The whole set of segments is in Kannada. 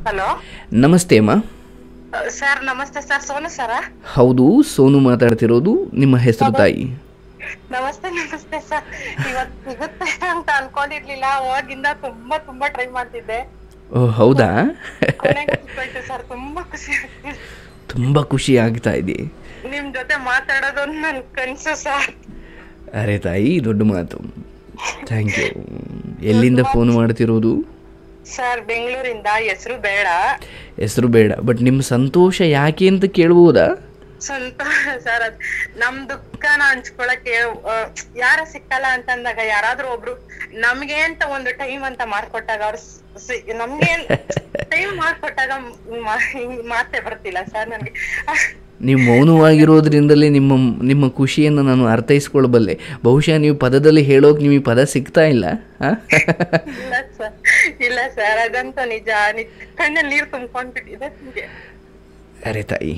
ಹಲೋ ನಮಸ್ತೆ ಅಮ್ಮ ಸರ್ ನಮಸ್ತೆ ಸರ್ ಸೋನು ಸರ ಹೌದು ಸೋನು ಮಾತಾಡ್ತಿರೋದು ನಿಮ್ಮ ಹೆಸರು ತಾಯಿ ನಮಸ್ತೆ ನಮಸ್ತೆ ಸರ್ ಇವತ್ ಸಿಗುತ್ತೆ ಅಂತ ಅನ್ಕೊಂಡಿರ್ಲಿಲ್ಲ ಅವಾಗಿಂದ ತುಂಬಾ ತುಂಬಾ ಟ್ರೈ ಮಾಡ್ತಿದ್ದೆ ಓ ಹೌದಾ ಕೊನೆಗೆ ಸಿಕ್ಕೋಯ್ತು ಸರ್ ತುಂಬಾ ಖುಷಿ ಆಗ್ತಿದೆ ತುಂಬ ಖುಷಿ ಆಗ್ತಾ ಇದೆ ನಿಮ್ ಜೊತೆ ಮಾತಾಡೋದು ನನ್ ಕನ್ಸು ಸರ್ ಅರೆ ತಾಯಿ ದೊಡ್ಡ ಮಾತು ಥ್ಯಾಂಕ್ ಯು ಎಲ್ಲಿಂದ ಫೋನ್ ಮಾಡ್ತಿರೋದು ಸರ್ ಬೆಂಗಳೂರಿಂದ ಹೆಸರು ಬೇಡ ಹೆಸರು ಬೇಡ ಬಟ್ ನಿಮ್ಮ ಸಂತೋಷ ಯಾಕೆ ಅಂತ ಕೇಳ್ಬೋದಾ ಸಂತೋಷ ಸರ್ ಅದ್ ನಮ್ ದುಃಖನ ಹಂಚ್ಕೊಳಕ್ಕೆ ಆ, ಯಾರ ಸಿಕ್ಕಲ್ಲ ಅಂತಂದಾಗ ಯಾರಾದ್ರೂ ಒಬ್ರು ನಮ್ಗೆ ಅಂತ ಒಂದು ಟೈಮ್ ಅಂತ ಮಾಡ್ಕೊಟ್ಟಾಗ ಅವ್ರು ಸಿ- ನಮ್ಗೆ ಟೈಮ್ ಮಾಡ್ಕೊಟ್ಟಾಗ ಮ- ಹಿಂಗ್ ಮಾತೇ ಬರ್ತಿಲ್ಲ ಸರ್ ನನ್ಗೆ ನೀವು ಮೌನವಾಗಿರೋದ್ರಿಂದಲೇ ನಿಮ್ಮ ನಿಮ್ಮ ಖುಷಿಯನ್ನು ನಾನು ಅರ್ಥೈಸ್ಕೊಳ್ಬಲ್ಲೆ ಬಹುಶಃ ನೀವು ಪದದಲ್ಲಿ ಹೇಳೋಕೆ ನಿಮಗೆ ಪದ ಸಿಗ್ತಾ ಇಲ್ಲ ಆ? ಇಲ್ಲ ಸರ್ ಇಲ್ಲ ಸರ್ ಅದಂತೂ ನಿಜ ನಿಜ ಕಣ್ಣಲ್ಲಿ ನೀರ್ ತುಂಬ್ಕೊಂಡ್ಬಿಟ್ಟಿದೆ ನನ್ಗೆ ಅರೆ ತಾಯಿ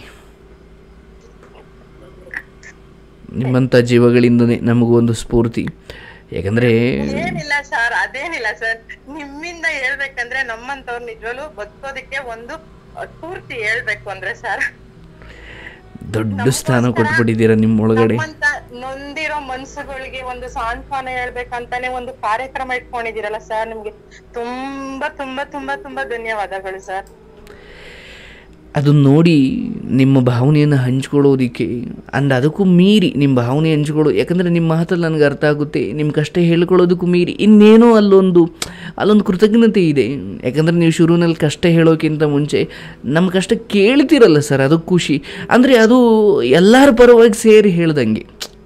ನಿಮ್ಮಂಥ ಜೀವಗಳಿಂದನೇ ನಮಗೂ ಒಂದು ಸ್ಫೂರ್ತಿ ಯಾಕಂದರೆ ಏನಿಲ್ಲ ಸರ್ ಅದೇನಿಲ್ಲ ಸರ್ ನಿಮ್ಮಿಂದ ಹೇಳ್ಬೇಕಂದ್ರೆ ನಮ್ಮಂತವ್ರು ನಿಜವಲ್ಲೂ ಬದುಕೋದಕ್ಕೆ ಒಂದು ಅ, ಪೂರ್ತಿ ಹೇಳ್ಬೇಕು ಅಂದ್ರೆ ಸರ್ ದೊಡ್ಡ ಸ್ಥಾನ ಕೊಟ್ಬಿಟ್ಟಿದ್ದೀರಾ ನಿಮ್ಮ ಒಳಗಡೆ ನಮ್ಮಂತ ನೊಂದಿರೋ ಮನ್ಸುಗಳಿಗೆ ಒಂದು ಸಾಂತ್ವನ ಹೇಳ್ಬೇಕಂತಾನೆ ಒಂದು ಕಾರ್ಯಕ್ರಮ ಇಟ್ಕೊಂಡಿದ್ದೀರಲ್ಲ ಸರ್ ನಿಮ್ಗೆ ತುಂಬಾ ತುಂಬಾ ತುಂಬಾ ತುಂಬಾ ಧನ್ಯವಾದಗಳು ಸರ್ ಅದು ನೋಡಿ ನಿಮ್ಮ ಭಾವನೆಯನ್ನು ಹಂಚ್ಕೊಳ್ಳೋದಕ್ಕೆ ಅಂಡ್ ಅದಕ್ಕೂ ಮೀರಿ ನಿಮ್ಮ ಭಾವನೆ ಹಂಚ್ಕೊಳ್ಳೋ ಯಾಕಂದರೆ ನಿಮ್ಮ ಮಾತಲ್ಲಿ ನನಗೆ ಅರ್ಥ ಆಗುತ್ತೆ ನಿಮ್ಮ ಕಷ್ಟ ಹೇಳ್ಕೊಳ್ಳೋದಕ್ಕೂ ಮೀರಿ ಇನ್ನೇನೋ ಅಲ್ಲೊಂದು ಅಲ್ಲೊಂದು ಕೃತಜ್ಞತೆ ಇದೆ ಯಾಕಂದರೆ ನೀವು ಶುರುವಿನಲ್ಲಿ ಕಷ್ಟ ಹೇಳೋಕ್ಕಿಂತ ಮುಂಚೆ ನಮ್ಮ ಕಷ್ಟ ಕೇಳ್ತಿರಲ್ಲ ಸರ್ ಅದು ಖುಷಿ ಅಂದರೆ ಅದು ಎಲ್ಲರ ಪರವಾಗಿ ಸೇರಿ ಹೇಳ್ದಂಗೆ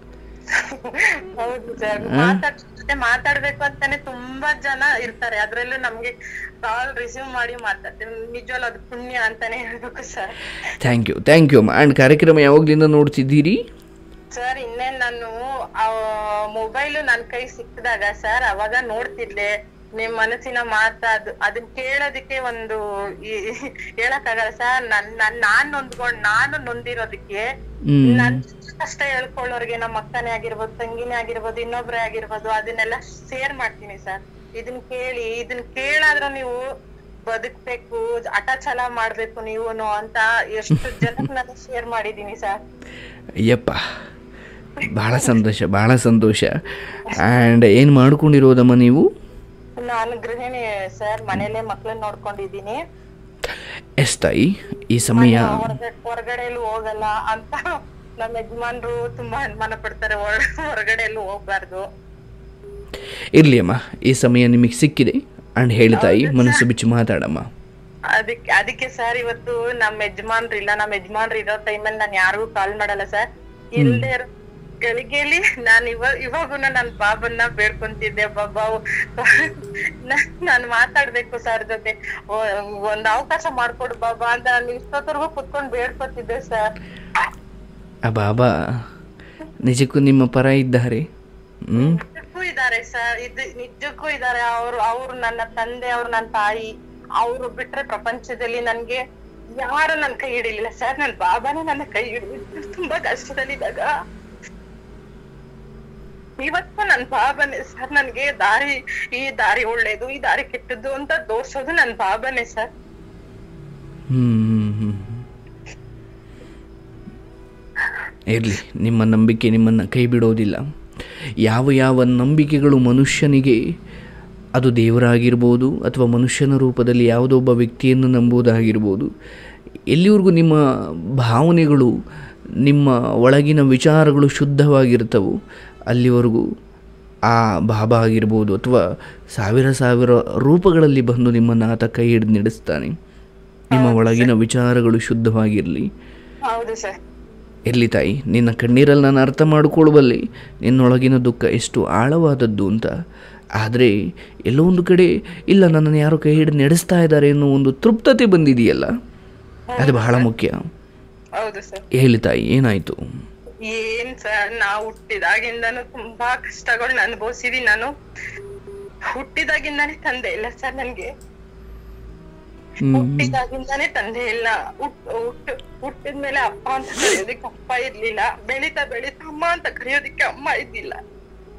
ಹೌದು ಸರ್ ಮಾತಾಡ್ ಜೊತೆ ಮಾತಾಡ್ಬೇಕು ಅಂತಾನೆ ತುಂಬಾ ಜನ ಇರ್ತಾರೆ ಅದ್ರಲ್ಲೂ ನಮ್ಗೆ ಕಾಲ್ ರಿಸೀವ್ ಮಾಡಿ ಮಾತಾಡ್ತೀವಿ ನಿಜವಲ್ಲ ಅದು ಪುಣ್ಯ ಅಂತಾನೆ ಹೇಳ್ಬೇಕು sir thank you thank you ಅಮ್ಮ ಆ್ಯಂಡ್ ಕಾರ್ಯಕ್ರಮ ಯಾವಾಗಲಿಂದ ನೋಡ್ತಿದ್ದೀರಿ ಸರ್ ಇನ್ನೇನ್ ನಾನು ಮೊಬೈಲ್ ನನ್ ಕೈ ಸಿಕ್ಕಿದಾಗ ಸರ್ ಅವಾಗ ನೋಡ್ತಿದ್ದೆ ನಿಮ್ ಮನಸ್ಸಿನ ಮಾತಾದು ಅದನ್ನ ಕೇಳೋದಕ್ಕೆ ಒಂದು ಹೇಳಕ್ಕಾಗಲ್ಲ ಸರ್ ನನ್ ನನ್ ನಾನ್ ನೊಂದ್ಕೊಂಡ್ ನಾನು ನೊಂದಿರೋದಕ್ಕೆ ಹ್ಮ್. ನನ್ ಕಷ್ಟ ಹೇಳ್ಕೊಳ್ಳೋರ್ಗೆ ನಮ್ಮ ಅಕ್ಕನೇ ಆಗಿರ್ಬೋದು ತಂಗಿನೇ ಆಗಿರ್ಬೋದು ಇನ್ನೊಬ್ರೇ ಆಗಿರ್ಬೋದು ಅದನ್ನೆಲ್ಲ ಶೇರ್ ಮಾಡ್ತೀನಿ ಸರ್ ಇದನ್ ಕೇಳಿ ಇದನ್ ಕೇಳಾದ್ರೂ ನೀವು ಬದುಕ್ಬೇಕು ಅಟಚಲ ಮಾಡ್ಬೇಕು ನೀವುನು ಅಂತ ಎಷ್ಟು ಜನಕ್ಕೆ ನಾನು ಶೇರ್ ಮಾಡಿದೀನಿ ಸರ್ ಅಯ್ಯಪ್ಪ ಭಾಳ ಸಂತೋಷ ಭಾಳ ಸಂತೋಷ ಆ್ಯಂಡ್ ಏನು ಮಾಡ್ಕೊಂಡಿರೋದಮ್ಮ ನೀವು ನಾನು ಗೃಹಿಣಿ ಸರ್ ಮನೇಲೆ ಮಕ್ಳನ್ನ ನೋಡ್ಕೊಂಡಿದೀನಿ ಎಸ್ ತಾಯಿ ಈ ಸಮಯ ಹೊರಗಡೆ ಹೊರಗಡೆ ಎಲ್ಲೂ ಹೋಗಲ್ಲ ಅಂತ ನಮ್ಮ ಯಜಮಾನ್ರು ತುಂಬಾ ಅನುಮಾನ ಪಡ್ತಾರೆ ಹೊರ- ಹೊರಗಡೆ ಎಲ್ಲೂ ಹೋಗ್ಬಾರ್ದು ಇರಲಿ ಅಮ್ಮ ಈ ಸಮಯ ನಿಮಗೆ ಸಿಕ್ಕಿದೆ ಆ್ಯಂಡ್ ಹೇಳಿ ತಾಯಿ ಮನಸ್ಸು ಬಿಚ್ಚಿ ಮಾತಾಡಮ್ಮ ಅದಕ್ಕೆ ಅದಕ್ಕೆ ಸರ್ ಇವತ್ತು ನಮ್ಮ ಯಜಮಾನ್ರು ಇಲ್ಲ ನಮ್ಮ ಯಜಮಾನ್ರು ಇರೋ ಟೈಮಲ್ಲಿ ನಾನು ಯಾರಿಗೂ ಕಾಲ್ ಮಾಡಲ್ಲ ಸರ್ ಇಲ್ದೇ ಇರೋ ಗಳಿಗೆಲಿ ನಾನು ಇವ ಇವಾಗೂ ನನ್ನ ಬಾಬನ್ನ ಬೇಡ್ಕೊಂತಿದ್ದೆ ಬಾಬಾ ನಾನು ಮಾತಾಡ್ಬೇಕು ಸರ್ ಜೊತೆ ಓ- ಒಂದ್ ಅವಕಾಶ ಮಾಡ್ಕೊಡು ಬಾಬಾ ಅಂತ ನಾನು ಇಷ್ಟೊತ್ತರ್ಗು ಕುತ್ಕೊಂಡ್ ಬೇಡ್ಕೊತಿದ್ದೆ ಸರ್ ಆ ಬಾಬಾ ನಿಜಕ್ಕೂ ನಿಮ್ಮ ಪರ ಇದ್ದಾರೆ ಹ್ಞೂ ನಿಜಕ್ಕೂ ಇದಾರೆ ಸರ್ ಇದು ನಿಜಕ್ಕೂ ಇದಾರೆ ಅವ್ರು ಅವ್ರು ನನ್ನ ತಂದೆ ಅವ್ರು ನನ್ನ ತಾಯಿ ಅವ್ರು ಬಿಟ್ರೆ ಪ್ರಪಂಚದಲ್ಲಿ ನನ್ಗೆ ಯಾರು ನನ್ ಕೈ ಹಿಡಿಲಿಲ್ಲ ಸರ್ ನನ್ ಬಾಬಾನೇ ನನ್ನ ಕೈ ಹಿಡಿದ್ರು ತುಂಬಾ ಕಷ್ಟದಲ್ಲಿದ್ದಾಗ ಇವತ್ತು ನನ್ ಬಾಬಾನೇ ಸರ್ ನನ್ಗೆ ದಾರಿ ಈ ದಾರಿ ಒಳ್ಳೇದು ಈ ದಾರಿ ಕೆಟ್ಟದ್ದು ಅಂತ ತೋರ್ಸೋದು ನನ್ ಬಾಬಾನೇ ಸರ್ ಹ್ಞೂ ಇರಲಿ ನಿಮ್ಮ ನಂಬಿಕೆ ನಿಮ್ಮನ್ನು ಕೈ ಬಿಡೋದಿಲ್ಲ ಯಾವ ಯಾವ ನಂಬಿಕೆಗಳು ಮನುಷ್ಯನಿಗೆ ಅದು ದೇವರಾಗಿರ್ಬೋದು ಅಥವಾ ಮನುಷ್ಯನ ರೂಪದಲ್ಲಿ ಯಾವುದೋ ಒಬ್ಬ ವ್ಯಕ್ತಿಯನ್ನು ನಂಬುವುದಾಗಿರ್ಬೋದು ಎಲ್ಲಿವರೆಗೂ ನಿಮ್ಮ ಭಾವನೆಗಳು ನಿಮ್ಮ ಒಳಗಿನ ವಿಚಾರಗಳು ಶುದ್ಧವಾಗಿರ್ತವೋ ಅಲ್ಲಿವರೆಗೂ ಆ ಬಾಬಾ ಆಗಿರ್ಬೋದು ಅಥವಾ ಸಾವಿರ ಸಾವಿರ ರೂಪಗಳಲ್ಲಿ ಬಂದು ನಿಮ್ಮನ್ನು ಆತ ಕೈ ಹಿಡಿದು ನಡೆಸ್ತಾನೆ ನಿಮ್ಮ ಒಳಗಿನ ವಿಚಾರಗಳು ಶುದ್ಧವಾಗಿರಲಿ ಹೌದು ಸರ್ ಇರಲಿ ತಾಯಿ ನಿನ್ನ ಕಣ್ಣೀರಲ್ಲಿ ನಾನು ಅರ್ಥ ಮಾಡಿಕೊಳ್ಳಬಲ್ಲೆ ನಿನ್ನೊಳಗಿನ ದುಃಖ ಎಷ್ಟು ಆಳವಾದದ್ದು ಅಂತ ಆದರೆ ಎಲ್ಲೋ ಒಂದು ಕಡೆ ಇಲ್ಲ ನನ್ನನ್ನು ಯಾರೋ ಕೈ ಹಿಡಿದು ನಡೆಸ್ತಾ ಇದ್ದಾರೆ ಅನ್ನೋ ಒಂದು ತೃಪ್ತತೆ ಬಂದಿದೆಯಲ್ಲ ಅದು ಬಹಳ ಮುಖ್ಯ ಹೌದು ಸರ್ ಹೇಳಿ ತಾಯಿ ಏನಾಯಿತು ಏನ್ ಸರ್ ನಾವು ಹುಟ್ಟಿದಾಗಿಂದನು ತುಂಬಾ ಕಷ್ಟಗಳನ್ನ ಅನುಭವಿಸಿದೀನಿ ನಾನು ಹುಟ್ಟಿದಾಗಿಂದಾನೇ ತಂದೆ ಇಲ್ಲ ಸರ್ ನನ್ಗೆ ಹುಟ್ಟಿದಾಗಿಂದಾನೇ ತಂದೆ ಇಲ್ಲ ಹುಟ್ ಹುಟ್ಟು ಹುಟ್ಟಿದ್ಮೇಲೆ ಅಪ್ಪ ಅಂತ ಕರೆಯೋದಿಕ್ಕೆ ಅಪ್ಪ ಇರ್ಲಿಲ್ಲ ಬೆಳಿತಾ ಬೆಳಿತಾ ಅಮ್ಮ ಅಂತ ಕರೆಯೋದಿಕ್ಕೆ ಅಮ್ಮ ಇದ್ದಿಲ್ಲ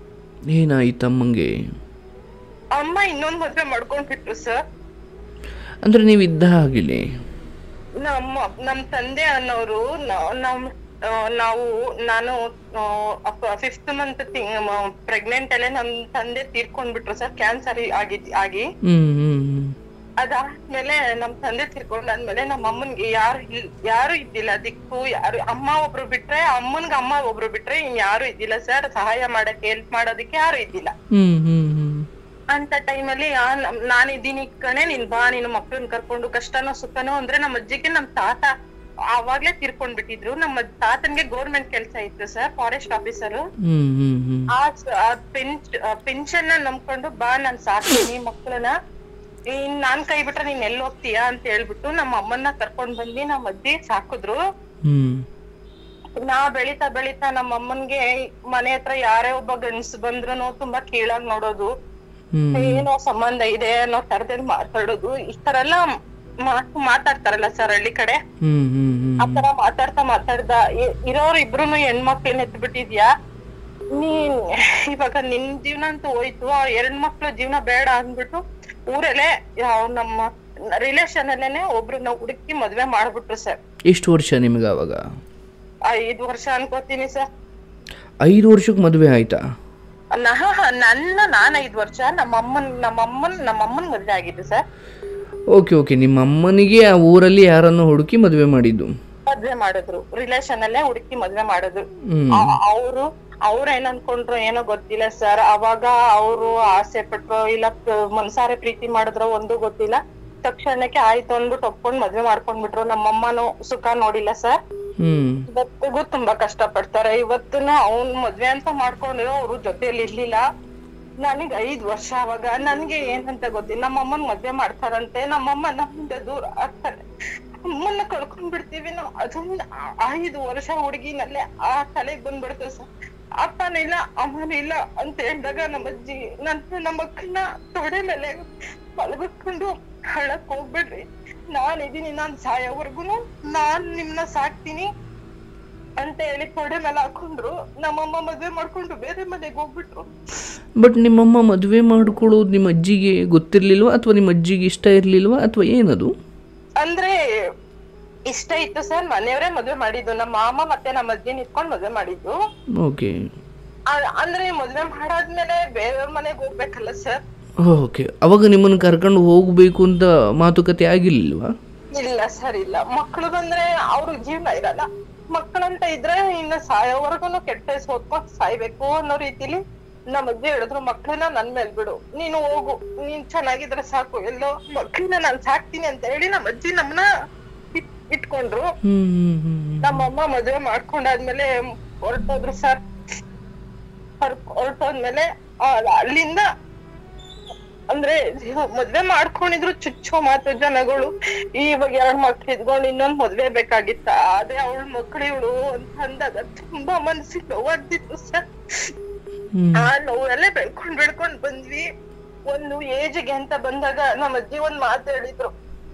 ಏನಾಯ್ತು ಅಮ್ಮಂಗೆ ಅಮ್ಮ ಇನ್ನೊಂದ್ ಮದ್ವೆ ಮಾಡ್ಕೊಂಡ್ಬಿಟ್ರು ಸರ್ ಅಂದರೆ ನೀವು ಇದ್ದ ಹಾಗಿಲ್ಲ ನಮ್ಮ ನಮ್ ತಂದೆ ಅನ್ನೋರು ನ- ನಮ್ ಆ, ನಾವು ನಾನು ಫಿಫ್ತ್ ಮಂತ್ ಪ್ರೆಗ್ನೆಂಟ್ ಅಲ್ಲೇ ನಮ್ ತಂದೆ ತೀರ್ಕೊಂಡ್ಬಿಟ್ರು ಸರ್ ಕ್ಯಾನ್ಸರ್ ಆಗಿದ್ ಆಗಿ ಹ್ಞೂ ಹ್ಞೂ ಹ್ಞೂ ಅದಾದ್ಮೇಲೆ ನಮ್ ತಂದೆ ತೀರ್ಕೊಂಡಾದ್ಮೇಲೆ ನಮ್ಮ ಅಮ್ಮನ್ಗೆ ಯಾರು ಇಲ್- ಯಾರು ಇದ್ದಿಲ್ಲ ದಿಕ್ಕು ಯಾರು ಅಮ್ಮ ಒಬ್ರು ಬಿಟ್ರೆ ಅಮ್ಮನ್ಗ ಅಮ್ಮ ಒಬ್ರು ಬಿಟ್ರೆ ಇನ್ ಯಾರು ಇದ್ದಿಲ್ಲ ಸರ್ ಸಹಾಯ ಮಾಡಕ್ಕೆ ಹೆಲ್ಪ್ ಮಾಡೋದಕ್ಕೆ ಯಾರು ಇದ್ದಿಲ್ಲ ಹ್ಞೂ ಹ್ಞೂ ಹ್ಞೂ ಅಂತ ಟೈಮಲ್ಲಿ ನಾನು ಇದ್ದೀನಿ ಕಣೆ ನೀನ್ ಬಾ ನೀನು ಮಕ್ಳನ್ನ ಕರ್ಕೊಂಡು ಕಷ್ಟನೋ ಸುಖನೋ ಅಂದ್ರೆ ನಮ್ಮ ಅಜ್ಜಿಗೆ ನಮ್ ತಾತ ಆವಾಗ್ಲೇ ತೀರ್ಕೊಂಡ್ ಬಿಟ್ಟಿದ್ರು ನಮ್ಮ ತಾತನ್ಗೆ ಗೌರ್ಮೆಂಟ್ ಕೆಲ್ಸ ಇತ್ತು ಸರ್ ಫಾರೆಸ್ಟ್ ಆಫೀಸರು ಹ್ಞೂ ಹ್ಞೂ ಹ್ಞೂ ಆ ಸ- ಆ ಪೆನ್ಶ್ ಪೆನ್ಷನ್ ನಂಬ್ಕೊಂಡು ಬಾ ನಾನ್ ಸಾಕ್ತೀನಿ ಮಕ್ಳನ್ನ ಇನ್ ನಾನ್ ಕೈ ಬಿಟ್ರೆ ನೀನ್ ಎಲ್ಲಿ ಹೋಗ್ತೀಯಾ ಅಂತ ಹೇಳ್ಬಿಟ್ಟು ನಮ್ಮ ಅಮ್ಮನ್ನ ಕರ್ಕೊಂಡ್ ಬಂದಿ ನಮ್ಮ ಅಜ್ಜಿ ಸಾಕಿದ್ರು ಹ್ಞೂ ನಾ ಬೆಳಿತಾ ಬೆಳಿತಾ ನಮ್ಮ ಅಮ್ಮನ್ಗೆ ಮನೆ ಹತ್ರ ಯಾರೇ ಒಬ್ಬ ಗಂಡ್ಸ್ ಬಂದ್ರು ತುಂಬಾ ಕೀಳಾಗ್ ನೋಡೋದು ಹ್ಞೂ ಏನೋ ಸಂಬಂಧ ಇದೆ ಅನ್ನೋ ತರದಲ್ಲಿ ಮಾತಾಡೋದು ಈ ತರ ಎಲ್ಲ ಮಾತು ಮಾತಾಡ್ತಾರಲ್ಲ ಸರ್ ಹಳ್ಳಿ ಕಡೆ ಹ್ಞೂ ಹ್ಞೂ ಹ್ಞೂ ಆ ತರ ಮಾತಾಡ್ತಾ ಮಾತಾಡ್ದ ಇ- ಇರೋರ್ ಇಬ್ರುನು ಹೆಣ್ಮಕ್ಳನ್ನ ಎತ್ ಬಿಟ್ಟಿದ್ಯಾ ನೀನ್ ಇವಾಗ ನಿನ್ ಜೀವನ ಅಂತೂ ಹೋಯ್ತು ಆ ಎರಡ್ ಮಕ್ಳು ಜೀವನ ಬೇಡ ಅಂದ್ಬಿಟ್ಟು ಊರಲ್ಲೇ ಯಾವ ನಮ್ಮ ರಿಲೇಶನ್ ಅಲ್ಲೇನೆ ಒಬ್ರನ್ನ ಹುಡುಕಿ ಮದ್ವೆ ಮಾಡ್ಬಿಟ್ರು ಸರ್ ಎಷ್ಟು ವರ್ಷ ನಿಮ್ಗೆ ಆವಾಗ ಐದ್ ವರ್ಷ ಅನ್ಕೋತೀನಿ ಸರ್ ಐದು ವರ್ಷಕ್ಕೆ ಮದುವೆ ಆಯ್ತಾ ನನ್ನ ನಾನ್ ಐದ್ ವರ್ಷ ನಮ್ಮ ಅಮ್ಮನ್ ನಮ್ಮ ಅಮ್ಮನ್ ನಮ್ಮ ಅಮ್ಮನ್ ಮದ್ವೆ ಆಗಿದ್ದು ಸರ್ ಓಕೆ ಓಕೆ ನಿಮ್ಮ ಅಮ್ಮನಿಗೆ ಆ ಊರಲ್ಲಿ ಯಾರನ್ನು ಹುಡುಕಿ ಮದುವೆ ಮಾಡಿದ್ದು ಮದ್ವೆ ಮಾಡಿದ್ರು ರಿಲೇಶನ್ ಅಲ್ಲೇ ಹುಡುಕಿ ಮದ್ವೆ ಮಾಡಿದ್ರು ಹ್ಮ್ ಅವರು ಅವ್ರ ಏನ್ ಅನ್ಕೊಂಡ್ರು ಏನೋ ಗೊತ್ತಿಲ್ಲ ಸರ್ ಅವಾಗ ಅವರು ಆಸೆ ಪಟ್ರು ಇಲ್ಲ ಕ- ಮನ್ಸಾರೆ ಪ್ರೀತಿ ಮಾಡಿದ್ರು ಒಂದು ಗೊತ್ತಿಲ್ಲ ತಕ್ಷಣಕ್ಕೆ ಆಯ್ತು ಅಂದ್ಬಿಟ್ಟು ಒಪ್ಕೊಂಡ್ ಮದ್ವೆ ಮಾಡ್ಕೊಂಡ್ಬಿಟ್ರು ನಮ್ಮಮ್ಮನು ಸುಖ ನೋಡಿಲ್ಲ ಸರ್ ಹ್ಮ್ ಇವತ್ತಿಗೂ ತುಂಬಾ ಕಷ್ಟ ಪಡ್ತಾರೆ ಇವತ್ತುನು ಅವ್ನ್ ಮದ್ವೆ ಅಂತ ಮಾಡ್ಕೊಂಡಿರೋ ಅವ್ರು ಜೊತೆಲಿ ಇರ್ಲಿಲ್ಲ ನನಗ್ ಐದ್ ವರ್ಷ ಅವಾಗ ನನ್ಗೆ ಏನಂತ ಗೊತ್ತಿಲ್ಲ ನಮ್ಮಮ್ಮನ್ ಮದ್ವೆ ಮಾಡ್ತಾರಂತೆ ನಮ್ಮಮ್ಮ ನಮ್ಮಿಂದ ದೂರ ಆಗ್ತಾರೆ ಅಮ್ಮನ್ನ ಕಳ್ಕೊಂಡ್ ಬಿಡ್ತೀವಿ ನಾವು ಅದೊಂದ್ ಆ- ಐದು ವರ್ಷ ಹುಡುಗಿನಲ್ಲೇ ಆ ತಲೆಗ್ ಬಂದ್ಬಿಡ್ತು ಸರ್ ಅಪ್ಪನೂ ಇಲ್ಲ ಅಮ್ಮನೂ ಇಲ್ಲ ಅಂತ ಹೇಳಿದಾಗ ನಮ್ಮ ಅಜ್ಜಿ ನನ್ನ ನಮ್ಮ ಅಕ್ಕನ ತೊಡೆ ಮೇಲೆ ಮಲಗಿಸ್ಕೊಂಡು ಹಳ್ಳಕ್ ಹೋಗ್ಬಿಡ್ರಿ ನಾನ್ ಇದೀನಿ ನಾನ್ ಸಾಯೋವರ್ಗುನು ನಾನ್ ನಿಮ್ನ ಸಾಕ್ತೀನಿ ಅಂತ ಹೇಳಿ ತೊಡೆ ಮೇಲೆ ಹಾಕೊಂಡ್ರು ನಮ್ಮಮ್ಮ ಮದ್ವೆ ಮಾಡ್ಕೊಂಡು ಬೇರೆ ಮನೆಗೆ ಹೋಗ್ಬಿಟ್ರು ಬಟ್ ನಿಮ್ಮಮ್ಮ ಮದುವೆ ಮಾಡ್ಕೊಳ್ಳೋದು ನಿಮ್ಮ ಅಜ್ಜಿಗೆ ಗೊತ್ತಿರ್ಲಿಲ್ವಾ ಅಥವಾ ನಿಮ್ಮ ಅಜ್ಜಿಗೆ ಇಷ್ಟ ಇರಲಿಲ್ವಾ ಅಥವಾ ಏನದು ಅಂದ್ರೆ ಇಷ್ಟ ಇತ್ತು ಸರ್ ಮನೆಯವರೇ ಮದ್ವೆ ಮಾಡಿದ್ದು ನಮ್ಮ ಮಾಮ ಮತ್ತೆ ನಮ್ಮ ಅಜ್ಜಿ ನಿಂತ್ಕೊಂಡ್ ಮದ್ವೆ ಮಾಡಿದ್ದು ಓಕೆ ಆ- ಅಂದ್ರೆ ಮದ್ವೆ ಮಾಡಾದ್ಮೇಲೆ ಬೇರೆಯವ್ರ ಮನೆಗೆ ಹೋಗ್ಬೇಕಲ್ಲ ಸರ್ ಓಕೆ ಅವಾಗ ನಿಮ್ಮನ್ನು ಕರ್ಕೊಂಡು ಹೋಗಬೇಕು ಅಂತ ಮಾತುಕತೆ ಆಗಿರ್ಲಿಲ್ವಾ ಇಲ್ಲ ಸರ್ ಇಲ್ಲ ಮಕ್ಳು ಬಂದ್ರೆ ಅವ್ರ ಜೀವನ ಇರಲ್ಲ ಮಕ್ಕಳಂತ ಇದ್ರೆ ಇನ್ನು ಸಾಯೋವರೆಗೂ ಕೆಟ್ಟ ಹೆಸರು ಹೊತ್ಕೊಂಡ್ ಸಾಯ್ಬೇಕು ಅನ್ನೋ ರೀತಿಲಿ ನಮ್ಮ ಅಜ್ಜಿ ಹೇಳಿದ್ರು ಮಕ್ಳನ್ನ ನನ್ ಮೇಲ್ ಬಿಡು ನೀನು ಹೋಗು ನೀನ್ ಚೆನ್ನಾಗಿದ್ರೆ ಸಾಕು ಎಲ್ಲೋ ಮಕ್ಳನ್ನ ನಾನ್ ಸಾಕ್ತೀನಿ ಅಂತ ಹೇಳಿ ನಮ್ಮ ಅಜ್ಜಿ ನಮ್ಮನ್ನ ಇಟ್- ಇಟ್ಕೊಂಡ್ರು ಹ್ಮ್ ಹ್ಮ್ ಹ್ಮ್ ನಮ್ಮಮ್ಮ ಮದ್ವೆ ಮಾಡ್ಕೊಂಡಾದ್ಮೇಲೆ ಹೊರಟೋದ್ರು ಸರ್ ಹೊರಟೋದ್ಮೇಲೆ ಅಲ್ಲಿಂದ ಅಂದ್ರೆ ಮದ್ವೆ ಮಾಡ್ಕೊಂಡಿದ್ರು ಚುಚ್ಚೋ ಮಾತು ಜನಗಳು ಇವಾಗ ಎರಡ್ ಮಕ್ಳು ಇದ್ಕೊಂಡು ಇನ್ನೊಂದ್ ಮದ್ವೆ ಬೇಕಾಗಿತ್ತ ಅದೇ ಅವಳ ಮಕ್ಳು ಇವಳು ಅಂತ ಅಂದಾಗ ತುಂಬಾ ಮನ್ಸಿಗೆ ನೋವಾಗ್ತಿತ್ತು ಸರ್ ಹ್ಮ್ ಆ ನೋವಲ್ಲೇ ಬೆಳ್ಕೊಂಡ್ ಬೆಳ್ಕೊಂಡ್ ಬಂದ್ವಿ ಒಂದು ಏಜ್ಗೆ ಅಂತ ಬಂದಾಗ ನಮ್ಮ ಅಜ್ಜಿ ಒಂದ್ ಮಾತು ಹೇಳಿದ್ರು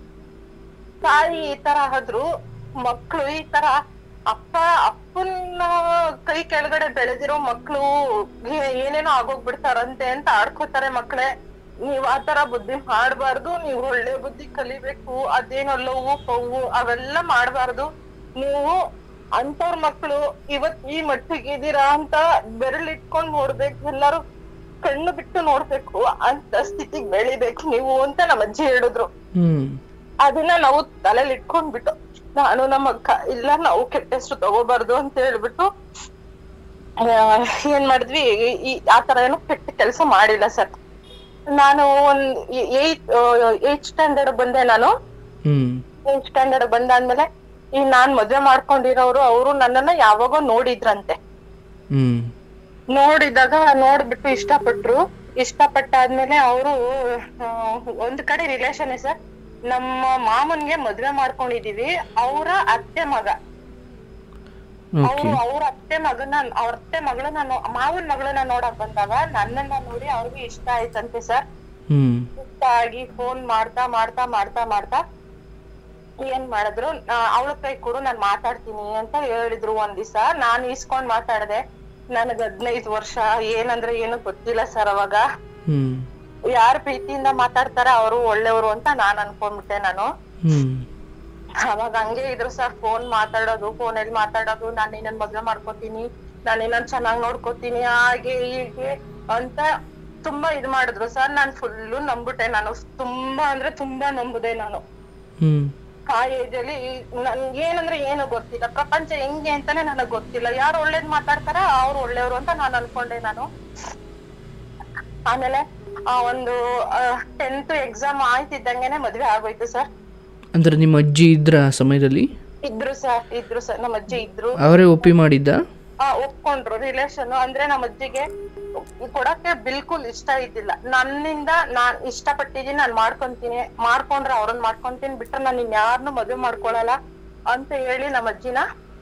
ತಾಯಿ ಈ ತರ ಆದ್ರು ಮಕ್ಳು ಈ ತರ ಅಪ್ಪ ಅಪ್ಪನ ಕೈ ಕೆಳಗಡೆ ಬೆಳೆದಿರೋ ಮಕ್ಳು ಏ- ಏನೇನೋ ಆಗೋಗ್ಬಿಡ್ತಾರಂತೆ ಅಂತ ಆಡ್ಕೋತಾರೆ ಮಕ್ಳೇ ನೀವ್ ಆ ತರ ಬುದ್ಧಿ ಮಾಡ್ಬಾರ್ದು ನೀವ್ ಒಳ್ಳೆ ಬುದ್ಧಿ ಕಲಿಬೇಕು ಅದೇನೋ ಲವ್ವು ಪವ್ವು ಅವೆಲ್ಲ ಮಾಡ್ಬಾರ್ದು ನೀವು ಅಂತವ್ರ ಮಕ್ಳು ಇವತ್ ಈ ಮಟ್ಟಿಗೆ ಇದೀರಾ ಅಂತ ಬೆರಳಿಟ್ಕೊಂಡ್ ನೋಡ್ಬೇಕು ಎಲ್ಲಾರು ಕಣ್ಣು ಬಿಟ್ಟು ನೋಡ್ಬೇಕು ಅಂತ ಸ್ಥಿತಿಗ್ ಬೆಳಿಬೇಕು ನೀವು ಅಂತ ನಮ್ಮ ಅಜ್ಜಿ ಹೇಳಿದ್ರು ಹ್ಮ್ ಅದನ್ನ ನಾವು ತಲೆಯಲ್ಲಿ ಇಟ್ಕೊಂಡ್ಬಿಟ್ಟು ನಾನು ನಮ್ಮ ಅಕ್ಕ ಇಲ್ಲ ನಾವು ಕೆಟ್ಟ ಹೆಸರು ತಗೋಬಾರ್ದು ಅಂತ ಹೇಳ್ಬಿಟ್ಟು ಆ, ಏನ್ ಮಾಡಿದ್ವಿ ಈ ಆ ತರ ಏನೋ ಕೆಟ್ಟ ಕೆಲಸ ಮಾಡಿಲ್ಲ ಸರ್ ನಾನು ಒಂದ್ ಏಟ್ ಏಟ್ ಸ್ಟ್ಯಾಂಡರ್ಡ್ ಬಂದೆ ನಾನು ಹ್ಮ್ ಏಟ್ ಸ್ಟ್ಯಾಂಡರ್ಡ್ ಬಂದಾದ್ಮೇಲೆ ಈ ನಾನ್ ಮದ್ವೆ ಮಾಡ್ಕೊಂಡಿರೋರು ಅವರು ನನ್ನನ್ನ ಯಾವಾಗೋ ನೋಡಿದ್ರಂತೆ ಹ್ಮ್ ನೋಡಿದಾಗ ನೋಡ್ಬಿಟ್ಟು ಇಷ್ಟಪಟ್ರು ಇಷ್ಟಪಟ್ಟಾದ್ಮೇಲೆ ಅವರು ಒಂದ್ ಕಡೆ ರಿಲೇಶನ್ ಸರ್ ನಮ್ಮ ಮಾಮನ್ಗೆ ಮದ್ವೆ ಮಾಡ್ಕೊಂಡಿದೀವಿ ಅವರ ಅತ್ತೆ ಮಗ ಓಕೆ ಅವ್ರು ಅವ್ರ ಅತ್ತೆ ಮಗನ ಅವ್ರ ಅತ್ತೆ ಮಗಳನ್ನ ನೋ- ಮಾವನ್ ಮಗಳನ್ನ ನೋಡಕ್ ಬಂದಾಗ ನನ್ನನ್ನ ನೋಡಿ ಅವ್ರಿಗೆ ಇಷ್ಟ ಆಯ್ತಂತೆ ಸರ್ ಹ್ಮ್ ಇಷ್ಟ ಆಗಿ ಫೋನ್ ಮಾಡ್ತಾ ಮಾಡ್ತಾ ಮಾಡ್ತಾ ಮಾಡ್ತಾ ಏನ್ ಮಾಡಿದ್ರು ಅವಳ ಕೈ ಕೊಡು ನಾನ್ ಮಾತಾಡ್ತೀನಿ ಅಂತ ಹೇಳಿದ್ರು ಒಂದ್ ದಿವಸ ನಾನ್ ಇಸ್ಕೊಂಡ್ ಮಾತಾಡ್ದೆ ನನಗ್ ಹದ್ನೈದು ವರ್ಷ ಏನಂದ್ರೆ ಏನು ಗೊತ್ತಿಲ್ಲ ಸರ್ ಅವಾಗ ಹ್ಮ್ ಯಾರ್ ಪ್ರೀತಿಯಿಂದ ಮಾತಾಡ್ತಾರ ಅವರು ಒಳ್ಳೆಯವರು ಅಂತ ನಾನ್ ಅನ್ಕೊಂಡ್ಬಿಟ್ಟೆ ನಾನು ಹ್ಞೂ ಅವಾಗ ಹಂಗೆ ಇದ್ರು ಸರ್ ಫೋನ್ ಮಾತಾಡೋದು ಫೋನಲ್ಲಿ ಮಾತಾಡೋದು ನಾನು ನಿನ್ನನ್ ಮದ್ವೆ ಮಾಡ್ಕೊತೀನಿ ನಾನು ನಿನ್ನನ್ ಚೆನ್ನಾಗ್ ನೋಡ್ಕೊತೀನಿ ಹಾಗೆ ಹೀಗೆ ಅಂತ ತುಂಬಾ ಇದ್ ಮಾಡಿದ್ರು ಸರ್ ನಾನ್ ಫುಲ್ಲು ನಂಬಿಟ್ಟೆ ನಾನು ತುಂಬಾ ಅಂದ್ರೆ ತುಂಬಾ ನಂಬುದೆ ನಾನು ಹ್ಞೂ ಆ ಏಜ್ ಅಲ್ಲಿ ನನ್ಗೆ ಏನಂದ್ರೆ ಏನು ಗೊತ್ತಿಲ್ಲ ಪ್ರಪಂಚ ಹೆಂಗೆ ಅಂತಾನೆ ನನಗ್ ಗೊತ್ತಿಲ್ಲ ಯಾರು ಒಳ್ಳೇದ್ ಮಾತಾಡ್ತಾರ ಅವ್ರು ಒಳ್ಳೆಯವರು ಅಂತ ನಾನು ಅನ್ಕೊಂಡೆ ನಾನು ಆಮೇಲೆ ಆ ಒಂದು ಟೆಂತ್ ಎಕ್ಸಾಮ್ ಆಯ್ತಿದ್ದಂಗೆನೆ ಮದ್ವೆ ಆಗೋಯ್ತು ಸರ್ ಅಂದ್ರೆ ನಿಮ್ಮ ಅಜ್ಜಿ ಇದ್ರ ಆ ಸಮಯದಲ್ಲಿ ಇದ್ರು ಸರ್ ಇದ್ರು ಸರ್ ನಮ್ಮ ಅಜ್ಜಿ ಇದ್ರು ಅವರೇ ಒಪ್ಪಿ ಮಾಡಿದ್ದ ಆ ಒಪ್ಕೊಂಡ್ರು ರಿಲೇಷನ್ ಅಂದ್ರೆ ನಮ್ಮ ಅಜ್ಜಿಗೆ ಕೊಡಕ್ಕೆ ಬಿಲ್ಕುಲ್ ಇಷ್ಟ ಇದ್ದಿಲ್ಲ ನನ್ನಿಂದ ನಾನ್ ಇಷ್ಟಪಟ್ಟಿದೀನಿ ನಾನ್ ಮಾಡ್ಕೊಂತೀನಿ ಮಾಡ್ಕೊಂಡ್ರೆ ಅವ್ರನ್ನ ಮಾಡ್ಕೊಂತೀನಿ ಬಿಟ್ರೆ ನಾನು ಇನ್ಯಾರನ್ನೂ ಮದ್ವೆ ಮಾಡ್ಕೊಳಲ್ಲ ಅಂತ ಹೇಳಿ ನಮ್ಮ ಅಜ್ಜಿನ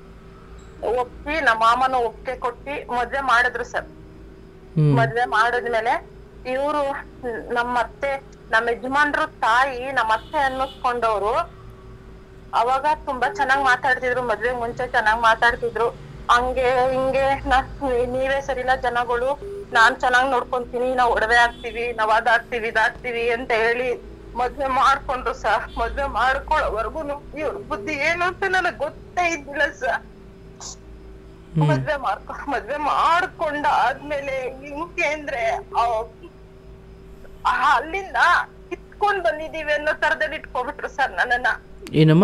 ಒಪ್ಪಿ ನಮ್ಮ ಮಾಮನ ಒಪ್ಪಿಗೆ ಕೊಟ್ಟಿ ಮದ್ವೆ ಮಾಡಿದ್ರು ಸರ್ ಹ್ಞೂ ಮದ್ವೆ ಮಾಡಿದ್ಮೇಲೆ ಇವ್ರು ನಮ್ಮ ಅತ್ತೆ ನಮ್ಮ ಯಜಮಾನ್ರು ತಾಯಿ ನಮ್ಮ ಅತ್ತೆ ಅನ್ನಿಸ್ಕೊಂಡವ್ರು ಅವಾಗ ತುಂಬಾ ಚೆನ್ನಾಗ್ ಮಾತಾಡ್ತಿದ್ರು ಮದ್ವೆ ಮುಂಚೆ ಚೆನ್ನಾಗ್ ಮಾತಾಡ್ತಿದ್ರು ಹಂಗೆ ಹಿಂಗೆ ನಾ ನೀವೇ ಸರಿಲ್ಲ ಜನಗಳು ನಾನ್ ಚೆನ್ನಾಗ್ ನೋಡ್ಕೊಂತೀನಿ ನಾವ್ ಒಡವೆ ಹಾಕ್ತಿವಿ ನಾವ್ ಅದಾಗ್ತಿವಿ ಇದಾಗ್ತಿವಿ ಅಂತ ಹೇಳಿ ಮದ್ವೆ ಮಾಡ್ಕೊಂಡ್ರು ಸಹ ಮದ್ವೆ ಮಾಡ್ಕೊಳ್ಳೋವರ್ಗುನು ಇವ್ರ ಬುದ್ಧಿ ಏನು ಅಂತ ನನಗ್ ಗೊತ್ತೇ ಇದ್ದಿಲ್ಲ ಸರ್ ಮದ್ವೆ ಮಾಡ್ಕೊ ಮದ್ವೆ ಮಾಡ್ಕೊಂಡ ಆದ್ಮೇಲೆ ಹಿಂಗೆ ಅಂದ್ರೆ ಆ- ಆ ಅಲ್ಲಿಂದ ಕಿತ್ಕೊಂಡ್ ಬಂದಿದೀವಿ ಅನ್ನೋ ತರದಲ್ಲಿ ಇಟ್ಕೊಬಿಟ್ರು ಸರ್ ನನ್ನನ್ನ ಏನಮ್ಮ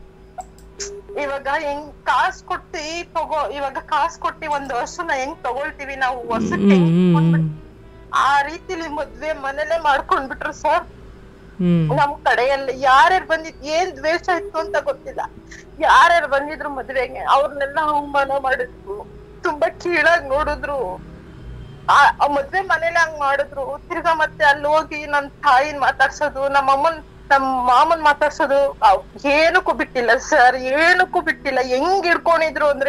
ಇವಾಗ ಹೆಂಗ್ ಕಾಸ್ ಕೊಟ್ಟಿ ತಗೋ ಇವಾಗ ಕಾಸ್ ಕೊಟ್ಟಿ ಒಂದ್ ವರ್ಷನ ಹೆಂಗ್ ತಗೊಳ್ತೀವಿ ನಾವು ವರ್ಷಕ್ಕೆ ಹೆಂಗ್ ಹ್ಞೂ ಕಿತ್ಕೊಂಡ್ಬಿಟ್- ಆ ರೀತಿಲಿ ಮದ್ವೆ ಮನೇಲೆ ಮಾಡ್ಕೊಂಡ್ಬಿಟ್ರು ಸರ್ ಹ್ಞೂ ನಮ್ ಕಡೆಯಲ್ಲಿ ಯಾರ್ಯಾರು ಬಂದಿದ್ ಏನ್ ದ್ವೇಷ ಇತ್ತು ಅಂತ ಗೊತ್ತಿಲ್ಲ ಯಾರ್ಯಾರು ಬಂದಿದ್ರು ಮದ್ವೆಗೆ ಅವ್ರನ್ನೆಲ್ಲ ಅವಮಾನ ಮಾಡಿದ್ರು ತುಂಬಾ ಕೀಳಾಗ್ ನೋಡಿದ್ರು ಆ ಆ ಮದ್ವೆ ಮನೇಲಿ ಹಂಗ್ ಮಾಡಿದ್ರು ತಿರ್ಗಾ ಮತ್ತೆ ಅಲ್ಲಿ ಹೋಗಿ ನನ್ ತಾಯಿನ್ ಮಾತಾಡ್ಸೋದು ನಮ್ಮ ಅಮ್ಮನ್ ನಮ್ ಮಾಮನ್ ಮಾತಾಡ್ಸೋದು ಅವ್ ಏನಕ್ಕೂ ಬಿಟ್ಟಿಲ್ಲ ಸರ್ ಏನಕ್ಕೂ ಬಿಟ್ಟಿಲ್ಲ ಹೆಂಗ್ ಇಡ್ಕೊಂಡಿದ್ರು ಅಂದ್ರೆ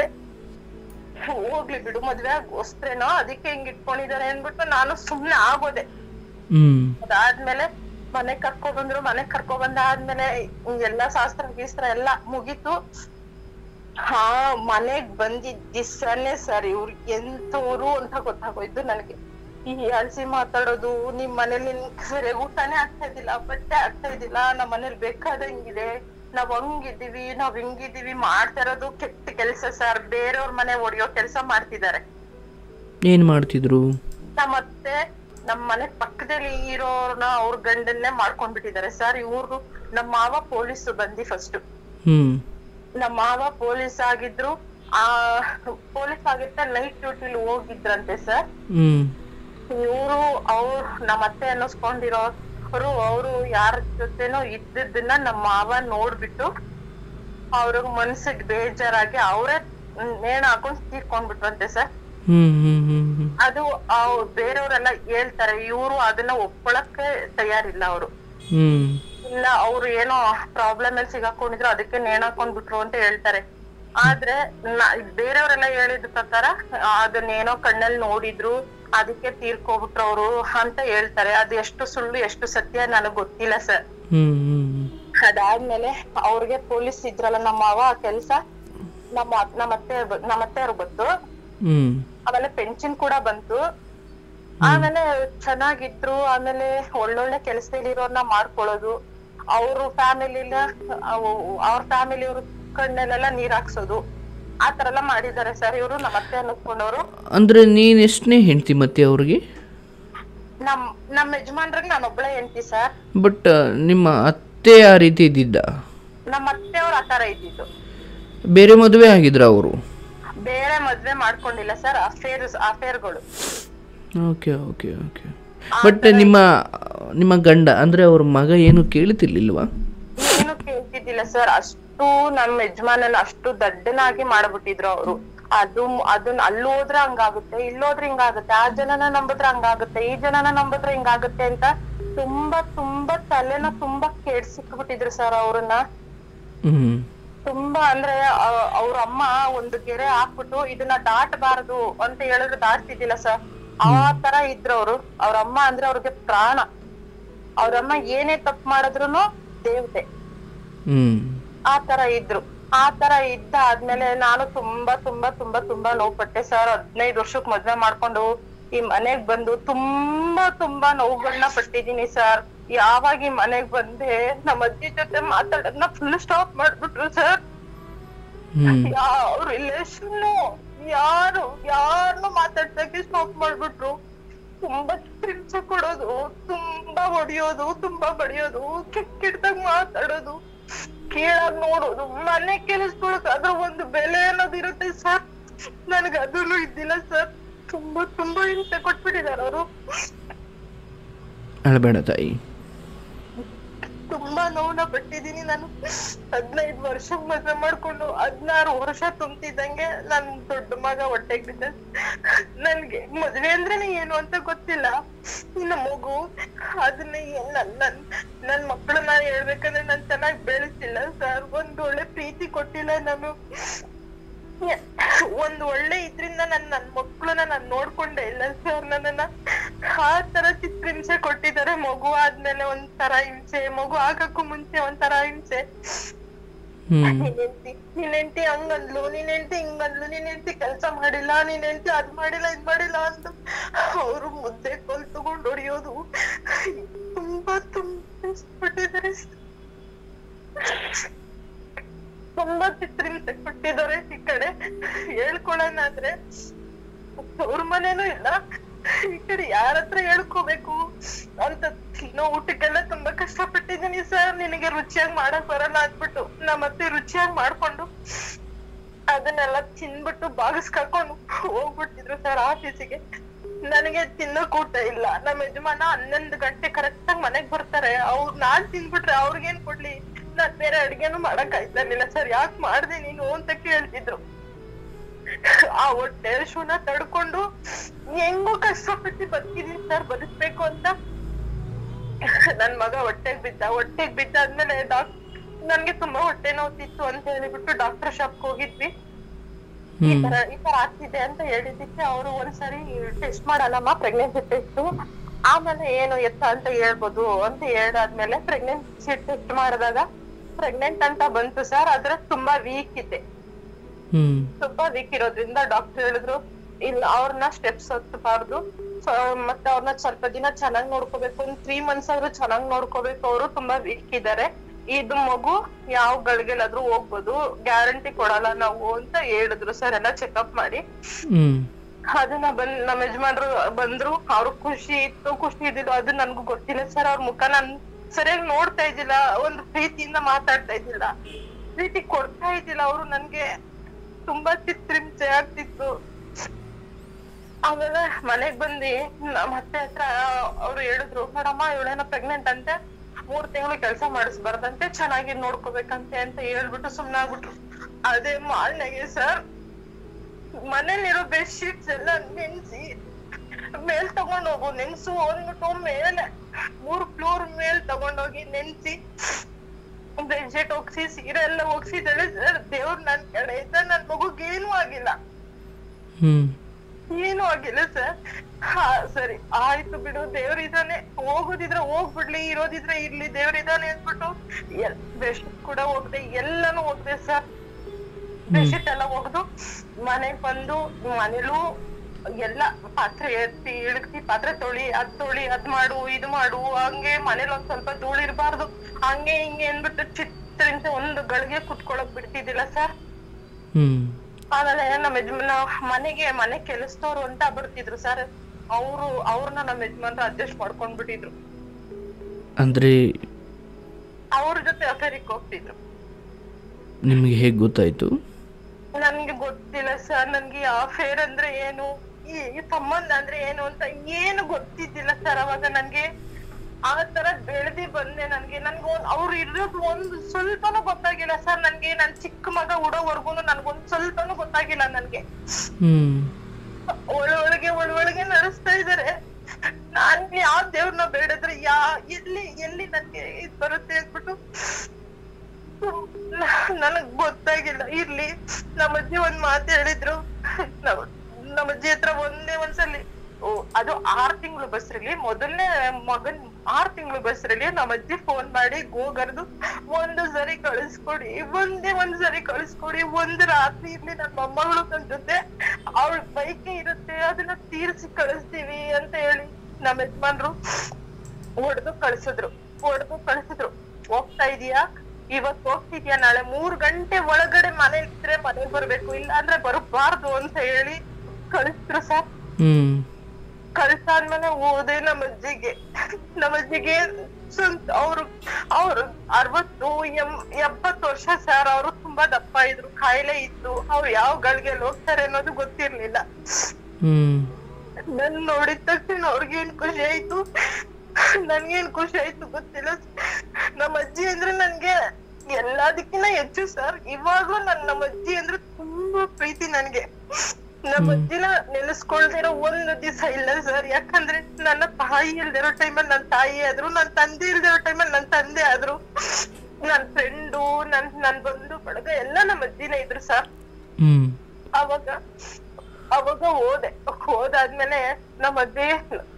ಹೋಗ್ಲಿ ಬಿಡು ಮದ್ವೆ ಆಗೋಸ್ತ್ರೇನೋ ಅದಕ್ಕೆ ಹಿಂಗ್ ಇಟ್ಕೊಂಡಿದಾರೆ ಅನ್ಬಿಟ್ಟು ನಾನು ಸುಮ್ನೆ ಆಗೋದೆ ಹ್ಞೂ ಅದಾದ್ಮೇಲೆ ಮನೆ ಕರ್ಕೊ ಬಂದ್ರು ಮನೆ ಕರ್ಕೊ ಬಂದಾದ್ಮೇಲೆ ಎಲ್ಲಾ ಶಾಸ್ತ್ರ ಗೀಸ್ತ್ರ ಎಲ್ಲಾ ಮುಗೀತು ಹಾ ಮನೆಗ್ ಬಂದಿದ್ ದಿವ್ಸನೇ ಸರ್ ಇವ್ರು ಎಂತವ್ರು ಅಂತ ಗೊತ್ತಾಗೋಯ್ತು ನನಗೆ ಈ ಅಳ್ಸಿ ಮಾತಾಡೋದು ನಿಮ್ ಮನೇಲಿ ನಿನ್ ಸರಿಯಾಗಿ ಊಟನೇ ಆಗ್ತಾ ಇದ್ದಿಲ್ಲ ಬಟ್ಟೆ ಆಗ್ತಾ ಇದ್ದಿಲ್ಲ ನಮ್ ಮನೇಲಿ ಬೇಕಾದಂಗಿದೆ ನಾವ್ ಹಂಗಿದೀವಿ ನಾವ್ ಹಿಂಗಿದೀವಿ ಮಾಡ್ತಾ ಇರೋದು ಕೆಟ್ಟ ಕೆಲ್ಸ ಸರ್ ಬೇರೆಯವ್ರ ಮನೆ ಹೊಡಿಯೋ ಕೆಲ್ಸ ಮಾಡ್ತಿದ್ದಾರೆ ಏನು ಮಾಡ್ತಿದ್ರು ಮತ್ತೆ ನಮ್ ಮನೆ ಪಕ್ಕದಲ್ಲಿ ಇರೋರ್ನ ಅವ್ರ ಗಂಡನ್ನೇ ಮಾಡ್ಕೊಂಡ್ಬಿಟ್ಟಿದ್ದಾರೆ ಸರ್ ಇವ್ರು ನಮ್ ಮಾವ ಪೊಲೀಸ್ ಬಂದಿ ಫಸ್ಟ್ ಹ್ಞೂ ನಮ್ ಮಾವ ಪೊಲೀಸ್ ಆಗಿದ್ರು ಆ ಪೊಲೀಸ್ ಆಗಿರ್ತ ನೈಟ್ ಡ್ಯೂಟಿಲಿ ಹೋಗಿದ್ರಂತೆ ಸರ್ ಹ್ಞೂ ಇವ್ರು ಅವ್ರು ನಮ್ಮ ಅತ್ತೆ ಅನ್ನಿಸ್ಕೊಂಡಿರೋರು ಅವ್ರು ಯಾರ ಜೊತೆನೋ ಇದ್ದದನ್ನ ನಮ್ಮ ಮಾವ ನೋಡ್ಬಿಟ್ಟು ಅವ್ರಿಗೆ ಮನ್ಸಿಗೆ ಬೇಜಾರಾಗಿ ಅವರೇ ನೇಣ ಹಾಕೊಂಡ್ ತೀರ್ಕೊಂಡ್ಬಿಟ್ರಂತೆ ಸರ್ ಹ್ಞೂ ಹ್ಞೂ ಹ್ಞೂ ಹ್ಞೂ ಅದು ಅವ್ರ್ ಬೇರೆಯವರೆಲ್ಲ ಹೇಳ್ತಾರೆ ಇವ್ರು ಅದನ್ನ ಒಪ್ಕೊಳಕ್ಕೆ ತಯಾರಿಲ್ಲ ಅವರು ಹ್ಞೂ ಇಲ್ಲ ಅವ್ರು ಏನೋ ಪ್ರಾಬ್ಲಮ್ ಅಲ್ಲಿ ಸಿಗಾಕೊಂಡಿದ್ರು ಅದಕ್ಕೆ ನೇಣ್ ಹಾಕೊಂಡ್ಬಿಟ್ರು ಅಂತ ಹೇಳ್ತಾರೆ ಆದ್ರೆ ನ- ಬೇರೆಯವರೆಲ್ಲ ಹೇಳಿದ ಪ್ರಕಾರ ಆ, ಅದನ್ನೇನೋ ಕಣ್ಣಲ್ಲಿ ನೋಡಿದ್ರು ಅದಕ್ಕೆ ತೀರ್ಕೊಬಿಟ್ರು ಅವ್ರು ಅಂತ ಹೇಳ್ತಾರೆ ಅದು ಎಷ್ಟು ಸುಳ್ಳು ಎಷ್ಟು ಸತ್ಯ ನನಗ್ ಗೊತ್ತಿಲ್ಲ ಸರ್ ಹ್ಞೂ ಹ್ಞೂ ಅದಾದ್ಮೇಲೆ ಅವ್ರಿಗೆ ಪೊಲೀಸ್ ಇದ್ರಲ್ಲ ನಮ್ಮ ಮಾವ ಆ ಕೆಲ್ಸ ನಮ್ಮ ನಮ್ಮ ಅತ್ತೆ ನಮ್ಮ ಅತ್ತೆಯವ್ರು ಬಂತು ಹ್ಞೂ ಆಮೇಲೆ ಪೆನ್ಷನ್ ಕೂಡ ಬಂತು ಆಮೇಲೆ ಚೆನ್ನಾಗಿದ್ರು ಆಮೇಲೆ ಒಳ್ಳೊಳ್ಳೆ ಕೆಲಸದಲ್ಲಿ ಇರೋರ್ನ ಮಾಡ್ಕೊಳ್ಳೋದು ಅವ್ರ ಫ್ಯಾಮಿಲಿನ ಅವ್ರ ಫ್ಯಾಮಿಲಿ ಅವ್ರ ಕಣ್ಣಲ್ಲೆಲ್ಲ ನೀರ್ ಹಾಕ್ಸೋದು ಆ ತರ ಎಲ್ಲ ಮಾಡಿದ್ದಾರೆ ಸರ್ ಇವರು ನಮ್ಮ ಅತ್ತೆ ಅನ್ನಿಸ್ಕೊಂಡವ್ರು ಅಂದರೆ ನೀನು ಎಷ್ಟನೇ ಹೆಂಡ್ತಿ ಮತ್ತೆ ಅವ್ರಿಗೆ ನಮ್ ನಮ್ಮ ಯಜಮಾನ್ರಿಗೆ ನಾನು ಒಬ್ಳೆ ಹೆಂಡ್ತಿ ಸರ್ ಬಟ್ ನಿಮ್ಮ ಅತ್ತೆ ಆ ರೀತಿ ಇದ್ದಿದ್ದ ನಮ್ಮ ಅತ್ತೆಯವ್ರು ಆ ತರ ಇದ್ದಿದ್ದು ಬೇರೆ ಮದುವೆ ಆಗಿದ್ರ ಅವರು ಬೇರೆ ಮದ್ವೆ ಮಾಡ್ಕೊಂಡಿಲ್ಲ ಸರ್ ಅಫೇರ್ ಅಫೇರ್ಗಳು ಓಕೆ ಓಕೆ ಓಕೆ ಬಟ್ ನಿಮ್ಮ ನಿಮ್ಮ ಗಂಡ ಅಂದರೆ ಅವ್ರ ಮಗ ಏನು ಕೇಳ್ತಿರ್ಲಿಲ್ವಾ ಏನು ಕೇಳ್ತಿದ್ದಿಲ್ಲ ಸರ್ ಅಷ್ಟು ನಮ್ಮ ಯಜಮಾನನ ಅಷ್ಟು ದಡ್ಡನಾಗಿ ಮಾಡ್ಬಿಟ್ಟಿದ್ರು ಅವರು ಅದು ಅದನ್ನ ಅಲ್ಲಿ ಹೋದ್ರೆ ಹಂಗಾಗುತ್ತೆ ಇಲ್ಲೋದ್ರೆ ಹಿಂಗಾಗುತ್ತೆ ಆ ಜನನ ನಂಬಿದ್ರೆ ಹಂಗಾಗುತ್ತೆ ಈ ಜನನ ನಂಬಿದ್ರೆ ಹಿಂಗಾಗುತ್ತೆ ಅಂತ ತುಂಬಾ ತುಂಬಾ ತಲೆನ ತುಂಬಾ ಕೆಡ್ಸಿಕ್ಬಿಟ್ಟಿದ್ರು ಸರ್ ಅವ್ರನ್ನ ಹ್ಞೂ ತುಂಬಾ ಅಂದ್ರೆ ಅವ್ರ ಅಮ್ಮ ಒಂದು ಗೆರೆ ಹಾಕ್ಬಿಟ್ಟು ಇದನ್ನ ದಾಟಬಾರದು ಅಂತ ಹೇಳಿದ್ರೆ ದಾಟ್ತಿದ್ದಿಲ್ಲ ಸರ್ ಆ ತರ ಇದ್ರು ಅವ್ರು ಅವ್ರ ಅಮ್ಮ ಅಂದ್ರೆ ಅವ್ರಿಗೆ ಪ್ರಾಣ ಅವ್ರಮ್ಮ ಏನೇ ತಪ್ಪು ಮಾಡಿದ್ರು ದೇವತೆ ಹ್ಞೂ ಆ ತರ ಇದ್ರು ಆ ತರ ಇದ್ದ ಆದ್ಮೇಲೆ ನಾನು ತುಂಬಾ ತುಂಬಾ ತುಂಬಾ ತುಂಬಾ ನೋವು ಪಟ್ಟೆ ಸರ್ ಹದಿನೈದು ವರ್ಷಕ್ ಮದ್ವೆ ಮಾಡ್ಕೊಂಡು ಈ ಮನೆಗ್ ಬಂದು ತುಂಬಾ ತುಂಬಾ ನೋವುಗಳನ್ನ ಪಟ್ಟಿದೀನಿ ಸರ್ ಯಾವಾಗ ಈ ಮನೆಗ್ ಬಂದೆ ನಮ್ಮ ಅಜ್ಜಿ ಜೊತೆ ಮಾತಾಡೋದನ್ನ ಫುಲ್ ಸ್ಟಾಪ್ ಮಾಡ್ಬಿಟ್ರು ಸರ್ ಹ್ಮ್ ಯಾವ ರಿಲೇಷನ್ ಯಾರು ಯಾರನ್ನು ಮಾತಾಡ್ಸಕ್ಕೆ ಸ್ಟಾಪ್ ಮಾಡ್ಬಿಟ್ರು ತುಂಬಾ ಹಿಂಸೆ ಕೊಡೋದು ತುಂಬಾ ಹೊಡಿಯೋದು ತುಂಬಾ ಬಡಿಯೋದು ಕೆಟ್ಟ ಕೆಟ್ಟದಾಗ ಮಾತಾಡೋದು ಕೇಳಾಗ್ ನೋಡೋದು ಮನೆ ಕೆಲಸದೊಳಗ ಅದ್ರ ಒಂದು ಬೆಲೆ ಅನ್ನೋದು ಇರುತ್ತೆ ಸರ್ ನನಗ್ ಅದನ್ನು ಇದ್ದಿಲ್ಲ ಸರ್ ತುಂಬಾ ತುಂಬಾ ಹಿಂಸೆ ಕೊಟ್ಬಿಟ್ಟಿದಾರ ಅವರು ಅಳಬೇಡ ತಾಯಿ ತುಂಬಾ ನೋವನ್ನ ಪಟ್ಟಿದೀನಿ ನಾನು ಹದಿನೈದು ವರ್ಷ ಮದ್ವೆ ಮಾಡ್ಕೊಂಡು ಹದ್ನಾರು ವರ್ಷ ತುಂಬ್ತಿದ್ದಂಗೆ ನನ್ ದೊಡ್ಡ ಮಗ ಹೊಟ್ಟೆಗ್ ಬಿದ್ದ ನನ್ಗೆ ಮದ್ವೆ ಅಂದ್ರೇನೆ ಏನು ಅಂತ ಗೊತ್ತಿಲ್ಲ ಇನ್ನು ಮಗು ಅದನ್ನ ಏನ್ ನನ್ ನನ್ ನನ್ ಮಕ್ಕಳನ್ನ ಹೇಳ್ಬೇಕಂದ್ರೆ ನಾನ್ ಚೆನ್ನಾಗಿ ಬೆಳೆಸಿಲ್ಲ ಸರ್ ಒಂದ್ ಒಳ್ಳೆ ಪ್ರೀತಿ ಕೊಟ್ಟಿಲ್ಲ ನಾನು ಒಂದ್ ಒಳ್ಳೆ ಇದ್ರಿಂದ ನನ್ ನನ್ ಮಕ್ಳನ್ನ ನಾನ್ ನೋಡ್ಕೊಂಡೆ ಇಲ್ಲ ಸರ್ ನನ್ನನ್ನ ಆ ತರ ಚಿತ್ರಹಿಂಸೆ ಕೊಟ್ಟಿದ್ದಾರೆ ಮಗು ಆದ್ಮೇಲೆ ಒಂಥರ ಹಿಂಸೆ ಮಗು ಆಗಕ್ಕೂ ಮುಂಚೆ ಒಂಥರ ಹಿಂಸೆ ಹ್ಮ್ ನಿನ್ ಹೆಂಡ್ತಿ ನಿನ್ ಹೆಂಡ್ತಿ ಹಂಗಂದ್ಲು ನಿನ್ ಹೆಂಡ್ತಿ ಹಿಂಗಂದ್ಲು ನಿನ್ ಹೆಂಡ್ತಿ ಕೆಲ್ಸ ಮಾಡಿಲ್ಲ ನಿನ್ ಹೆಂಡ್ತಿ ಅದ್ ಮಾಡಿಲ್ಲ ಇದ್ ಮಾಡಿಲ್ಲ ಅಂತ ಅವ್ರು ಮುದ್ದೆ ಕೋಲ್ ತಗೊಂಡ್ ಹೊಡಿಯೋದು ತುಂಬಾ ತುಂಬಾ ಕೊಟ್ಟಿದ್ದಾರೆ ತುಂಬಾ ಚಿತ್ರಹಿಂಸೆ ಕೊಟ್ಟಿದ್ದಾರೆ ಈ ಕಡೆ ಹೇಳ್ಕೊಳೋಣ ಆದ್ರೆ ಅವ್ರ ಮನೇನೂ ಇಲ್ಲ ಈ ಕಡೆ ಯಾರ ಹತ್ರ ಹೇಳ್ಕೋಬೇಕು ಅಂತ ಇನ್ನೂ ಊಟಕ್ಕೆಲ್ಲ ತುಂಬಾ ಕಷ್ಟಪಟ್ಟಿದ್ದೀನಿ ಸರ್ ನಿನಗೆ ರುಚಿಯಾಗಿ ಮಾಡಕ್ ಬರಲ್ಲ ಅಂದ್ಬಿಟ್ಟು ನಮ್ಮ ಅತ್ತೆ ರುಚಿಯಾಗಿ ಮಾಡ್ಕೊಂಡು ಅದನ್ನೆಲ್ಲ ತಿನ್ಬಿಟ್ಟು ಬಾಗಿಸ್ ಕರ್ಕೊಂಡು ಹೋಗ್ಬಿಟ್ಟಿದ್ರು ಸರ್ ಆಫೀಸಿಗೆ ನನಗೆ ತಿನ್ನಕ್ ಊಟ ಇಲ್ಲ ನಮ್ಮ ಯಜಮಾನ ಹನ್ನೊಂದು ಗಂಟೆ ಕರೆಕ್ಟ್ ಆಗಿ ಮನೆಗ್ ಬರ್ತಾರೆ ಅವ್ರು ನಾನ್ ತಿನ್ಬಿಟ್ರೆ ಅವ್ರಿಗೇನ್ ಕೊಡ್ಲಿ ನಾನ್ ಬೇರೆ ಅಡ್ಗೆನೂ ಮಾಡಕ್ ಆಯ್ತಾನಿಲ್ಲ ಸರ್ ಯಾಕೆ ಮಾಡ್ದೆ ನೀನು ಅಂತ ಕೇಳ್ತಿದ್ರು ಆ ಹೊಟ್ಟೆ ಹಸುನ ತಡ್ಕೊಂಡು ಹೆಂಗೋ ಕಷ್ಟಪಟ್ಟು ಬದುಕಿದೀನಿ ಸರ್ ಬದುಕ್ಬೇಕು ಅಂತ ನನ್ ಮಗ ಹೊಟ್ಟೆಗ್ ಬಿದ್ದ ಹೊಟ್ಟೆಗ್ ಬಿದ್ದಾದ್ಮೇಲೆ ಡಾಕ್ ನನ್ಗೆ ತುಂಬಾ ಹೊಟ್ಟೆ ನೋವ್ತಿತ್ತು ಅಂತ ಹೇಳಿಬಿಟ್ಟು ಡಾಕ್ಟರ್ ಶಾಪ್ ಹೋಗಿದ್ವಿ ಈ ಹ್ಮ್ ತರ ಈ ತರ ಆಗ್ತಿದೆ ಅಂತ ಹೇಳಿದಕ್ಕೆ ಅವರು ಒಂದ್ಸರಿ ಟೆಸ್ಟ್ ಮಾಡಲ್ಲಮ್ಮ ಪ್ರೆಗ್ನೆನ್ಸಿ ಟೆಸ್ಟ್ ಆಮೇಲೆ ಏನು ಎತ್ತ ಅಂತ ಹೇಳ್ಬೋದು ಅಂತ ಹೇಳಾದ್ಮೇಲೆ ಪ್ರೆಗ್ನೆನ್ಸಿ ಟೆಸ್ಟ್ ಮಾಡಿದಾಗ ಪ್ರೆಗ್ನೆಂಟ್ ಅಂತ ಬಂತು ಸರ್ ಆದ್ರೆ ತುಂಬಾ ವೀಕ್ ಇದೆ ಹ್ಮ್ ತುಂಬಾ ವೀಕ್ ಇರೋದ್ರಿಂದ ಡಾಕ್ಟರ್ ಹೇಳಿದ್ರು ಇಲ್ಲ ಅವ್ರನ್ನ ಸ್ಟೆಪ್ಸ್ ಹತ್ತಬಾರ್ದು ಸೊ, ಮತ್ತೆ ಅವ್ರನ್ನ ಸ್ವಲ್ಪ ದಿನ ಚೆನ್ನಾಗ್ ನೋಡ್ಕೋಬೇಕು ಒಂದ್ ತ್ರೀ ಮಂತ್ಸ್ ಆದ್ರೂ ಚೆನ್ನಾಗ್ ನೋಡ್ಕೋಬೇಕು ಅವರು ತುಂಬಾ ವೀಕ್ ಇದಾರೆ ಇದು ಮಗು ಯಾವ ಗಳಿಗೆಲಾದ್ರೂ ಹೋಗ್ಬೋದು ಗ್ಯಾರಂಟಿ ಕೊಡಲ್ಲ ನಾವು ಅಂತ ಹೇಳಿದ್ರು ಸರ್ ಎಲ್ಲ ಚೆಕಪ್ ಮಾಡಿ ಹ್ಮ್ ಅದನ್ನ ಬಂದ್ ನಮ್ಮ ಯಜಮಾನ್ರು ಬಂದ್ರು ಅವ್ರು ಖುಷಿ ಇತ್ತು ಖುಷಿ ಇದ್ದಿಲ್ಲ ಅದು ನನ್ಗೂ ಗೊತ್ತಿಲ್ಲ ಸರ್ ಅವ್ರ ಮುಖ ನಾನ್ ಸರಿಯಾಗಿ ನೋಡ್ತಾ ಇದ್ದಿಲ್ಲ ಒಂದು ಪ್ರೀತಿಯಿಂದ ಮಾತಾಡ್ತಾ ಇದ್ದಿಲ್ಲ ಪ್ರೀತಿ ಕೊಡ್ತಾ ಇದ್ದಿಲ್ಲ ಅವ್ರು ನನ್ಗೆ ತುಂಬಾ ಚಿತ್ರಹಿಂಸೆ ಆಗ್ತಿತ್ತು ಆಮೇಲೆ ಮನೆಗ್ ಬಂದಿ ನಮ್ಮ ಅತ್ತೆ ಹತ್ರ ಅವ್ರು ಹೇಳಿದ್ರು ನೋಡಮ್ಮ ಇವಳೇನೋ ಪ್ರೆಗ್ನೆಂಟ್ ಅಂತೆ ಮೂರ್ ತಿಂಗಳು ಕೆಲಸ ಮಾಡಿಸ್ಬಾರ್ದಂತೆ ಚೆನ್ನಾಗಿ ನೋಡ್ಕೋಬೇಕಂತೆ ಅಂತ ಹೇಳ್ಬಿಟ್ಟು ಸುಮ್ನಾಗ್ಬಿಟ್ರು ಅದೇ ಮಾಲ್ನಾಗೆ ಸರ್ ಮನೇಲಿರೋ ಬೆಡ್ ಶೀಟ್ಸ್ ಎಲ್ಲ ನೆನ್ಸಿ ಮೇಲ್ ತಗೊಂಡ್ ಹೋಗು ನೆನ್ಸು ಅಂದ್ಬಿಟ್ಟು ಮೇಲೆ ಮೂರ್ ಫ್ಲೋರ್ ಮೇಲ್ ತಗೊಂಡೋಗಿ ನೆನ್ಸಿ ಬೆಡ್ ಶೀಟ್ ಹೋಗ್ಸಿ ಸೀರೆ ಎಲ್ಲ ಹೋಗ್ಸಿದಾಳೆ ಸರ್ ದೇವ್ರ್ ನನ್ ಕಡೆ ಇದ್ದ ನನ್ ಮಗುಗೇನು ಆಗಿಲ್ಲ ಹ್ಮ್ ಏನು ಆಗಿಲ್ಲ ಸರ್ ಹಾ ಸರಿ ಆಯ್ತು ಬಿಡು ದೇವ್ರಿದಾನೆ ಹೋಗೋದಿದ್ರೆ ಹೋಗ್ಬಿಡ್ಲಿ ಇರೋದಿದ್ರೆ ಇರ್ಲಿ ದೇವ್ರಿದಾನೆ ಅಂದ್ಬಿಟ್ಟು ಎಲ್ ಬೆಡ್ಶೀಟ್ ಕೂಡ ಹೋಗ್ದೆ ಎಲ್ಲಾನು ಹೋಗ್ದೆ ಸರ್ ಬೆಡ್ಶೀಟ್ ಎಲ್ಲ ಒಗ್ದು ಮನೆಗ್ ಬಂದು ಮನೇಲೂ ಎಲ್ಲ ಪಾತ್ರೆ ಎತ್ತಿ ಇಳಕ್ತಿ ಪಾತ್ರೆ ತೊಳಿ ಅದ್ ತೊಳಿ ಅದ್ ಮಾಡು ಇದು ಮಾಡು ಹಂಗೆ ಮನೇಲಿ ಒಂದ್ ಸ್ವಲ್ಪ ಧೂಳು ಇರ್ಬಾರ್ದು ಹಂಗೆ ಹಿಂಗೆ ಅಂದ್ಬಿಟ್ಟು ಚಿತ್ರಹಿಂಸೆ ಒಂದು ಗಳಿಗೆ ಕುತ್ಕೊಳಕ್ ಬಿಡ್ತಿದ್ದಿಲ್ಲ ಸರ್ ಹ್ಮ್ ಆಮೇಲೆ ನಮ್ಮ ಯಜಮಾನ ಮನೆಗೆ ಮನೆ ಕೆಲಸದವ್ರು ಅಂತ ಬರ್ತಿದ್ರು ಸರ್ ಅವ್ರು ಅವ್ರನ್ನ ನಮ್ಮ ಯಜಮಾನ್ರು ಅಡ್ಜಸ್ಟ್ ಮಾಡ್ಕೊಂಡ್ ಬಿಟ್ಟಿದ್ರು ಅಂದರೆ ಅವ್ರ ಜೊತೆ ಅಫೇರಿಗೆ ಹೋಗ್ತಿದ್ರು ನಿಮಗೆ ಹೇಗೆ ಗೊತ್ತಾಯಿತು ನನ್ಗೆ ಗೊತ್ತಿಲ್ಲ ಸರ್ ನನ್ಗೆ ಅಫೇರ್ ಅಂದ್ರೆ ಏನು ಈ ಈ ಸಂಬಂಧ ಅಂದ್ರೆ ಏನು ಅಂತ ಏನು ಗೊತ್ತಿದ್ದಿಲ್ಲ ಸರ್ ಅವಾಗ ನನ್ಗೆ ಆ ತರ ಬೆಳ್ದಿ ಬಂದೆ ನನ್ಗೆ ನನ್ಗೆ ಒಂದ್ ಅವ್ರು ಇರೋದು ಒಂದು ಸ್ವಲ್ಪನೂ ಗೊತ್ತಾಗಿಲ್ಲ ಸರ್ ನನ್ಗೆ ನನ್ ಚಿಕ್ಕ ಮಗ ಉಡೋವರ್ಗುನು ನನ್ಗೊಂದ್ ಸ್ವಲ್ಪನೂ ಗೊತ್ತಾಗಿಲ್ಲ ನನ್ಗೆ ಹ್ಮ್ ಒಳ ಒಳಗೆ ಒಳ ಒಳಗೆ ನಡೆಸ್ತಾ ಇದಾರೆ ನಾನ್ ಯಾವ ದೇವ್ರನ್ನ ಬೇಡದ್ರೆ ಯಾ ಎಲ್ಲಿ ಎಲ್ಲಿ ನನ್ಗೆ ಇದ್ ಬರುತ್ತೆ ಅಂದ್ಬಿಟ್ಟು ನನಗ್ ಗೊತ್ತಾಗಿಲ್ಲ ಇರ್ಲಿ ನಮ್ಮ ಅಜ್ಜಿ ಒಂದ್ ಮಾತು ಹೇಳಿದ್ರು ನಮ್- ನಮ್ಮ ಅಜ್ಜಿ ಹತ್ರ ಒಂದೇ ಒಂದ್ಸಲಿ ಓ ಅದು ಆರ್ ತಿಂಗಳು ಬಸ್ರಲ್ಲಿ ಮೊದಲನೇ ಮಗನ್ ಆರ್ ತಿಂಗಳು ಬಸ್ರಲ್ಲಿ ನಮ್ಮ ಅಜ್ಜಿ ಫೋನ್ ಮಾಡಿ ಗೋಗರ್ದು ಒಂದು ಸರಿ ಕಳಿಸ್ಕೊಡಿ ಒಂದೇ ಒಂದ್ ಸರಿ ಕಳಿಸ್ಕೊಡಿ ಒಂದ್ ರಾತ್ರಿ ಇರ್ಲಿ ನನ್ನ ಮೊಮ್ಮಗಳು ನನ್ ಜೊತೆ ಅವಳ ಬೈಕೆ ಇರುತ್ತೆ ಅದನ್ನ ತೀರ್ಸಿ ಕಳಿಸ್ತೀವಿ ಅಂತ ಹೇಳಿ ನಮ್ಮ ಯಜಮಾನ್ರು ಹೊಡೆದು ಕಳ್ಸಿದ್ರು ಹೊಡೆದು ಕಳ್ಸಿದ್ರು ಹೋಗ್ತಾ ಇದೀಯಾ ಇವತ್ ಹೋಗ್ತಿದ್ಯಾ ನಾಳೆ ಮೂರ್ ಗಂಟೆ ಒಳಗಡೆ ಮನೆ ಇದ್ರೆ ಮನೆಗ್ ಬರ್ಬೇಕು ಇಲ್ಲ ಅಂದ್ರೆ ಬರಬಾರ್ದು ಅಂತ ಹೇಳಿ ಕಳಿಸಿದ್ರು ಸರ್ ಹ್ಮ್ ಕಳ್ಸಾದ್ಮೇಲೆ ಹೋದೆ ನಮ್ಮ ಅಜ್ಜಿಗೆ ನಮ್ಮ ಅಜ್ಜಿಗೆ ಸ್ವಂತ ಅವ್ರು ಅವ್ರು ಅರವತ್ತು ಎಂ ಎಪ್ಪತ್ತು ವರ್ಷ ಸರ್ ಅವರು ತುಂಬಾ ದಪ್ಪ ಇದ್ರು ಕಾಯಿಲೆ ಇತ್ತು ಅವ್ರು ಯಾವ ಗಳಿಗೆ ಹೋಗ್ತಾರೆ ಅನ್ನೋದು ಗೊತ್ತಿರ್ಲಿಲ್ಲ ಹ್ಮ್ ನನ್ ನೋಡಿದ ತಕ್ಷಣ ಅವ್ರಿಗೇನ್ ಖುಷಿ ಆಯ್ತು ನನ್ಗೇನ್ ಖುಷಿ ಆಯ್ತು ಗೊತ್ತಿಲ್ಲ ನಮ್ಮ ಅಜ್ಜಿ ಅಂದ್ರೆ ನನ್ಗೆ ಎಲ್ಲದಕ್ಕಿಂತ ಹೆಚ್ಚು ಸರ್ ಇವಾಗ್ಲೂ ನನ್ ನಮ್ಮ ಅಜ್ಜಿ ಅಂದ್ರೆ ತುಂಬಾ ಪ್ರೀತಿ ನನ್ಗೆ ನಮ್ಮ ಅಜ್ಜಿನ ನೆನೆಸ್ಕೊಳ್ದಿರೋ ಒಂದು ದಿವಸ ಇಲ್ಲ ಸರ್ ಯಾಕಂದ್ರೆ ನನ್ನ ತಾಯಿ ಇಲ್ದಿರೋ ಟೈಮಲ್ಲಿ ನನ್ ತಾಯಿ ಆದ್ರು ನನ್ ತಂದೆ ಇಲ್ದಿರೋ ಟೈಮಲ್ಲಿ ನನ್ ತಂದೆ ಆದ್ರು ನನ್ ಫ್ರೆಂಡು ನನ್ ನನ್ ಬಂಧು ಬಳಗ ಎಲ್ಲ ನಮ್ಮ ಅಜ್ಜಿನೇ ಇದ್ರು ಸರ್ ಹ್ಮ್ ಅವಾಗ ಅವಾಗ ಹೋದೆ ಹೋದಾದ್ಮೇಲೆ ನಮ್ಮ ಅಜ್ಜಿ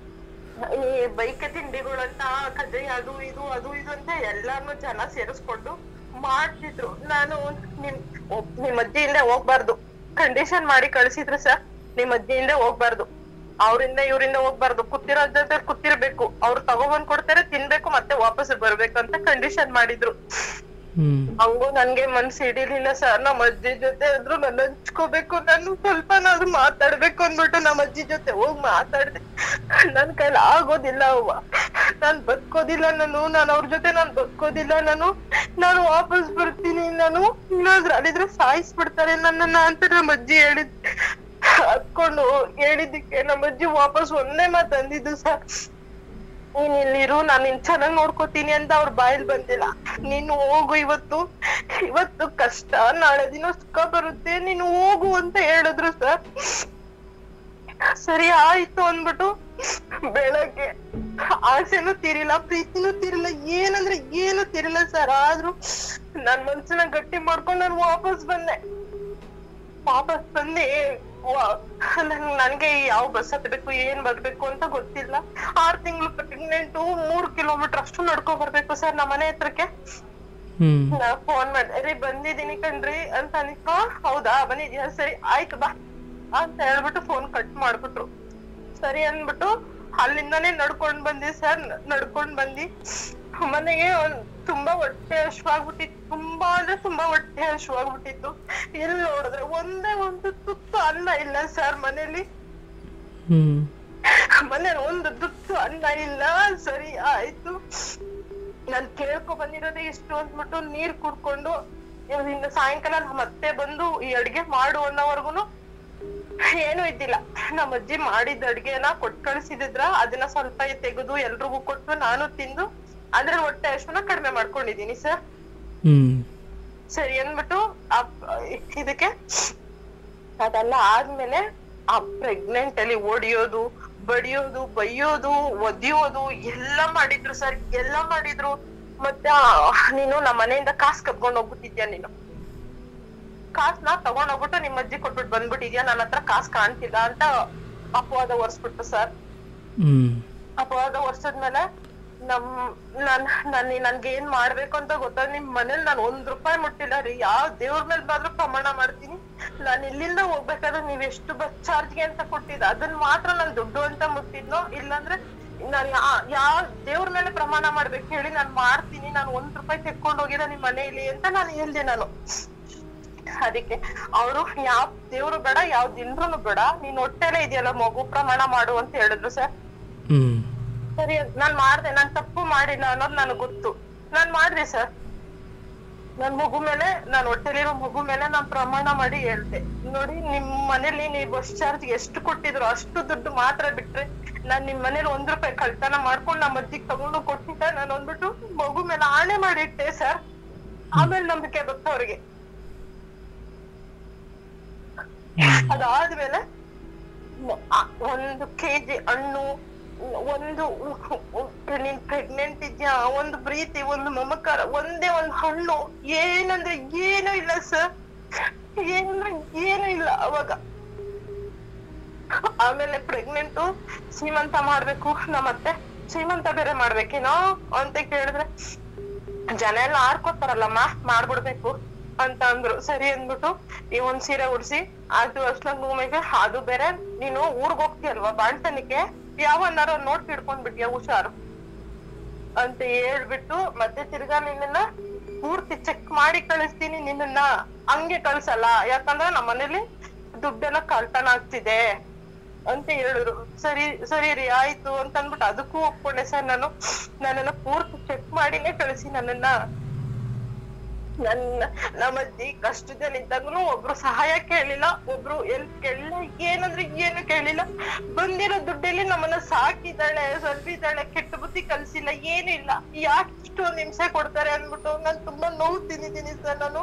ಈ ಬೈಕ್ ತಿಂಡಿಗಳಂತ ಕಜ್ಜಾಯ ಅದು ಇದು ಅದು ಇದು ಅಂತ ಎಲ್ಲಾನು ಜನ ಸೇರಿಸ್ಕೊಂಡು ಮಾಡ್ತಿದ್ರು ನಾನು ನಿಮ್ ಒಬ್- ನಿಮ್ ಅಜ್ಜಿಯಿಂದ ಹೋಗ್ಬಾರ್ದು ಕಂಡೀಷನ್ ಮಾಡಿ ಕಳ್ಸಿದ್ರು ಸರ್ ನಿಮ್ ಅಜ್ಜಿಯಿಂದ ಹೋಗ್ಬಾರ್ದು ಅವ್ರಿಂದ ಇವ್ರಿಂದ ಹೋಗ್ಬಾರ್ದು ಕೂತಿರೋ ಜೊತೆ ಕೂತಿರ್ಬೇಕು ಅವ್ರು ತಗೊಬಂದ್ ಕೊಡ್ತಾರೆ ತಿನ್ಬೇಕು ಮತ್ತೆ ವಾಪಸ್ ಬರ್ಬೇಕು ಅಂತ ಕಂಡೀಷನ್ ಮಾಡಿದ್ರು ಹ್ಮ್ ಹಂಗೂ ನನ್ಗೆ ಮನ್ಸ್ ಹಿಡಿಲಿಲ್ಲ ಸರ್ ನಮ್ಮ ಅಜ್ಜಿ ಜೊತೆ ಆದ್ರೂ ನನ್ನ ಹಂಚ್ಕೋಬೇಕು ನಾನು ಸ್ವಲ್ಪನಾದ್ರೂ ಮಾತಾಡ್ಬೇಕು ಅಂದ್ಬಿಟ್ಟು ನಮ್ಮ ಅಜ್ಜಿ ಜೊತೆ ಹೋಗ್ ಮಾತಾಡ್ದೆ ನನ್ ಕೈಲಿ ಆಗೋದಿಲ್ಲ ಅವ್ವ ನಾನ್ ಬದುಕೋದಿಲ್ಲ ನಾನು ನಾನು ಅವ್ರ ಜೊತೆ ನಾನ್ ಬದುಕೋದಿಲ್ಲ ನಾನು ನಾನು ವಾಪಸ್ ಬರ್ತೀನಿ ನಾನು ಇಲ್ಲಾಂದ್ರೆ ಅಲ್ಲಿದ್ರೆ ಸಾಯಿಸ್ಬಿಡ್ತಾರೆ ನನ್ನನ್ನ ಅಂತ ನಮ್ಮ ಅಜ್ಜಿ ಹೇಳಿದ್ ಹತ್ಕೊಂಡು ಹೇಳಿದ್ದಕ್ಕೆ ನಮ್ಮ ಅಜ್ಜಿ ವಾಪಸ್ ಒಂದೇ ಮಾತು ಅಂದಿದ್ದು ಸರ್ ನೀನ್ ಇಲ್ಲಿರು ನಾನ್ ನಿನ್ ಚೆನ್ನಾಗ್ ನೋಡ್ಕೋತೀನಿ ಅಂತ ಅವ್ರ ಬಾಯಲ್ಲಿ ಬಂದಿಲ್ಲ ನೀನು ಹೋಗು ಇವತ್ತು ಇವತ್ತು ಕಷ್ಟ ನಾಳೆ ದಿನ ಸುಖ ಬರುತ್ತೆ ನೀನು ಹೋಗು ಅಂತ ಹೇಳಿದ್ರು ಸರ್ ಸರಿ ಆಯ್ತು ಅಂದ್ಬಿಟ್ಟು ಬೆಳಗ್ಗೆ ಆಸೆನೂ ತೀರಿಲ್ಲ ಪ್ರೀತಿನೂ ತೀರಿಲ್ಲ ಏನಂದ್ರೆ ಏನು ತೀರಿಲ್ಲ ಸರ್ ಆದ್ರೂ ನನ್ ಮನ್ಸನ್ನ ಗಟ್ಟಿ ಮಾಡ್ಕೊಂಡು ನಾನು ವಾಪಸ್ ಬಂದೆ ವಾಪಸ್ ಬಂದು ವಾ- ನನ್- ನನ್ಗೆ ಯಾವ ಬಸ್ ಹತ್ಬೇಕು ಏನ್ ಬರ್ಬೇಕು ಅಂತ ಗೊತ್ತಿಲ್ಲ ಆರ್ ತಿಂಗಳು ಪ್ರೆಗ್ನೆಂಟು ಮೂರ್ ಕಿಲೋಮೀಟರ್ ಅಷ್ಟು ನಡ್ಕೊ ಬರ್ಬೇಕು ಸರ್ ನಮ್ಮ ಮನೆ ಹತ್ರಕ್ಕೆ ಹ್ಮ್ ನಾ ಫೋನ್ ಮಾಡಿದೆ ರೀ ಬಂದಿದೀನಿ ಕಣ್ರಿ ಅಂತ ಅನಿಸ್ಕೊ ಹೌದಾ ಬಂದಿದ್ಯಾ ಸರಿ ಆಯ್ತು ಬಾ ಅಂತ ಹೇಳ್ಬಿಟ್ಟು ಫೋನ್ ಕಟ್ ಮಾಡ್ಬಿಟ್ರು ಸರಿ ಅಂದ್ಬಿಟ್ಟು ಅಲ್ಲಿಂದಾನೇ ನಡ್ಕೊಂಡ್ ಬಂದಿ ಸರ್ ನಡ್ಕೊಂಡ್ ಬಂದಿ ಮನೆಗೆ ಒಂದ್ ತುಂಬಾ ಹೊಟ್ಟೆ ಹಶ್ವಾಗ್ಬಿಟ್ಟಿತ್ತು ತುಂಬಾ ಅಂದ್ರೆ ತುಂಬಾ ಹೊಟ್ಟೆ ಹಶ್ವಾಗ್ಬಿಟ್ಟಿತ್ತು ಎಲ್ಲಿ ನೋಡಿದ್ರೆ ಒಂದೇ ಒಂದು ತುತ್ತು ಅನ್ನ ಇಲ್ಲ ಸರ್ ಮನೇಲಿ ಹ್ಮ್ ಮನೇಲಿ ಒಂದು ತುತ್ತು ಅನ್ನ ಇಲ್ಲ ಸರಿ ಆಯ್ತು ನಾನ್ ಕೇಳ್ಕೊ ಬಂದಿರೋದೇ ಇಷ್ಟು ಅಂದ್ಬಿಟ್ಟು ನೀರ್ ಕುಡ್ಕೊಂಡು ಇನ್ನು ಸಾಯಂಕಾಲ ನಮ್ಮ ಅತ್ತೆ ಬಂದು ಈ ಅಡ್ಗೆ ಮಾಡು ಅನ್ನೋವರ್ಗುನು ಏನು ಇದ್ದಿಲ್ಲ ನಮ್ಮ ಅಜ್ಜಿ ಮಾಡಿದ ಅಡ್ಗೆನ ಕೊಟ್ ಕಳ್ಸಿದ್ರ ಅದನ್ನ ಸ್ವಲ್ಪ ತೆಗೆದು ಎಲ್ರಿಗೂ ಕೊಟ್ಟು ನಾನು ತಿಂದು ಅದ್ರ ಹೊಟ್ಟೆ ಅಷ್ಟನ್ನ ಕಡಿಮೆ ಮಾಡ್ಕೊಂಡಿದೀನಿ ಸರ್ ಹ್ಮ್ ಸರಿ ಅಂದ್ಬಿಟ್ಟು ಆ- ಇದಕ್ಕೆ ಅದೆಲ್ಲ ಆದ್ಮೇಲೆ ಆ ಪ್ರೆಗ್ನೆಂಟ್ ಅಲ್ಲಿ ಹೊಡಿಯೋದು ಬಡಿಯೋದು ಬೈಯೋದು ಒದಿಯೋದು ಎಲ್ಲ ಮಾಡಿದ್ರು ಸರ್ ಎಲ್ಲ ಮಾಡಿದ್ರು ಮತ್ತೆ ಆ, ನೀನು ನಮ್ಮ ಮನೆಯಿಂದ ಕಾಸ್ ಕದ್ಕೊಂಡ್ ಹೋಗ್ಬಿಟ್ಟಿದ್ಯಾ ನೀನು ಕಾಸ್ನ ತಗೊಂಡ್ ಹೋಗ್ಬಿಟ್ಟು ನಿಮ್ ಅಜ್ಜಿ ಕೊಟ್ಬಿಟ್ಟು ಬಂದ್ಬಿಟ್ಟಿದ್ಯಾ ನನ್ನ ಹತ್ರ ಕಾಸ್ ಕಾಣ್ತಿಲ್ಲ ಅಂತ ಅಪವಾದ ಒರ್ಸ್ಬಿಟ್ಟು ಸರ್ ಹ್ಮ್ ಅಪವಾದ ವರ್ಷದ್ಮೇಲೆ ನಮ್ ನನ್ ನನ್ ನನ್ಗೆ ಏನ್ ಮಾಡ್ಬೇಕು ಅಂತ ಗೊತ್ತಾಗ ನಿಮ್ ಮನೇಲಿ ನಾನ್ ಒಂದ್ ರೂಪಾಯಿ ಮುಟ್ಟಿಲ್ಲ ರೀ ಯಾವ ದೇವ್ರ ಮೇಲೆ ಮಾತ್ರ ಪ್ರಮಾಣ ಮಾಡ್ತೀನಿ ನಾನ್ ಇಲ್ಲಿಂದ ಹೋಗ್ಬೇಕಾದ್ರೆ ನೀವ್ ಎಷ್ಟು ಬಸ್ ಚಾರ್ಜ್ಗೆ ಅಂತ ಕೊಟ್ಟಿದ್ ಅದನ್ನ ಮಾತ್ರ ನಾನ್ ದುಡ್ಡು ಅಂತ ಮುಟ್ಟಿದ್ನೋ ಇಲ್ಲಾಂದ್ರೆ ನಾನ್ ಯಾ- ಯಾವ ದೇವ್ರ ಮೇಲೆ ಪ್ರಮಾಣ ಮಾಡ್ಬೇಕು ಹೇಳಿ ನಾನ್ ಮಾಡ್ತೀನಿ ನಾನು ಒಂದ್ ರೂಪಾಯಿ ತೆಕ್ಕೊಂಡ್ ಹೋಗಿಲ್ಲ ನಿಮ್ ಮನೆಯಲ್ಲಿ ಅಂತ ನಾನು ಹೇಳ್ದೆ ನಾನು ಅದಕ್ಕೆ ಅವರು ಯಾವ ದೇವ್ರು ಬೇಡ ಯಾವ ದಿನ್ರು ಬೇಡ ನೀನ್ ಹೊಟ್ಟೆಲೆ ಇದೆಯಲ್ಲ ಮಗು ಪ್ರಮಾಣ ಮಾಡು ಅಂತ ಹೇಳಿದ್ರು ಸರ್ ಹ್ಮ್ ಸರಿ ನಾನ್ ಮಾಡ್ದೆ ನಾನ್ ತಪ್ಪು ಮಾಡಿಲ್ಲ ಅನ್ನೋದು ನನಗ್ ಗೊತ್ತು ನಾನ್ ಮಾಡ್ದೆ ಸರ್ ನನ್ ಮಗು ಮೇಲೆ ನಾನ್ ಹೊಟ್ಟೆಲಿರೋ ಮಗು ಮೇಲೆ ನಾನ್ ಪ್ರಮಾಣ ಮಾಡಿ ಹೇಳ್ದೆ ನೋಡಿ ನಿಮ್ ಮನೇಲಿ ನೀವ್ ಬಸ್ ಚಾರ್ಜ್ ಎಷ್ಟು ಕೊಟ್ಟಿದ್ರು ಅಷ್ಟು ದುಡ್ಡು ಮಾತ್ರ ಬಿಟ್ರೆ ನಾನ್ ನಿಮ್ ಮನೇಲಿ ಒಂದ್ ರೂಪಾಯಿ ಕಳ್ತನ ಮಾಡ್ಕೊಂಡು ನಮ್ಮ ಅಜ್ಜಿಗ್ ತಗೊಂಡು ಕೊಟ್ಟಿದ್ದೆ ನಾನು ಅಂದ್ಬಿಟ್ಟು ಮಗು ಮೇಲೆ ಆಣೆ ಮಾಡಿಟ್ಟೆ ಸರ್ ಆಮೇಲೆ ನಂಬಿಕೆ ಬಂತು ಅವ್ರಿಗೆ ಅದಾದ್ಮೇಲೆ ಮ- ಆ- ಒಂದು ಕೆಜಿ ಹಣ್ಣು ಒಂದು ನೀನ್ ಪ್ರೆಗ್ನೆಂಟ್ ಇದ್ಯಾ ಒಂದು ಪ್ರೀತಿ ಒಂದು ಮಮಕಾರ ಒಂದೇ ಒಂದು ಹಣ್ಣು ಏನಂದ್ರೆ ಏನು ಇಲ್ಲ ಸರ್ ಏನಂದ್ರೆ ಏನು ಇಲ್ಲ ಅವಾಗ ಆಮೇಲೆ ಪ್ರೆಗ್ನೆಂಟು ಸೀಮಂತ ಮಾಡ್ಬೇಕು ನಮ್ಮತ್ತೆ ಸೀಮಂತ ಬೇರೆ ಮಾಡ್ಬೇಕೇನೋ ಅಂತ ಕೇಳಿದ್ರೆ ಜನ ಎಲ್ಲ ಆಡ್ಕೊತಾರಲ್ಲಮ್ಮ ಮಾಡ್ಬಿಡ್ಬೇಕು ಅಂತ ಅಂದ್ರು ಸರಿ ಅಂದ್ಬಿಟ್ಟು ಈ ಒಂದ್ ಸೀರೆ ಉಡ್ಸಿ ಅದು ಅಷ್ಟೊಂದ್ ಭೂಮಿಗೆ ಅದು ಬೇರೆ ನೀನು ಊರ್ಗ್ ಹೋಗ್ತೀಯಲ್ವಾ ಬಾಣ್ತನಕ್ಕೆ ಯಾವನ್ನಾರು ನೋಟ್ ಹಿಡ್ಕೊಂಡ್ಬಿಟ್ಯಾ ಹುಷಾರು ಅಂತ ಹೇಳ್ಬಿಟ್ಟು ಮತ್ತೆ ತಿರ್ಗಾ ನಿನ್ನನ್ನ ಪೂರ್ತಿ ಚೆಕ್ ಮಾಡಿ ಕಳಿಸ್ತೀನಿ ನಿನ್ನನ್ನ ಹಂಗೆ ಕಳ್ಸಲ್ಲ ಯಾಕಂದ್ರೆ ನಮ್ಮ ಮನೇಲಿ ದುಡ್ಡೆಲ್ಲ ಕಳ್ತನ ಆಗ್ತಿದೆ ಅಂತ ಹೇಳಿದ್ರು ಸರಿ ಸರಿ ರೀ ಆಯ್ತು ಅಂತ ಅಂದ್ಬಿಟ್ಟು ಅದಕ್ಕೂ ಒಪ್ಕೊಂಡೆ ಸರ್ ನಾನು ನನ್ನನ್ನ ಪೂರ್ತಿ ಚೆಕ್ ಮಾಡಿನೇ ಕಳಿಸಿ ನನ್ನನ್ನ ನನ್ನ ನಮ್ಮ ಅಜ್ಜಿ ಕಷ್ಟದಲ್ಲಿ ಇದ್ದಾಗನು ಒಬ್ರು ಸಹಾಯ ಕೇಳಿಲ್ಲ ಒಬ್ರು ಎಲ್ ಕೇಳಿಲ್ಲ ಏನಂದ್ರೆ ಏನು ಕೇಳಿಲ್ಲ ಬಂದಿರೋ ದುಡ್ಡಲ್ಲಿ ನಮ್ಮನ್ನ ಸಾಕಿದ್ದಾಳೆ ಸಲ್ವಿದ್ದಾಳೆ ಕೆಟ್ಟ ಬುದ್ಧಿ ಕಲ್ಸಿಲ್ಲ ಏನಿಲ್ಲ ಯಾಕೆ ಇಷ್ಟೊಂದು ಹಿಂಸೆ ಕೊಡ್ತಾರೆ ಅಂದ್ಬಿಟ್ಟು ನಾನ್ ತುಂಬಾ ನೋವು ತಿಂದಿದ್ದೀನಿ ಸರ್ ನಾನು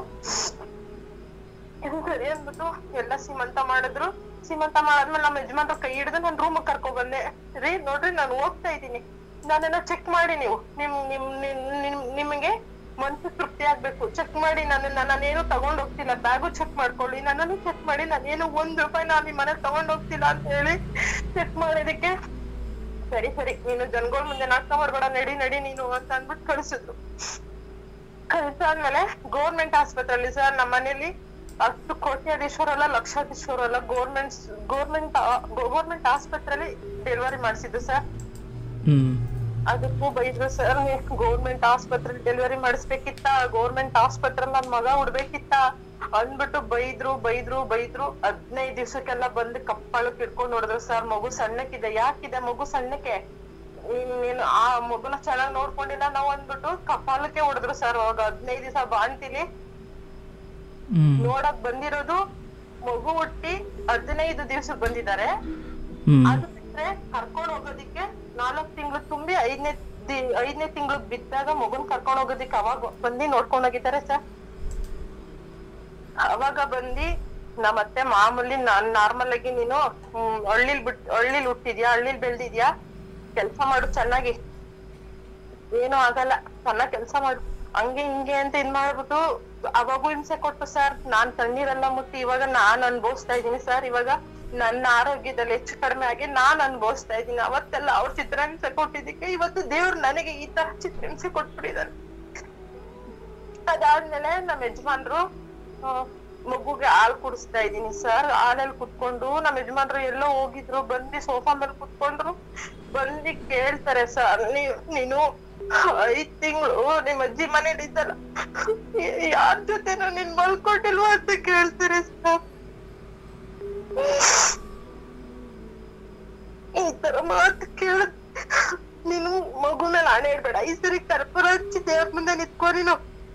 ಸರಿ ಅಂದ್ಬಿಟ್ಟು ಎಲ್ಲ ಸೀಮಂತ ಮಾಡಿದ್ರು ಸೀಮಂತ ಮಾಡಾದ್ಮೇಲೆ ನಮ್ಮ ಯಜಮಾನ್ರ ಕೈ ಹಿಡಿದು ನಾನ್ ರೂಮ್ ಕರ್ಕೊಂಡ್ ಬಂದೆ ರೀ ನೋಡ್ರಿ ನಾನು ಹೋಗ್ತಾ ಇದ್ದೀನಿ ನನ್ನನ್ನ ಚೆಕ್ ಮಾಡಿ ನೀವು ನಿಮ್ ನಿಮ್ ನಿಮ್- ನಿಮ್- ನಿಮಗೆ ಮನ್ಸು ತೃಪ್ತಿ ಆಗ್ಬೇಕು ಚೆಕ್ ಮಾಡಿ ನನ್ನನ್ನ ನಾನೇನು ತಗೊಂಡ್ ಹೋಗ್ತಿಲ್ಲ ಬ್ಯಾಗು ಚೆಕ್ ಮಾಡ್ಕೊಳ್ಳಿ ನನ್ನನ್ನು ಚೆಕ್ ಮಾಡಿ ನಾನೇನು ಒಂದ್ ರೂಪಾಯಿ ನಾನ್ ನಿಮ್ ಮನೆ ತಗೊಂಡ್ ಹೋಗ್ತಿಲ್ಲ ಅಂತ ಹೇಳಿ ಚೆಕ್ ಮಾಡೋದಕ್ಕೆ ಸರಿ ಸರಿ ನೀನು ಜನಗಳ ಮುಂದೆ ನಾಟಕ ಮಾಡ್ಬೇಡ ನಡಿ ನಡಿ ನೀನು ಅಂತ ಅಂದ್ಬಿಟ್ಟು ಕಳ್ಸಿದ್ರು ಕಳ್ಸಾದ್ಮೇಲೆ ಗೌರ್ಮೆಂಟ್ ಆಸ್ಪತ್ರೆಯಲ್ಲಿ ಸರ್ ನಮ್ಮ ಮನೇಲಿ ಅಷ್ಟು ಕೋಟ್ಯಾಧೀಶ್ವರ ಅಲ್ಲ ಲಕ್ಷಾಧೀಶ್ವರ ಅಲ್ಲ ಗೌರ್ಮೆಂಟ್ ಗೌರ್ಮೆಂಟ್ ಗೌರ್ಮೆಂಟ್ ಆಸ್ಪತ್ರೆಯಲ್ಲಿ ಡೆಲಿವರಿ ಮಾಡಿಸಿದ್ದು ಸರ್ ಹ್ಞೂ ಅದಕ್ಕೂ ಬೈದ್ರು ಸರ್ ಗೌರ್ಮೆಂಟ್ ಆಸ್ಪತ್ರೆಲಿ ಡೆಲಿವರಿ ಮಾಡಿಸ್ಬೇಕಿತ್ತ ಗೌರ್ಮೆಂಟ್ ಆಸ್ಪತ್ರೆಲ್ ನನ್ ಮಗ ಉಡ್ಬೇಕಿತ್ತ ಅಂದ್ಬಿಟ್ಟು ಬೈದ್ರು ಬೈದ್ರು ಬೈದ್ರು ಹದ್ನೈದ್ ದಿವ್ಸಕ್ಕೆಲ್ಲ ಬಂದು ಕಪ್ಪಳಕ್ ಇಟ್ಕೊಂಡ್ ನೋಡಿದ್ರು ಸರ್ ಮಗು ಸಣ್ಣಕ್ಕಿದೆ ಯಾಕಿದೆ ಮಗು ಸಣ್ಣಕ್ಕೆ ನೀನ್- ನೀನು ಆ ಮಗುನ ಚೆನ್ನಾಗ್ ನೋಡ್ಕೊಂಡಿಲ್ಲ ನಾವ್ ಅಂದ್ಬಿಟ್ಟು ಕಪಾಲಕ್ಕೆ ಹೊಡೆದ್ರು ಸರ್ ಅವಾಗ ಹದ್ನೈದ್ ದಿವಸ ಬಾಣ್ತಿಲಿ ಹ್ಞೂ ನೋಡಕ್ ಬಂದಿರೋದು ಮಗು ಹುಟ್ಟಿ ಹದಿನೈದು ದಿವ್ಸಕ್ ಬಂದಿದ್ದಾರೆ ಹ್ಞೂ ಅದು ಬಿಟ್ರೆ ಕರ್ಕೊಂಡ್ ಹೋಗೋದಿಕ್ಕೆ ನಾಲ್ಕ್ ತಿಂಗಳು ತುಂಬಿ ಐದನೇ ಐದನೇ ತಿಂಗಳು ಬಿದ್ದಾಗ ಮಗುನ್ ಕರ್ಕೊಂಡ್ ಹೋಗೋದಿಕ್ಕೆ ಅವಾಗ ಬಂದಿ ನೋಡ್ಕೊಂಡ್ ಹೋಗಿದ್ದಾರೆ ಸರ್ ಅವಾಗ ಬಂದಿ ನಮ್ಮತ್ತೆ ಮಾಮೂಲಿ ನಾನ್ ನಾರ್ಮಲ್ ಆಗಿ ನೀನು ಹ್ಮ್, ಹಳ್ಳಿಲ್ ಬಿಟ್ ಹಳ್ಳಿಲ್ ಹುಟ್ಟಿದ್ಯಾ ಹಳ್ಳಿಲ್ ಬೆಳ್ದಿದ್ಯಾ ಕೆಲ್ಸ ಮಾಡು ಚೆನ್ನಾಗಿ ಏನೂ ಆಗಲ್ಲ ಚೆನ್ನಾಗ್ ಕೆಲ್ಸ ಮಾಡು ಹಂಗೆ ಹಿಂಗೆ ಅಂತ ಇದ್ ಮಾಡ್ಬಿಟ್ಟು ಅವಾಗೂ ಹಿಂಸೆ ಕೊಟ್ಟು ಸರ್ ನಾನ್ ತಣ್ಣೀರೆಲ್ಲ ಮುಟ್ಟಿ ಇವಾಗ ನಾನ್ ಅನ್ಭವಿಸ್ತಾ ಇದೀನಿ ಸರ್ ಇವಾಗ ನನ್ನ ಆರೋಗ್ಯದಲ್ಲಿ ಹೆಚ್ಚು ಕಡಿಮೆ ಆಗಿ ನಾನ್ ಅನ್ಭವಿಸ್ತಾ ಇದೀನಿ ಅವತ್ತೆಲ್ಲ ಅವ್ರ ಚಿತ್ರಹಿಂಸೆ ಕೊಟ್ಟಿದ್ದಕ್ಕೆ ಇವತ್ತು ದೇವ್ರು ನನಗೆ ಈ ತರ ಚಿತ್ರಹಿಂಸೆ ಕೊಟ್ಬಿಟ್ಟಿದ್ದಾರೆ ಅದಾದ್ಮೇಲೆ ನಮ್ಮ ಯಜಮಾನ್ರು ಆ, ಮಗುಗೆ ಹಾಲ್ ಕುಡಿಸ್ತಾ ಇದೀನಿ ಸರ್ ಹಾಲಲ್ಲಿ ಕುತ್ಕೊಂಡು ನಮ್ಮ ಯಜಮಾನ್ರು ಎಲ್ಲೋ ಹೋಗಿದ್ರು ಬಂದಿ ಸೋಫಾ ಮೇಲೆ ಕುತ್ಕೊಂಡ್ರು ಬಂದಿ ಕೇಳ್ತಾರೆ ಸರ್ ನೀವ್ ನೀನು ಐದ್ ತಿಂಗಳು ನಿಮ್ ಅಜ್ಜಿ ಮನೇಲಿ ಇದ್ದಲ್ಲ ಯಾರ್ ಜೊತೆನೂ ನೀನ್ ಮಲ್ಕೊಟ್ಟಿಲ್ವಾ ಅಂತ ಕೇಳ್ತಾರೆ ಸರ್ ಈ ತರ ಮಾತು ಕೇಳ ನೀನು ಮಗು ಮೇಲೆ ಹಣೆ ಇಡ್ಬೇಡ ಈ ಸರಿ ಕರ್ಪೂರ ಹಚ್ಚಿ ದೇವ್ರ ಮುಂದೆ ನಿತ್ಕೋ ನೀನು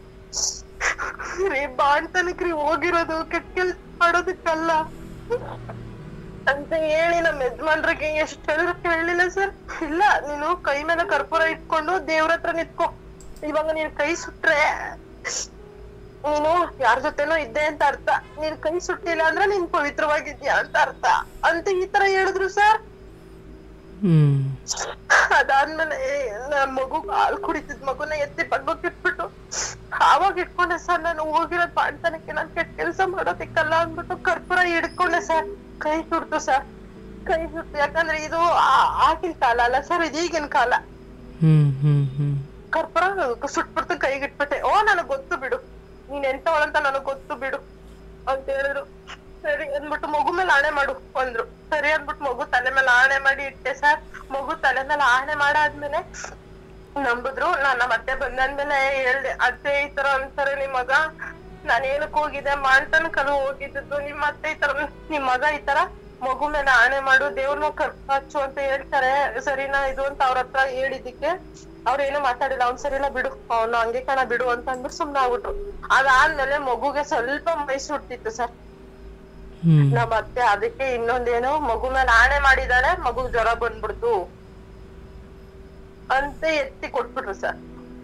ರೀ ಬಾಣ್ತನಕ್ರಿ ಹೋಗಿರೋದು ಕೆಟ್ಟ ಕೆಲ್ಸ ಮಾಡೋದಕ್ಕಲ್ಲ ಅಂತ ಹೇಳಿ ನಮ್ಮ ಯಜಮಾನ್ರಿಗೆ ಎಷ್ಟ್ ಹೇಳಿದ್ರು ಕೇಳಲಿಲ್ಲ ಸರ್ ಇಲ್ಲ ನೀನು ಕೈ ಮೇಲೆ ಕರ್ಪೂರ ಇಟ್ಕೊಂಡು ದೇವ್ರ ಹತ್ರ ನಿತ್ಕೋ ಇವಾಗ ನೀನ್ ಕೈ ಸುಟ್ರೆ ನೀನು ಯಾರ ಜೊತೆನೋ ಇದ್ದೆ ಅಂತ ಅರ್ಥ ನೀನ್ ಕೈ ಸುಟ್ಟಿಲ್ಲ ಅಂದ್ರೆ ನೀನ್ ಪವಿತ್ರವಾಗಿದ್ಯಾ ಅಂತ ಅರ್ಥ ಅಂತ ಈ ತರ ಹೇಳಿದ್ರು ಸರ್ ಹ್ಞೂ ಅದಾದ್ಮೇಲೆ ನನ್ ಮಗು ಹಾಲ್ ಕುಡಿತಿದ್ ಮಗುನ ಎತ್ತಿ ಪಡ್ಬೇಕು ಇಟ್ಬಿಟ್ಟು ಆವಾಗ ಇಟ್ಕೊಂಡೆ ಸರ್ ನಾನು ಹೋಗಿರೋದ್ ಬಾಣ್ತನಕ್ಕೆ ನಾನ್ ಕೆಟ್ಟ ಕೆಲ್ಸ ಮಾಡೋದಿಕ್ಕಲ್ಲ ಅಂದ್ಬಿಟ್ಟು ಕರ್ಪೂರ ಹಿಡ್ಕೊಂಡೆ ಸರ್ ಕೈ ಸುಡ್ತು ಸರ್ ಕೈ ಸುಡ್ತು ಯಾಕಂದ್ರೆ ಇದು ಆ- ಆಗಿನ ಕಾಲ ಅಲ್ಲ ಸರ್ ಇದು ಈಗಿನ ಕಾಲ ಹ್ಞೂ ಹ್ಞೂ ಹ್ಞೂ ಕರ್ಪೂರ ಸುಟ್ಬಿಡ್ತು ಕೈಗೆ ಇಟ್ಬಿಟ್ಟೆ ಓ ನನಗ್ ಗೊತ್ತು ಬಿಡು ನೀನ್ ಎಂತವಳಂತ ನನಗ್ ಗೊತ್ತು ಬಿಡು ಅಂತ ಹೇಳಿದ್ರು ಸರಿ ಅಂದ್ಬಿಟ್ಟು ಮಗು ಮೇಲೆ ಆಣೆ ಮಾಡು ಅಂದ್ರು ಸರಿ ಅಂದ್ಬಿಟ್ಟು ಮಗು ತಲೆ ಮೇಲೆ ಆಣೆ ಮಾಡಿ ಇಟ್ಟೆ ಸರ್ ಮಗು ತಲೆ ಮೇಲೆ ಆಣೆ ಮಾಡಾದ್ಮೇಲೆ ನಂಬಿದ್ರು ನನ್ನ ಮತ್ತೆ ಬಂದಾದ್ಮೇಲೆ ಹೇಳ್ದೆ ಅತ್ತೆ ಈ ತರ ಅಂತಾರೆ ನಿಮ್ ಮಗ ನಾನ್ ಏನಕ್ ಹೋಗಿದ್ದೆ ಮಾಡ್ತಾನಕಲು ಹೋಗಿದ್ದು ನಿಮ್ ಅತ್ತೆ ಈ ತರ ನಿಮ್ ಮಗ ಈ ತರ ಮಗು ಮೇಲೆ ಆಣೆ ಮಾಡು ದೇವ್ರನ್ನ ಕರ್ಪ ಹಚ್ಚು ಅಂತ ಹೇಳ್ತಾರೆ ಸರಿನಾ ಇದು ಅಂತ ಅವ್ರ ಹತ್ರ ಹೇಳಿದ್ದಕ್ಕೆ ಅವ್ರೇನು ಮಾತಾಡಿಲ್ಲ ಅವ್ನ್ ಸರಿನಾ ಬಿಡು ಅವ್ನು ಹಂಗೆ ಕಣ ಬಿಡು ಅಂತ ಅಂದ್ಬಿಟ್ಟು ಸುಮ್ನೆ ಆಗ್ಬಿಟ್ರು ಅದಾದ್ಮೇಲೆ ಮಗುಗೆ ಸ್ವಲ್ಪ ಮೈ ಸುಡ್ತಿತ್ತು ಸರ್ ಹ್ಞೂ ನಮ್ಮ ಅತ್ತೆ ಅದಕ್ಕೆ ಇನ್ನೊಂದೇನು ಮಗು ಮೇಲೆ ಆಣೆ ಮಾಡಿದಾಳೆ ಮಗು ಜ್ವರ ಬಂದ್ಬಿಡ್ತು ಅಂತ ಎತ್ತಿ ಕೊಟ್ಬಿಟ್ರು ಸರ್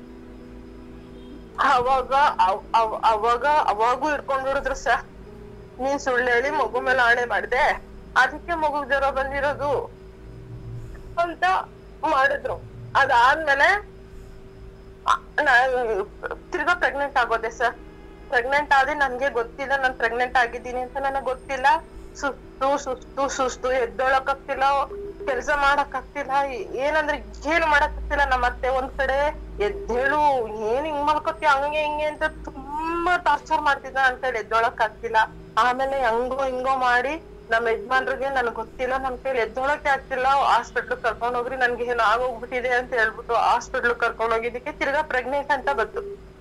ಅವಾಗ ಅವ್- ಅವ್- ಅವಾಗ ಅವಾಗೂ ಹಿಡ್ಕೊಂಡ್ ಬಿಡಿದ್ರು ಸರ್ ನೀನ್ ಸುಳ್ಳು ಹೇಳಿ ಮಗು ಮೇಲೆ ಆಣೆ ಮಾಡ್ದೆ ಅದಕ್ಕೆ ಮಗು ಜ್ವರ ಬಂದಿರೋದು ಅಂತ ಮಾಡಿದ್ರು ಅದಾದ್ಮೇಲೆ ಅ- ನಾನ್ ತಿರ್ಗಾ ಪ್ರೆಗ್ನೆಂಟ್ ಆಗೋದೆ ಸರ್ ಪ್ರೆಗ್ನೆಂಟ್ ಆದ್ರೆ ನನ್ಗೆ ಗೊತ್ತಿಲ್ಲ ನಾನ್ ಪ್ರೆಗ್ನೆಂಟ್ ಆಗಿದ್ದೀನಿ ಅಂತ ನನಗ್ ಗೊತ್ತಿಲ್ಲ ಸುಸ್ತು ಸುಸ್ತು ಸುಸ್ತು ಎದ್ದೊಳಕ್ ಆಗ್ತಿಲ್ಲ ಕೆಲ್ಸ ಮಾಡಕ್ ಆಗ್ತಿಲ್ಲ ಏನಂದ್ರೆ ಏನು ಮಾಡಕ್ ಆಗ್ತಿಲ್ಲ ನಮ್ಮ ಅತ್ತೆ ಒಂದ್ ಕಡೆ ಎದ್ದೇಳು ಏನ್ ಹಿಂಗ್ ಮಾಡ್ಕೊತೀಯ ಹಂಗೆ ಹಿಂಗೆ ಅಂತ ತುಂಬಾ ಟಾರ್ಚರ್ ಮಾಡ್ತಿದ್ದ ಅಂತೇಳಿ ಎದ್ದೊಳಕ್ ಆಗ್ತಿಲ್ಲ ಆಮೇಲೆ ಹಂಗೋ ಹಿಂಗೋ ಮಾಡಿ ನಮ್ ಯಜಮಾನ್ರಿಗೆ ನನ್ಗ್ ಗೊತ್ತಿಲ್ಲ ನಮ್ ಕೈಲಿ ಎದ್ದೊಳಕ್ಕೆ ಆಗ್ತಿಲ್ಲ ಹಾಸ್ಪಿಟ್ಲ್ ಕರ್ಕೊಂಡ್ ಹೋಗ್ರಿ ನನ್ಗೆ ಏನೋ ಆಗೋಗ್ಬಿಟ್ಟಿದೆ ಅಂತ ಹೇಳ್ಬಿಟ್ಟು ಹಾಸ್ಪಿಟ್ಲ್ ಕರ್ಕೊಂಡ್ ಹೋಗಿದ್ದಕ್ಕೆ ತಿರ್ಗಾ ಪ್ರೆಗ್ನೆಂಟ್ ಅಂತ ಬಂತು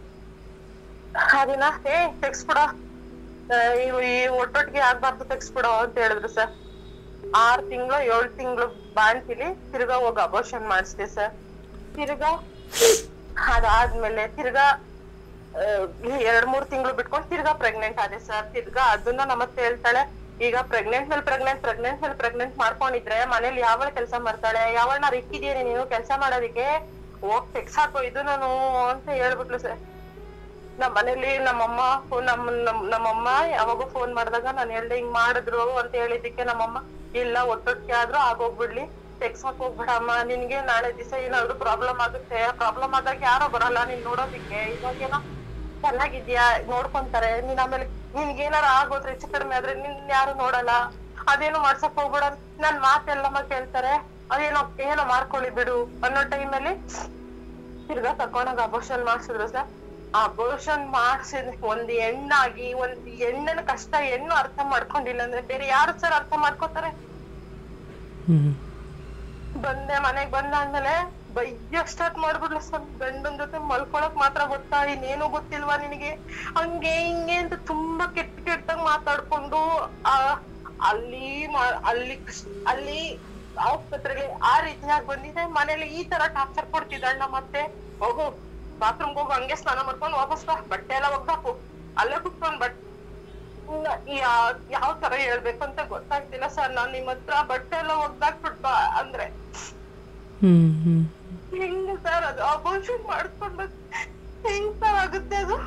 ಅದನ್ನ ಏ ತೆಗ್ಸ್ಬಿಡ ಇವು ಈ ಒಟ್ಟೊಟ್ಟಿಗೆ ಆಗ್ಬಾರ್ದು ತೆಗ್ಸ್ಬಿಡ ಅಂತ ಹೇಳಿದ್ರು ಸರ್ ಆರ್ ತಿಂಗಳು ಏಳ್ ತಿಂಗಳು ಬಾಣ್ತಿಲಿ ತಿರ್ಗಾ ಹೋಗಿ ಅಬೋಷನ್ ಮಾಡಿಸ್ದೆ ಸರ್ ತಿರ್ಗಾ ಅದಾದ್ಮೇಲೆ ತಿರ್ಗಾ ಆ, ಎರಡ್ ಮೂರ್ ತಿಂಗಳು ಬಿಟ್ಕೊಂಡು ತಿರ್ಗಾ ಪ್ರೆಗ್ನೆಂಟ್ ಆದೆ ಸರ್ ತಿರ್ಗಾ ಅದನ್ನ ನಮ್ಮತ್ತೆ ಹೇಳ್ತಾಳೆ ಈಗ ಪ್ರೆಗ್ನೆಂಟ್ ಮೇಲೆ ಪ್ರೆಗ್ನೆಂಟ್ ಪ್ರೆಗ್ನೆಂಟ್ ಮೇಲೆ ಪ್ರೆಗ್ನೆಂಟ್ ಮಾಡ್ಕೊಂಡಿದ್ರೆ ಮನೇಲಿ ಯಾವಳ ಕೆಲಸ ಮಾಡ್ತಾಳೆ ಯಾವಳನ್ನ ರಿಕ್ಕಿದೀನಿ ನೀನು ಕೆಲಸ ಮಾಡೋದಿಕ್ಕೆ ಹೋಗ್ ತೆಗ್ಸಾಕೋ ಇದು ನಾನು ಅಂತ ಹೇಳ್ಬಿಟ್ಲು ಸರ್ ನಮ್ಮ ಮನೇಲಿ ನಮ್ಮಮ್ಮ ನಮ್ಮ ನಮ್ ನಮ್ಮಮ್ಮ ಯಾವಾಗ ಫೋನ್ ಮಾಡಿದಾಗ ನಾನು ಹೇಳ್ದೆ ಹಿಂಗ್ ಮಾಡಿದ್ರು ಅಂತ ಹೇಳಿದ್ದಕ್ಕೆ ನಮ್ಮಮ್ಮ ಇಲ್ಲ ಒಟ್ಟೊಟ್ಟಿಗೆ ಆದ್ರೂ ಆಗೋಗ್ಬಿಡ್ಲಿ ತೆಗ್ಸಕ್ ಹೋಗ್ಬಿಡಮ್ಮ ನಿನ್ಗೆ ನಾಳೆ ದಿವಸ ಏನಾದ್ರು ಪ್ರಾಬ್ಲಮ್ ಆಗುತ್ತೆ ಪ್ರಾಬ್ಲಮ್ ಆದಾಗ ಯಾರೋ ಬರಲ್ಲ ನೀನ್ ನೋಡೋದಿಕ್ಕೆ ಇವಾಗೇನೋ ಚೆನ್ನಾಗಿದ್ಯಾ ನೋಡ್ಕೊಂತಾರೆ ನೀನ್ ಆಮೇಲೆ ನಿನ್ಗೇನಾರ ಆಗೋದ್ರೆ ಹೆಚ್ಚು ಕಡಿಮೆ ಆದ್ರೆ ನಿನ್ ಯಾರು ನೋಡಲ್ಲ ಅದೇನು ಮಾಡ್ಸಕ್ ಹೋಗ್ಬಿಡ ನನ್ ಮಾತೆಲ್ಲಮ್ಮ ಕೇಳ್ತಾರೆ ಅದೇನೋ ಏನೋ ಮಾಡ್ಕೊಳ್ಳಿ ಬಿಡು ಅನ್ನೋ ಟೈಮಲ್ಲಿ ತಿರ್ಗಾ ತಕೊಂಡಾಗ ಅಬೋಷನ್ ಮಾಡ್ಸಿದ್ರು ಸರ್ ಅಬೋಷನ್ ಮಾಡ್ಸಿದ್ ಒಂದ್ ಹೆಣ್ಣಾಗಿ ಒಂದ್ ಹೆಣ್ಣನ ಕಷ್ಟ ಹೆಣ್ಣು ಅರ್ಥ ಮಾಡ್ಕೊಂಡಿಲ್ಲ ಅಂದ್ರೆ ಬೇರೆ ಯಾರು ಸರ್ ಅರ್ಥ ಮಾಡ್ಕೋತಾರೆ ಹ್ಮ್ ಬಂದೆ ಮನೆಗ್ ಬಂದಾದ್ಮೇಲೆ ಬೈಯಕ್ ಸ್ಟಾರ್ಟ್ ಮಾಡ್ಬಿಡ್ಲು ಸರ್ ಗಂಡನ್ ಜೊತೆ ಮಲ್ಕೊಳಕ್ ಮಾತ್ರ ಗೊತ್ತಾ ಇನ್ನೇನು ಗೊತ್ತಿಲ್ವಾ ನಿನಗೆ ಹಂಗೆ ಹಿಂಗೆ ಅಂತ ತುಂಬಾ ಕೆಟ್ಟ ಕೆಟ್ಟದಾಗ ಮಾತಾಡ್ಕೊಂಡು ಆ ಅಲ್ಲಿ ಮಾ- ಅಲ್ಲಿ ಕಸ್- ಅಲ್ಲಿ ಆಸ್ಪತ್ರೆಗೆ ಆ ರೀತಿಯಾಗಿ ಬಂದಿದೆ ಮನೇಲಿ ಈ ತರ ಟಾರ್ಚರ್ ಕೊಡ್ತಿದ್ದಾಳ ಮತ್ತೆ ಹೋಗು ಬಾತ್ರೂಮ್ ಹೋಗು ಹಂಗೆ ಸ್ನಾನ ಮಾಡ್ಕೊಂಡು ವಾಪಸ್ ಬಾ ಬಟ್ಟೆ ಎಲ್ಲ ಒಗ್ದಾಕು ಅಲ್ಲೇ ಕುತ್ಕೊಂಡ್ ಬಟ್ ಯಾ- ಯಾವ ತರ ಹೇಳ್ಬೇಕು ಅಂತ ಗೊತ್ತಾಗ್ತಿಲ್ಲ ಸರ್ ನಾನ್ ನಿಮ್ ಹತ್ರ ಬಟ್ಟೆ ಎಲ್ಲ ಒಗ್ದಾಕ್ಬಿಟ್ ಬಾ ಅಂದ್ರೆ ಹ್ಮ್ ಹ್ಮ್ ಹೆಂಗ ಸರ್ ಅದು ಅಬೋಷನ್ ಮಾಡ್ಕೊಂಡು ಹೆಂಗ್ ಸರ್ ಆಗುತ್ತೆ ಅದು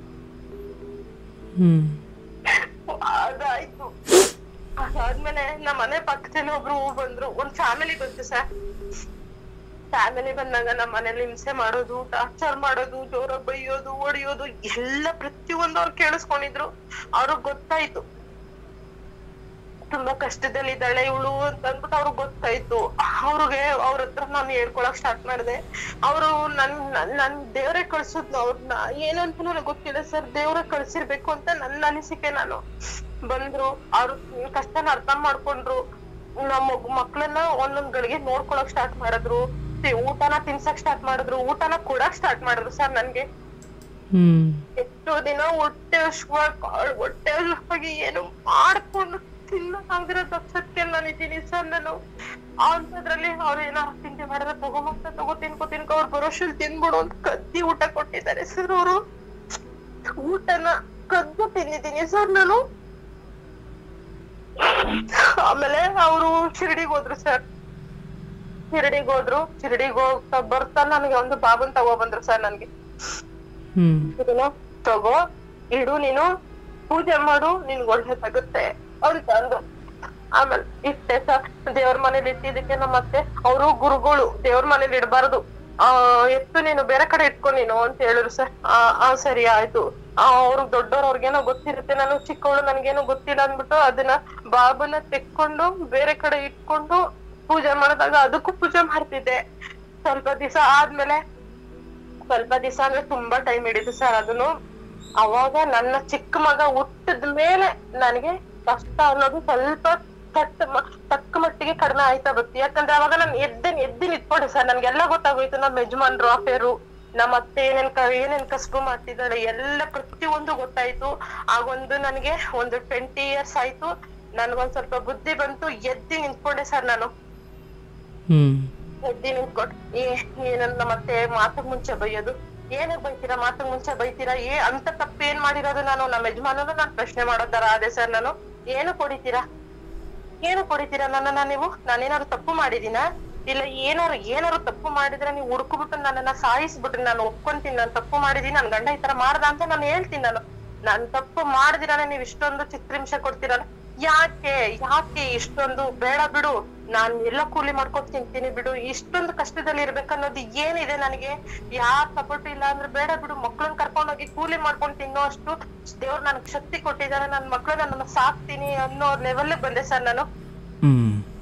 ಹ್ಮ್ ಅದಾಯ್ತು ಅದಾದ್ಮೇಲೆ ನಮ್ಮ ಮನೆ ಪಕ್ಕದಲ್ಲಿ ಒಬ್ರು ಬಂದ್ರು ಒಂದ್ ಫ್ಯಾಮಿಲಿ ಬಂತು ಸರ್ ಫ್ಯಾಮಿಲಿ ಬಂದಾಗ ನಮ್ಮ ಮನೇಲಿ ಹಿಂಸೆ ಮಾಡೋದು ಟಾರ್ಚರ್ ಮಾಡೋದು ಜೋರಾಗಿ ಬೈಯೋದು ಹೊಡಿಯೋದು ಎಲ್ಲ ಪ್ರತಿಯೊಂದು ಅವ್ರು ಕೇಳಿಸ್ಕೊಂಡಿದ್ರು ಅವ್ರಿಗೆ ಗೊತ್ತಾಯ್ತು ತುಂಬಾ ಕಷ್ಟದಲ್ಲಿದ್ದಾಳೆ ಇವಳು ಅಂತ ಅಂದ್ಬಿಟ್ಟು ಅವ್ರಿಗೆ ಗೊತ್ತಾಯ್ತು ಅವ್ರಿಗೆ ಅವ್ರ ಹತ್ರ ನಾನು ಹೇಳ್ಕೊಳಕ್ ಸ್ಟಾರ್ಟ್ ಮಾಡಿದೆ ಅವರು ನನ್ ನನ್- ನನ್ ದೇವ್ರೇ ಕಳ್ಸುದ್ನು ಅವ್ರನ್ನ ಏನಂತ ನನಗೆ ಗೊತ್ತಿಲ್ಲ ಸರ್ ದೇವ್ರೇ ಕಳ್ಸಿರ್ಬೇಕು ಅಂತ ನನ್ನ ಅನಿಸಿಕೆ ನಾನು ಬಂದ್ರು ಅವ್ರ ಕಷ್ಟನ ಅರ್ಥ ಮಾಡ್ಕೊಂಡ್ರು ನಮ್ಮ ಮಕ್ಳನ್ನ ಒಂದೊಂದ್ ಗಳಿಗೆ ನೋಡ್ಕೊಳಕ್ ಸ್ಟಾರ್ಟ್ ಮಾಡಿದ್ರು ತಿ- ಊಟನ ತಿನ್ಸಕ್ ಸ್ಟಾರ್ಟ್ ಮಾಡಿದ್ರು ಊಟನ ಕೊಡಕ್ ಸ್ಟಾರ್ಟ್ ಮಾಡಿದ್ರು ಸರ್ ನನ್ಗೆ ಹ್ಮ್ ಎಷ್ಟೋ ದಿನ ಹೊಟ್ಟೆ ಹಶ್ವಾಗಿ ಹೊಟ್ಟೆ ಹಶ್ವಾಗಿ ಏನು ಮಾಡ್ಕೊಂಡು ತಿನ್ನಕ್ಕಾಗ್ದಿರೋ ದಕ್ಷಕ್ಕೆ ನಾನು ಇದ್ದೀನಿ ಸರ್ ನಾನು ಅಂತದ್ರಲ್ಲಿ ಅವ್ರು ಏನಾರ ತಿಂಡಿ ಮಾಡಿದ್ರೆ ತಗೊಂಬಂತ ತಗೋ ತಿನ್ಕೋ ತಿನ್ಕೋ ಅವ್ರು ಬರೋಷಲ್ ತಿನ್ಬಿಡು ಅಂತ ಕದ್ದಿ ಊಟ ಕೊಟ್ಟಿದ್ದಾರೆ ಸರ್ ಅವರು ಊಟನ ಕದ್ದು ತಿಂದಿದ್ದೀನಿ ಸರ್ ನಾನು ಆಮೇಲೆ ಅವರು ಶಿರಡಿಗೆ ಹೋದ್ರು ಸರ್ ಶಿರಡಿಗೆ ಹೋದ್ರು ಶಿರಡಿಗೆ ಹೋಗ್ತಾ ಬರ್ತಾ ನನಗೆ ಒಂದು ಬಾಬನ್ ತಗೋ ಬಂದ್ರು ಸರ್ ನನ್ಗೆ ಹ್ಮ್ ಇದನ್ನ ತಗೋ ಇಡು ನೀನು ಪೂಜೆ ಮಾಡು ನಿನ್ಗೆ ಒಳ್ಳೇದಾಗುತ್ತೆ ಅಂತ ಅಂದ್ರು ಆಮೇಲೆ ಇಟ್ಟೆ ಸರ್ ದೇವ್ರ ಮನೇಲಿ ಇಟ್ಟಿದ್ದಕ್ಕೆ ನಮ್ಮ ಅತ್ತೆ ಅವರು ಗುರುಗಳು ದೇವ್ರ ಮನೇಲಿ ಇಡಬಾರ್ದು ಆ ಎತ್ತು ನೀನು ಬೇರೆ ಕಡೆ ಇಟ್ಕೊ ನೀನು ಅಂತ ಹೇಳಿದ್ರು ಸರ್ ಆ ಆ, ಸರಿ ಆಯ್ತು ಆ ಅವ್ರಿಗೆ ದೊಡ್ಡವ್ರು ಅವ್ರಿಗೇನೋ ಗೊತ್ತಿರುತ್ತೆ ನಾನು ಚಿಕ್ಕವಳು ನನ್ಗೇನೋ ಗೊತ್ತಿಲ್ಲ ಅಂದ್ಬಿಟ್ಟು ಅದನ್ನ ಬಾಬನ ತೆಕ್ಕೊಂಡು ಬೇರೆ ಕಡೆ ಇಟ್ಕೊಂಡು ಪೂಜೆ ಮಾಡಿದಾಗ ಅದಕ್ಕೂ ಪೂಜೆ ಮಾಡ್ತಿದ್ದೆ ಸ್ವಲ್ಪ ದಿವಸ ಆದ್ಮೇಲೆ ಸ್ವಲ್ಪ ದಿವಸ ಅಂದ್ರೆ ತುಂಬಾ ಟೈಮ್ ಹಿಡಿತು ಸರ್ ಅದನ್ನು ಅವಾಗ ನನ್ನ ಚಿಕ್ಕ ಮಗ ಹುಟ್ಟಿದ ಮೇಲೆ ನನಗೆ ಕಷ್ಟ ಅನ್ನೋದು ಸ್ವಲ್ಪ ತಕ್ಕ ಮ- ತಕ್ಕ ಮಟ್ಟಿಗೆ ಕಡಿಮೆ ಆಯ್ತಾ ಬತ್ತು ಯಾಕಂದ್ರೆ ಅವಾಗ ನಾನು ಎದ್ದೆ ಎದ್ದಿ ನಿಂತ್ಕೊಂಡೆ ಸರ್ ನನ್ಗೆಲ್ಲ ಗೊತ್ತಾಗೋಯ್ತು ನಮ್ಮ ಯಜಮಾನ್ರು ಅಫೇರು ನಮ್ಮ ಅತ್ತೆ ಏನೇನ್ ಕ ಏನೇನ್ ಕಸ್ಬು ಮಾಡ್ತಿದ್ದಾಳೆ ಎಲ್ಲ ಪ್ರತಿಯೊಂದು ಗೊತ್ತಾಯ್ತು ಆಗೊಂದು ನನಗೆ ಒಂದು ಟ್ವೆಂಟಿ ಇಯರ್ಸ್ ಆಯ್ತು ನನ್ಗೊಂದ್ ಸ್ವಲ್ಪ ಬುದ್ಧಿ ಬಂತು ಎದ್ದಿ ನಿಂತ್ಕೊಂಡೆ ಸರ್ ನಾನು ಹ್ಮ್ ಎದ್ದಿ ನಿಂತ್ಕೊಂಡು ಏ ಏನನ್ನ ಮತ್ತೆ ಮಾತಕ್ ಮುಂಚೆ ಬೈಯೋದು ಏನಕ್ ಬೈತೀರಾ ಮಾತಕ್ ಮುಂಚೆ ಬೈತೀರಾ ಏ ಅಂತ ತಪ್ಪು ಏನ್ ಮಾಡಿರೋದು ನಾನು ನಮ್ಮ ಯಜಮಾನನು ನಾನ್ ಪ್ರಶ್ನೆ ಮಾಡೋ ತರ ಆದೆ ಸರ್ ನಾನು ಏನು ಕೊಡಿತೀರಾ ಏನು ಕೊಡಿತೀರಾ ನನ್ನನ್ನ ನೀವು ನಾನೇನಾದ್ರು ತಪ್ಪು ಮಾಡಿದೀನ ಇಲ್ಲ ಏನಾರು ಏನಾರು ತಪ್ಪು ಮಾಡಿದ್ರೆ ನೀವು ಹುಡುಕ್ಬಿಟ್ಟು ನನ್ನನ್ನ ಸಾಯಿಸ್ಬಿಟ್ರಿ ನಾನು ಒಪ್ಕೊಂತೀನಿ ನಾನು ತಪ್ಪು ಮಾಡಿದೀನಿ ನನ್ ಗಂಡ ಈ ತರ ಮಾಡ್ದ ಅಂತ ನಾನು ಹೇಳ್ತೀನಿ ನಾನು ನಾನ್ ತಪ್ಪು ಮಾಡ್ದಿರಾನೆ ನೀವ್ ಇಷ್ಟೊಂದು ಚಿತ್ರಹಿಂಸೆ ಕೊಡ್ತೀರಲ್ಲ ಯಾಕೆ ಯಾಕೆ ಇಷ್ಟೊಂದು ಬೇಡ ಬಿಡು ನಾನ್ ಎಲ್ಲ ಕೂಲಿ ಮಾಡ್ಕೊತ ತಿಂತೀನಿ ಬಿಡು ಇಷ್ಟೊಂದು ಕಷ್ಟದಲ್ಲಿ ಇರ್ಬೇಕನ್ನೋದು ಏನಿದೆ ನನಗೆ ಯಾರ್ ಸಪೋರ್ಟ್ ಇಲ್ಲ ಅಂದ್ರೆ ಬೇಡ ಬಿಡು ಮಕ್ಳನ್ನ ಕರ್ಕೊಂಡೋಗಿ ಕೂಲಿ ಮಾಡ್ಕೊಂಡ್ ತಿನ್ನೋ ಅಷ್ಟು ದೇವ್ರು ನನ್ಗೆ ಶಕ್ತಿ ಕೊಟ್ಟಿದ್ದಾರೆ ನನ್ ಮಕ್ಳನ್ನ ನಾನು ಸಾಕ್ತೀನಿ ಅನ್ನೋ ಲೆವೆಲ್ ಬಂದೆ ಸರ್ ನಾನು ಹ್ಮ್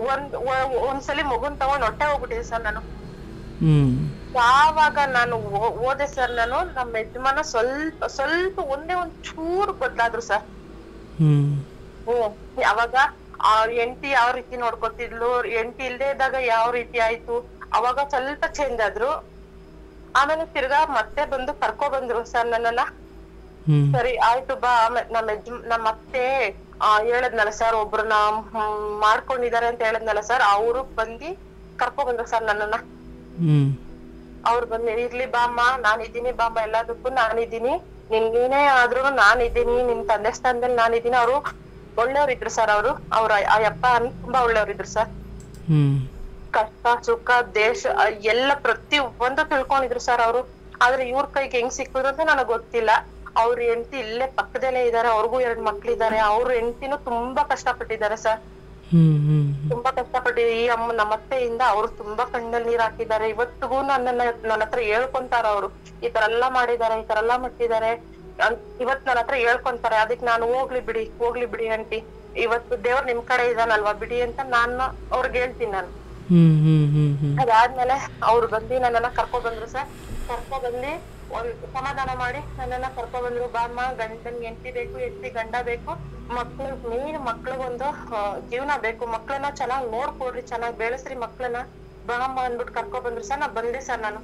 ಒಂದ್ ಒ- ಒಂದ್ಸಲಿ ಮಗುನ್ ತಗೊಂಡ್ ಹೊಟ್ಟೆ ಹೋಗ್ಬಿಟ್ಟಿದೆ ಸರ್ ನಾನು ಹ್ಞೂ ಯಾವಾಗ ನಾನು ಹೋ- ಹೋದೆ ಸರ್ ನಾನು ನಮ್ಮ ಯಜಮಾನ ಸ್ವಲ್ಪ ಸ್ವಲ್ಪ ಒಂದೇ ಒಂದ್ ಚೂರು ಬದ್ಲಾದ್ರು ಸರ್ ಹ್ಞೂ ಹ್ಮ್ ಅವಾಗ ಆ ಹೆಂಡತಿ ಯಾವ ರೀತಿ ನೋಡ್ಕೊತಿದ್ಲು ಹೆಂಡತಿ ಇಲ್ದೇ ಇದ್ದಾಗ ಯಾವ ರೀತಿ ಆಯ್ತು ಅವಾಗ ಸ್ವಲ್ಪ ಚೇಂಜ್ ಆದ್ರು ಆಮೇಲೆ ತಿರ್ಗಾ ಮತ್ತೆ ಬಂದು ಕರ್ಕೊ ಬಂದ್ರು ಸರ್ ನನ್ನನ್ನ ಹ್ಞೂ ಸರಿ ಆಯ್ತು ಬಾ ಆಮೇಲೆ ನಮ್ಮ ಯಜ್ ನಮ್ಮ ಅತ್ತೆ ಆ, ಹೇಳದ್ನಲ್ಲ ಸರ್ ಒಬ್ರನ್ನ ಹ್ಮ್, ಮಾಡ್ಕೊಂಡಿದಾರೆ ಅಂತ ಹೇಳದ್ನಲ್ಲ ಸರ್ ಅವ್ರು ಬಂದಿ ಕರ್ಕೊ ಬಂದ್ರು ಸರ್ ನನ್ನನ್ನ ಹ್ಞೂ ಅವ್ರು ಬಂದು ಇರ್ಲಿ ಬಾಮ್ಮ ನಾನಿದ್ದೀನಿ ಬಾಮ್ಮ ಎಲ್ಲದಕ್ಕೂ ನಾನಿದ್ದೀನಿ ನಿನ್ ನೀನೇ ಆದ್ರೂ ನಾನಿದ್ದೀನಿ ನಿನ್ ತಂದೆ ಸ್ಥಾನದಲ್ಲಿ ನಾನಿದ್ದೀನಿ ಅವರು ಒಳ್ಳೆಯವ್ರಿದ್ರು ಸರ್ ಅವರು ಅವ್ರ ಆ ಯಪ್ಪ ಅನ್ ತುಂಬಾ ಒಳ್ಳೆಯವ್ರಿದ್ರು ಸರ್ ಹ್ಞೂ ಕಷ್ಟ ಸುಖ ದೇಶ ಆ, ಎಲ್ಲ ಪ್ರತಿ ಒಂದು ತಿಳ್ಕೊಂಡಿದ್ರು ಸರ್ ಅವರು ಆದ್ರೆ ಇವ್ರ ಕೈಗೆ ಹೆಂಗ್ ಸಿಕ್ಕಿದ್ರು ಅಂತ ನನಗ್ ಗೊತ್ತಿಲ್ಲ ಅವ್ರ ಹೆಂಡತಿ ಇಲ್ಲೇ ಪಕ್ಕದಲ್ಲೇ ಇದಾರೆ ಅವ್ರಿಗೂ ಎರಡ್ ಮಕ್ಳಿದಾರೆ ಅವ್ರ ಹೆಂಡತಿನೂ ತುಂಬಾ ಕಷ್ಟಪಟ್ಟಿದ್ದಾರೆ ಸರ್ ಹ್ಞೂ ಹ್ಞೂ ತುಂಬಾ ಕಷ್ಟಪಟ್ಟು ಈ ಅಮ್ಮ ನಮ್ಮ ಅತ್ತೆಯಿಂದ ಅವ್ರು ತುಂಬಾ ಕಣ್ಣಲ್ಲಿ ನೀರ್ ಹಾಕಿದ್ದಾರೆ ಇವತ್ತಿಗೂ ನನ್ನನ್ನ ನನ್ನ ಹತ್ರ ಹೇಳ್ಕೊಂತಾರ ಅವ್ರು ಈ ತರ ಎಲ್ಲಾ ಮಾಡಿದ್ದಾರೆ ಈ ತರ ಎಲ್ಲಾ ಮಾಡ್ತಿದ್ದಾರೆ ಅನ್- ಇವತ್ ನನ್ನ ಹತ್ರ ಹೇಳ್ಕೊಂತಾರೆ ಅದಕ್ ನಾನು ಹೋಗ್ಲಿ ಬಿಡಿ ಹೋಗ್ಲಿ ಬಿಡಿ ಅಂಟಿ ಇವತ್ತು ದೇವ್ರ ನಿಮ್ ಕಡೆ ಇದಾನಲ್ವಾ ಬಿಡಿ ಅಂತ ನಾನು ಅವ್ರಿಗೆ ಹೇಳ್ತೀನಿ ನಾನು ಹ್ಞೂ ಹ್ಞೂ ಹ್ಞೂ ಹ್ಞೂ ಅದಾದ್ಮೇಲೆ ಅವ್ರು ಬಂದು ನನ್ನನ್ನ ಕರ್ಕೊ ಬಂದ್ರು ಸರ್ ಕರ್ಕೊ ಬಂದು ಒಂದ್ ಸಮಾಧಾನ ಮಾಡಿ ನನ್ನನ್ನ ಕರ್ಕೊ ಬಂದ್ರು ಬಾಮ್ಮ ಗಂಡನ್ ಹೆಂಡತಿ ಬೇಕು ಹೆಂಡತಿ ಗಂಡ ಬೇಕು ಮಕ್ಳು ಮೇನ್ ಮಕ್ಳಿಗೊಂದು ಆ, ಜೀವನ ಬೇಕು ಮಕ್ಳನ್ನ ಚೆನ್ನಾಗ್ ನೋಡ್ಕೊಡ್ರಿ ಚೆನ್ನಾಗ್ ಬೆಳೆಸ್ರಿ ಮಕ್ಳನ್ನ ಬಾಮ್ಮ ಅಂದ್ಬಿಟ್ಟು ಕರ್ಕೊ ಬಂದ್ರು ಸರ್ ನಾ ಬಂದೆ ಸರ್ ನಾನು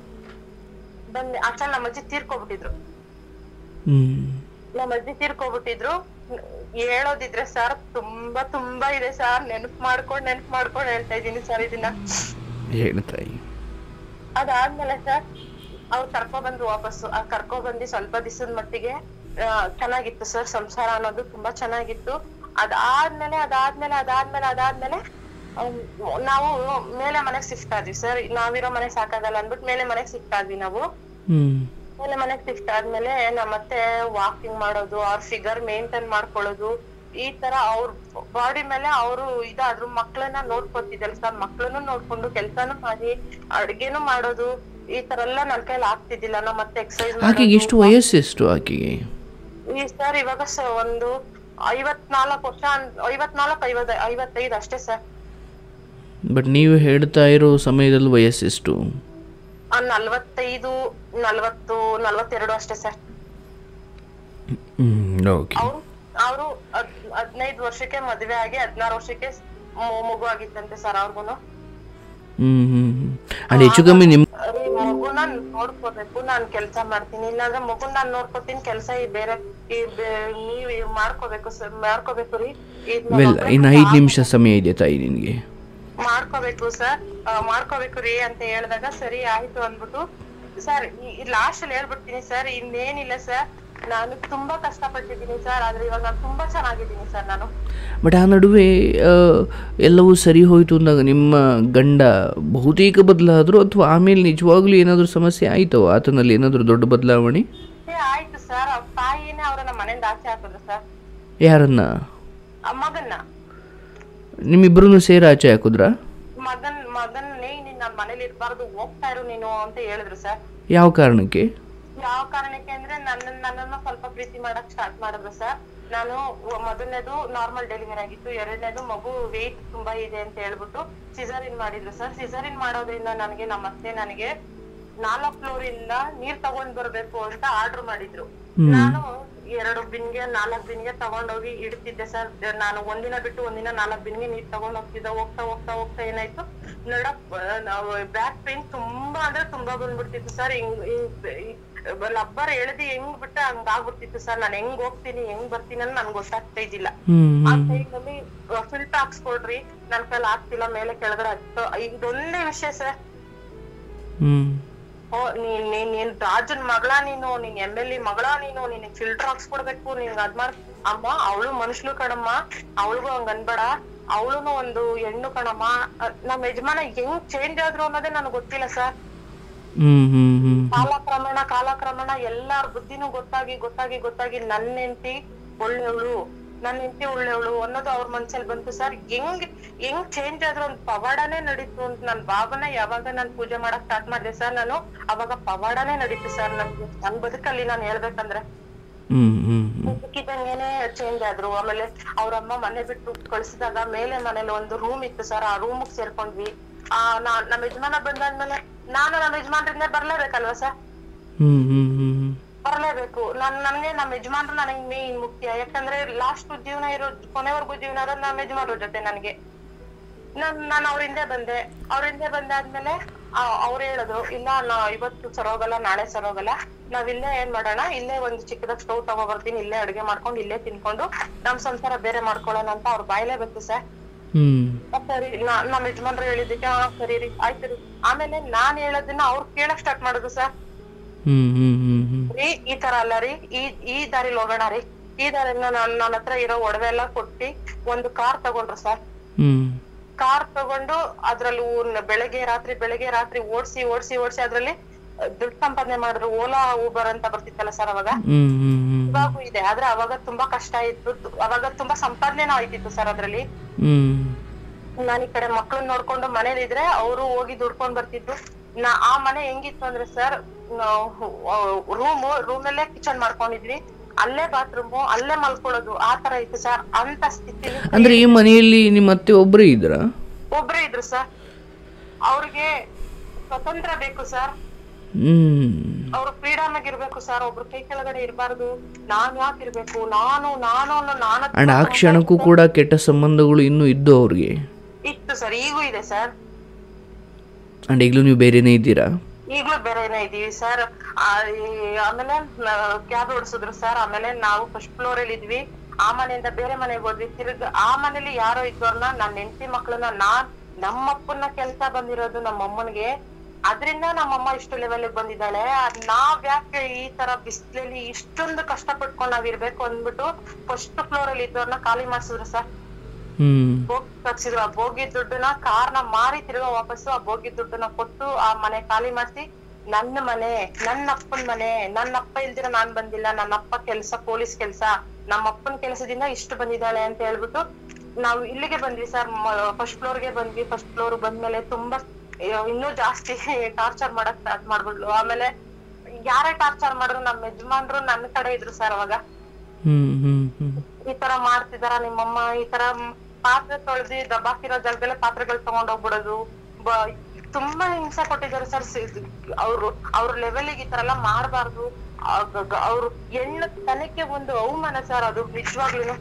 ಬಂದೆ ಅಷ್ಟಲ್ಲಿ ನಮ್ಮ ಅಜ್ಜಿ ತೀರ್ಕೊಬಿಟ್ಟಿದ್ರು ಹ್ಞೂ ನಮ್ಮ ಅಜ್ಜಿ ತೀರ್ಕೊಬಿಟ್ಟಿದ್ರು ಹೇಳೋದಿದ್ರೆ ಸರ್ ತುಂಬಾ ತುಂಬಾ ಇದೆ ಸರ್ ನೆನಪು ಮಾಡ್ಕೊಂಡ್ ನೆನಪು ಮಾಡ್ಕೊಂಡ್ ಹೇಳ್ತಾ ಇದೀನಿ ಸರ್ ಇದನ್ನ ಹೇಳು ತಾಯಿ ಅದಾದ್ಮೇಲೆ ಸರ್ ಅವ್ರು ಕರ್ಕೊ ಬಂದ್ರು ವಾಪಸ್ಸು ಆ ಕರ್ಕೊ ಬಂದು ಸ್ವಲ್ಪ ದಿವಸದ ಮಟ್ಟಿಗೆ ಆ, ಚೆನ್ನಾಗಿತ್ತು ಸರ್ ಸಂಸಾರ ಅನ್ನೋದು ತುಂಬಾ ಚೆನ್ನಾಗಿತ್ತು ಅದಾದ್ಮೇಲೆ ಅದಾದ್ಮೇಲೆ ಅದಾದ್ಮೇಲೆ ಅದಾದ್ಮೇಲೆ ಅಮ್, ನಾವು ಮೇಲೆ ಮನೆಗ್ ಶಿಫ್ಟ್ ಆದ್ವಿ ಸರ್ ನಾವಿರೋ ಮನೆ ಸಾಕಾಗಲ್ಲ ಅಂದ್ಬಿಟ್ಟು ಮೇಲೆ ಮನೆಗ್ ಶಿಫ್ಟ್ ಆದ್ವಿ ನಾವು ಹ್ಞೂ ಮೇಲೆ ಮನೆಗ್ ಶಿಫ್ಟ್ ಆದ್ಮೇಲೆ ನಮ್ಮತ್ತೆ ವಾಕಿಂಗ್ ಮಾಡೋದು ಅವ್ರ ಫಿಗರ್ ಮೇಂಟೈನ್ ಮಾಡ್ಕೊಳ್ಳೋದು ಈ ತರ ಅವ್ರ ಬಾಡಿ ಮೇಲೆ ಅವರು ಇದಾದ್ರು ಮಕ್ಳನ್ನ ನೋಡ್ಕೊತಿದ್ದಲ್ಲ ಸರ್ ಮಕ್ಳನ್ನು ನೋಡ್ಕೊಂಡು ಕೆಲ್ಸಾನು ಮಾಡಿ ಅಡ್ಗೆನು ಮಾಡೋದು ಈ ತರ ಎಲ್ಲ ನನ್ ಕೈಲಿ ಆಗ್ತಿದ್ದಿಲ್ಲ ನಮ್ಮ ಮತ್ತೆ ಎಕ್ಸರ್ಸೈಸ್ ಆಕೆಗೆ ಎಷ್ಟು ವಯಸ್ಸು ಎಷ್ಟು ಆಕೆಗೆ ಈ ಸರ್ ಇವಾಗ ಸ ಒಂದು ಐವತ್ನಾಲ್ಕು ವರ್ಷ ಅನ್- ಐವತ್ನಾಲ್ಕು ಐವತ್ ಐವತ್ತೈದು ಅಷ್ಟೇ ಸರ್ ಬಟ್ ನೀವು ಹೇಳ್ತಾ ಇರೋ ಸಮಯದಲ್ಲಿ ವಯಸ್ಸೆಷ್ಟು ಆ ನಲ್ವತ್ತೈದು ನಲ್ವತ್ತು ನಲ್ವತ್ತೆರಡು ಅಷ್ಟೇ ಸರ್ ಹ್ಞೂ ಓಕೆ ಅವ್ರು ಅವರು ಹದಿನೈದು ವರ್ಷಕ್ಕೆ ಮದ್ವೆ ಆಗಿ ಹದಿನಾರು ವರ್ಷಕ್ಕೆ ಮ- ಮಗು ಆಗಿತ್ತಂತೆ ಸರ್ ಅವ್ರಿಗೂನು ಹ್ಞೂ ಹ್ಞೂ ಹ್ಞೂ ಅಲ್ಲಿ ಹೆಚ್ಚು ಕಮ್ಮಿ ನಿಮ್ಮ ಅರೆ ಮಗುನ ನೋಡ್ಕೋಬೇಕು ನಾನ್ ಕೆಲ್ಸ ಮಾಡ್ತೀನಿ ಇಲ್ಲಾಂದ್ರೆ ಮಗುನ್ ನಾನ್ ನೋಡ್ಕೋತೀನಿ ಕೆಲ್ಸ ಈ ಬೇರೆ ಈ ಬೇ- ನೀವ್ ಇವ್ ಮಾಡ್ಕೋಬೇಕು ಸರ್ ಮಾಡ್ಕೋಬೇಕು ರೀ ಇದ್ ನಾನ್ ವೆಲ್ ಒಬ್ಳೆ ಇನ್ನು ಐದು ನಿಮಿಷ ಸಮಯ ಇದೆ ತಾಯಿ ನಿನಗೆ ಮಾಡ್ಕೋಬೇಕು ಸರ್ ಮಾಡ್ಕೋಬೇಕು ರೀ ಅಂತ ಹೇಳಿದಾಗ ಸರಿ ಆಯ್ತು ಅಂದ್ಬಿಟ್ಟು ಸರ್ ಈ ಲಾಸ್ಟ್ ಅಲ್ಲಿ ಹೇಳ್ಬಿಡ್ತೀನಿ ಸರ್ ಇನ್ನೇನಿಲ್ಲ ಸರ್ ನಾನು ತುಂಬಾ ಕಷ್ಟಪಟ್ಟಿದ್ದೀನಿ ಸರ್ ಆದ್ರೆ ಇವಾಗ ನಾನು ತುಂಬಾ ಚೆನ್ನಾಗಿದ್ದೀನಿ ಸರ್ ನಾನು ಬಟ್ ಆ ನಡುವೆ ಆ, ಎಲ್ಲವೂ ಸರಿ ಹೋಯಿತು ಅಂದಾಗ ನಿಮ್ಮ ಗಂಡ ಬಹುತೇಕ ಬದಲಾದರೂ ಅಥವಾ ಆಮೇಲೆ ನಿಜವಾಗ್ಲೂ ಏನಾದರೂ ಸಮಸ್ಯೆ ಆಯಿತೋ ಆತನಲ್ಲಿ ಏನಾದರೂ ದೊಡ್ಡ ಬದಲಾವಣೆ ಏ, ಆಯ್ತು ಸರ್ ಅವ್ರ ತಾಯಿನೇ ಅವ್ರನ್ನ ಮನೆಯಿಂದ ಆಚೆ ಹಾಕಿದ್ರು ಸರ್ ಯಾರನ್ನ ಆ ಮಗನ್ನ ನಿಮ್ಮಿಬ್ಬರನ್ನು ಸೇರಿ ಆಚೆ ಹಾಕಿದ್ರಾ ಮಗನ್ ಮಗನ್ನೇ ನೀನ್ ನನ್ ಮನೇಲಿ ಇರ್ಬಾರ್ದು ಹೋಗ್ತಾ ಇರು ನೀನು ಅಂತ ಹೇಳಿದ್ರು ಸರ್ ಯಾವ ಕಾರಣಕ್ಕೆ ಯಾವ ಕಾರಣಕ್ಕೆ ಅಂದ್ರೆ ನನ್ನ ನನ್ನನ್ನ ಸ್ವಲ್ಪ ಪ್ರೀತಿ ಮಾಡಕ್ ಸ್ಟಾರ್ಟ್ ಮಾಡಿದ್ರು ಸರ್ ನಾನು ಒ- ಮೊದಲನೇದು ನಾರ್ಮಲ್ ಡೆಲಿವರಿ ಆಗಿತ್ತು ಎರಡನೇದು ಮಗು ವೆಯ್ಟ್ ತುಂಬಾ ಇದೆ ಅಂತ ಹೇಳ್ಬಿಟ್ಟು ಸಿಸರಿನ್ ಮಾಡಿದ್ರು ಸರ್ ಸಿಸರಿನ್ ಮಾಡೋದ್ರಿಂದ ನನಗೆ ನಮ್ಮ ಅತ್ತೆ ನನಗೆ ನಾಲ್ಕು ಫ್ಲೋರ್ ಇಂದ ನೀರ್ ತಗೊಂಡ್ ಬರ್ಬೇಕು ಅಂತ ಆರ್ಡರ್ ಮಾಡಿದ್ರು ನಾನು ಎರಡು ಬಿನ್ಗೆ ನಾಲ್ಕು ಬಿನ್ಗೆ ತಗೊಂಡೋಗಿ ಇಡ್ತಿದ್ದೆ ಸರ್ ನಾನು ಒಂದಿನ ಬಿಟ್ಟು ಒಂದಿನ ನಾಲ್ಕು ಬಿನ್ಗೆ ನೀರ್ ತಗೊಂಡ್ ಹೋಗ್ತಿದ್ದೆ ಹೋಗ್ತಾ ಹೋಗ್ತಾ ಹೋಗ್ತಾ ಏನಾಯ್ತು ನಡ ಬ್ಯಾಕ್ ಪೇನ್ ತುಂಬಾ ಅಂದ್ರೆ ತುಂಬಾ ಬಂದ್ಬಿಡ್ತಿತ್ತು ಸರ್ ಹಿಂಗ್ ಹಿಂಗ್ ಲಬ್ಬರ್ ಎಳ್ದಿ ಹೆಂಗ್ ಬಿಟ್ಟ ಹಂಗ ಆಗ್ಬಿಡ್ತಿತ್ತು ಸರ್ ನಾನು ಹೆಂಗ್ ಹೋಗ್ತೀನಿ ಹೆಂಗ್ ಬರ್ತೀನಿ ಅಂತ ನನ್ಗೆ ಗೊತ್ತಾಗ್ತಾ ಇದ್ದಿಲ್ಲ ಹ್ಞೂ ಆ ಟೈಮಲ್ಲಿ ಫಿಲ್ಟ್ ಹಾಕ್ಸ್ಕೊಡ್ರಿ ನನ್ ಕೈಲಿ ಆಗ್ತಿಲ್ಲ ಮೇಲೆ ಕೆಳಗಡೆ ಹತ್ತು ಇದೊಂದೇ ವಿಷಯ ಸರ್ ಹ್ಞೂ ಓ ನೀನ್ ನೀನ್ ನೀನ್ ರಾಜನ್ ಮಗಳ ನೀನು ನೀನ್ ಎಮ್ ಎಲ್ ಎ ಮಗಳ ನೀನು ನಿನ್ ಫಿಲ್ಟರ್ ಹಾಕ್ಸ್ಕೊಡ್ಬೇಕು ನಿನ್ ಅದ್ ಮಾಡ್ ಅಮ್ಮ ಅವಳು ಮನುಷ್ಯಳು ಕಣಮ್ಮ ಅವಳಿಗೂ ಹಂಗ ಅನ್ಬೇಡ ಅವಳುನು ಒಂದು ಹೆಣ್ಣು ಕಣಮ್ಮ ಅಹ್, ನಮ್ ಯಜಮಾನ ಹೆಂಗ್ ಚೇಂಜ್ ಆದ್ರು ಅನ್ನೋದೇ ನನಗ್ ಗೊತ್ತಿಲ್ಲ ಸರ್ ಹ್ಞೂ ಹ್ಞೂ ಹ್ಞೂ ಕಾಲಕ್ರಮೇಣ ಕಾಲಕ್ರಮೇಣ ಎಲ್ಲಾರ ಬುದ್ಧಿನೂ ಗೊತ್ತಾಗಿ ಗೊತ್ತಾಗಿ ಗೊತ್ತಾಗಿ ನನ್ನ ಹೆಂಡತಿ ಒಳ್ಳೆಯವಳು ನನ್ನ ಹೆಂಡತಿ ಒಳ್ಳೆಯವಳು ಅನ್ನೋದು ಅವ್ರ ಮನ್ಸಲ್ಲಿ ಬಂತು ಸರ್ ಹೆಂಗ್ ಹೆಂಗ್ ಚೇಂಜ್ ಆದ್ರೂ ಒಂದ್ ಪವಾಡನೇ ನಡೀತು ಅಂತ ನನ್ ಬಾಬನ ಯಾವಾಗ ನಾನ್ ಪೂಜೆ ಮಾಡಕ್ ಸ್ಟಾರ್ಟ್ ಮಾಡಿದೆ ಸರ್ ನಾನು ಅವಾಗ ಪವಾಡನೇ ನಡೀತು ಸರ್ ನನ್ಗೆ ನನ್ ಬದುಕಲ್ಲಿ ನಾನು ಹೇಳ್ಬೇಕಂದ್ರೆ ಹ್ಞೂ ಹ್ಞೂ ಹ್ಞೂ ಇದ್ದಕ್ಕಿದ್ದಂಗೆನೆ ಚೇಂಜ್ ಆದ್ರು ಆಮೇಲೆ ಅವ್ರ ಅಮ್ಮ ಮನೆ ಬಿಟ್ಟು ಕಳ್ಸಿದಾಗ ಮೇಲೆ ಮನೇಲಿ ಒಂದು ರೂಮ್ ಇತ್ತು ಸರ್ ಆ ರೂಮ್ ಸೇರ್ಕೊಂಡ್ವಿ ಆ ನಾ- ನಮ್ಮ ಯಜಮಾನ ಬಂದಾದ್ಮೇಲೆ ನಾನು ನಮ್ಮ ಯಜಮಾನ್ರಿಂದ ಬರ್ಲೇಬೇಕಲ್ವಾ ಸರ್ ಹ್ಞೂ ಹ್ಞೂ ಹ್ಞೂ ಹ್ಞೂ ಬರ್ಲೇಬೇಕು ನನ್ ನನ್ಗೆ ನಮ್ಮ ಯಜಮಾನ್ರು ನನಗೆ ಮೇನ್ ಮುಖ್ಯ ಯಾಕಂದ್ರೆ ಲಾಸ್ಟ್ ಜೀವನ ಇರೋ ಕೊನೆವರೆಗೂ ಜೀವನ ಇರೋದು ನಮ್ಮ ಯಜಮಾನ್ರ ಜೊತೆ ನನಗೆ ನಾನ್ ನಾನು ಅವ್ರ ಹಿಂದೆ ಬಂದೆ ಅವ್ರ ಹಿಂದೆ ಬಂದಾದ್ಮೇಲೆ ಅವ್ರು ಹೇಳಿದ್ರು ಇಲ್ಲ ನಾ ಇವತ್ತು ಸರೋಗಲ್ಲ ನಾಳೆ ಸರೋಗಲ್ಲ ನಾವ್ ಇಲ್ಲೇ ಏನ್ ಮಾಡೋಣ ಇಲ್ಲೇ ಒಂದು ಚಿಕ್ಕದಾಗ ಸ್ಟವ್ ತಗೊಬರ್ತೀನಿ ಇಲ್ಲೇ ಅಡುಗೆ ಮಾಡ್ಕೊಂಡು ಇಲ್ಲೇ ತಿನ್ಕೊಂಡು ನಮ್ ಸಂಸಾರ ಬೇರೆ ಮಾಡ್ಕೊಳ್ಳೋಣ ಅಂತ ಅವ್ರ ಬಾಯ್ಲೇ ಬಂತು ಸರ್ ಹ್ಞೂ ಸರಿ ನಾ- ನಮ್ಮ ಯಜಮಾನ್ರು ಹೇಳಿದ್ದಕ್ಕೆ ಆ, ಸರಿ ರೀ ಆಯ್ತು ರೀ ಆಮೇಲೆ ನಾನ್ ಹೇಳೋದನ್ನ ಅವ್ರು ಕೇಳಕ್ ಸ್ಟಾರ್ಟ್ ಮಾಡುದು ಸರ್ ಹ್ಞೂ ಹ್ಞೂ ಹ್ಞೂ ಹ್ಞೂ ರೀ ಈ ತರ ಅಲ್ಲ ರೀ ಈ ಈ ದಾರಿಲಿ ಹೋಗೋಣ ರೀ ಈ ದಾರಿನ ನನ್ ನನ್ನ ಹತ್ರ ಇರೋ ಒಡವೆ ಎಲ್ಲ ಕೊಟ್ಟಿ ಒಂದು ಕಾರ್ ತಗೊಂಡ್ರು ಸರ್ ಹ್ಞೂ ಕಾರ್ ತಗೊಂಡು ಅದ್ರಲ್ಲಿ ಊರ್ನ ಬೆಳಗ್ಗೆ ರಾತ್ರಿ ಬೆಳಗ್ಗೆ ರಾತ್ರಿ ಓಡ್ಸಿ ಓಡ್ಸಿ ಓಡ್ಸಿ ಅದ್ರಲ್ಲಿ ದುಡ್ಡು ಸಂಪಾದನೆ ಮಾಡಿದ್ರು ಓಲಾ ಊಬರ್ ಅಂತ ಬರ್ತಿತ್ತಲ್ಲ ಸರ್ ಅವಾಗ ಹ್ಞೂ ಹ್ಞೂ ಹ್ಞೂ ಇವಾಗೂ ಇದೆ ಆದ್ರೆ ಅವಾಗ ತುಂಬಾ ಕಷ್ಟ ಇತ್ತು ತು- ಅವಾಗ ತುಂಬಾ ಸಂಪಾದನೆನೂ ಆಯ್ತಿತ್ತು ಸರ್ ಅದ್ರಲ್ಲಿ ಹ್ಞೂ ನಾನ್ ಈ ಕಡೆ ಮಕ್ಳನ್ನ ನೋಡ್ಕೊಂಡು ಮನೇಲಿ ಇದ್ರೆ ಅವರು ಹೋಗಿ ದುಡ್ಕೊಂಡ್ ಬರ್ತಿದ್ರು ನಾ ಆ ಮನೆ ಹೆಂಗಿತ್ತು ಅಂದ್ರೆ ಸರ್ ರೂಮ್ ರೂಮಲ್ಲೇ ಕಿಚನ್ ಮಾಡ್ಕೊಂಡಿದ್ವಿ ಅಲ್ಲೇ ಬಾತ್ರೂಮು ಅಲ್ಲೇ ಮಲ್ಕೊಳ್ಳೋದು ಆ ತರ ಇತ್ತು ಸರ್ ಅಂತ ಸ್ಥಿತಿಲಿ ಅಂದರೆ ಈ ಮನೆಯಲ್ಲಿ ನಿಮ್ಮ ಅತ್ತೆ ಒಬ್ಬರೇ ಇದ್ದೀರಾ ಒಬ್ರೇ ಇದ್ರು ಸರ್ ಅವ್ರಿಗೆ ಸ್ವತಂತ್ರ ಬೇಕು ಸರ್ ಹ್ಞೂ ಅವ್ರು ಫ್ರೀಡಮ್ ಆಗಿರ್ಬೇಕು ಸರ್ ಒಬ್ರು ಕೈ ಕೆಳಗಡೆ ಇರಬಾರ್ದು ನಾನ್ ಯಾಕೆ ಇರ್ಬೇಕು ನಾನು ನಾನು ಅನ್ನೋ ನಾನು ಆ್ಯಂಡ್ ಆ ಕ್ಷಣಕ್ಕೂ ಕೂಡ ಕೆಟ್ಟ ಸಂಬಂಧಗಳು ಇನ್ನೂ ಇದ್ದು ಅವ್ರಿಗೆ ಇತ್ತು ಸರ್ ಈಗೂ ಇದೆ ಸರ್ ಆ್ಯಂಡ್ ಈಗಲೂ ನೀವು ಬೇರೆನೇ ಇದ್ದೀರಾ ಈಗ್ಲೂ ಬೇರೆನೆ ಇದೀವಿ ಸರ್ ಆಮೇಲೆ ಕ್ಯಾಬ್ ಓಡಿಸಿದ್ರು ಸರ್ ಆಮೇಲೆ ನಾವು ಫಸ್ಟ್ ಫ್ಲೋರ್ ಅಲ್ಲಿ ಇದ್ವಿ ಆ ಮನೆಯಿಂದ ಬೇರೆ ಮನೆಗೆ ಹೋದ್ವಿ ತಿರ್ಗ ಆ ಮನೇಲಿ ಯಾರೋ ಇದ್ದವ್ರನ್ನ ನನ್ನ ಹೆಂಡತಿ ಮಕ್ಳನ್ನ ನಾನ್ ನಮ್ಮಪ್ಪನ ಕೆಲ್ಸ ಬಂದಿರೋದು ನಮ್ಮ ಅಮ್ಮನ್ಗೆ ಅದ್ರಿಂದ ನಮ್ಮಮ್ಮ ಇಷ್ಟು ಲೆವೆಲ್ ಬಂದಿದ್ದಾಳೆ ಅದ್ ನಾವ್ ಯಾಕೆ ಈ ತರ ಬಿಸ್ಲಲ್ಲಿ ಇಷ್ಟೊಂದು ಕಷ್ಟ ಪಟ್ಕೊಂಡ್ ನಾವ್ ಇರ್ಬೇಕು ಅಂದ್ಬಿಟ್ಟು ಫಸ್ಟ್ ಫ್ಲೋರ್ ಅಲ್ಲಿ ಇದ್ದವ್ರನ್ನ ಖಾಲಿ ಮಾಡ್ಸಿದ್ರು ಸರ್ ಹ್ಞೂ ಬೋಗಿ ತಗ್ಸಿದ್ರು ಆ ಬೋಗಿ ದುಡ್ಡನ್ನ ಕಾರ್ನ ಮಾರಿ ತಿರ್ಗಾ ವಾಪಸ್ಸು ಆ ಬೋಗಿ ದುಡ್ಡನ್ನ ಕೊಟ್ಟು ಆ ಮನೆ ಖಾಲಿ ಮಾಡ್ಸಿ ನನ್ನ ಮನೆ ನನ್ನ ಅಪ್ಪನ ಮನೆ ನನ್ನ ಅಪ್ಪ ಇಲ್ದಿರ ನಾನ್ ಬಂದಿಲ್ಲ ನನ್ನ ಅಪ್ಪ ಕೆಲ್ಸ ಪೊಲೀಸ್ ಕೆಲ್ಸ ನಮ್ಮ ಅಪ್ಪನ ಕೆಲಸದಿಂದ ಇಷ್ಟು ಬಂದಿದ್ದಾಳೆ ಅಂತ ಹೇಳ್ಬಿಟ್ಟು ನಾವು ಇಲ್ಲಿಗೆ ಬಂದ್ವಿ ಸರ್ ಫಸ್ಟ್ ಫ್ಲೋರ್ಗೆ ಬಂದ್ವಿ ಫಸ್ಟ್ ಫ್ಲೋರ್ ಬಂದ್ಮೇಲೆ ತುಂಬಾ ಅಯ್ಯೋ, ಇನ್ನೂ ಜಾಸ್ತಿ ಟಾರ್ಚರ್ ಮಾಡಕ್ ಸ್ಟಾರ್ಟ್ ಮಾಡ್ಬಿಡ್ಲು ಆಮೇಲೆ ಯಾರೇ ಟಾರ್ಚರ್ ಮಾಡಿದ್ರು ನಮ್ಮ ಯಜಮಾನ್ರು ನನ್ನ ಕಡೆ ಇದ್ರು ಸರ್ ಅವಾಗ ಹ್ಞೂ ಹ್ಞೂ ಹ್ಞೂ ಈ ತರ ಮಾಡ್ತಿದಾರ ನಿಮ್ಮಮ್ಮ ಈ ತರ ಮ್- ಪಾತ್ರೆ ತೊಳ್ದಿ ದಬ್ಬಾಕಿರೋ ಜಾಗದಲ್ಲೇ ಪಾತ್ರೆಗಳು ತಗೊಂಡ್ ಹೋಗ್ಬಿಡೋದು ಬ- ತುಂಬಾ ಹಿಂಸೆ ಕೊಟ್ಟಿದ್ದಾರೆ ಸರ್ ಅವ್ರು ಅವ್ರ ಲೆವೆಲ್ಗೆ ಈ ತರ ಎಲ್ಲ ಮಾಡ್ಬಾರ್ದು ಅವ್ರು ಹೆಣ್ಣು ತನಕ್ಕೆ ಒಂದು ಅವಮಾನ ಸರ್ ಅದು ನಿಜವಾಗ್ಲೂ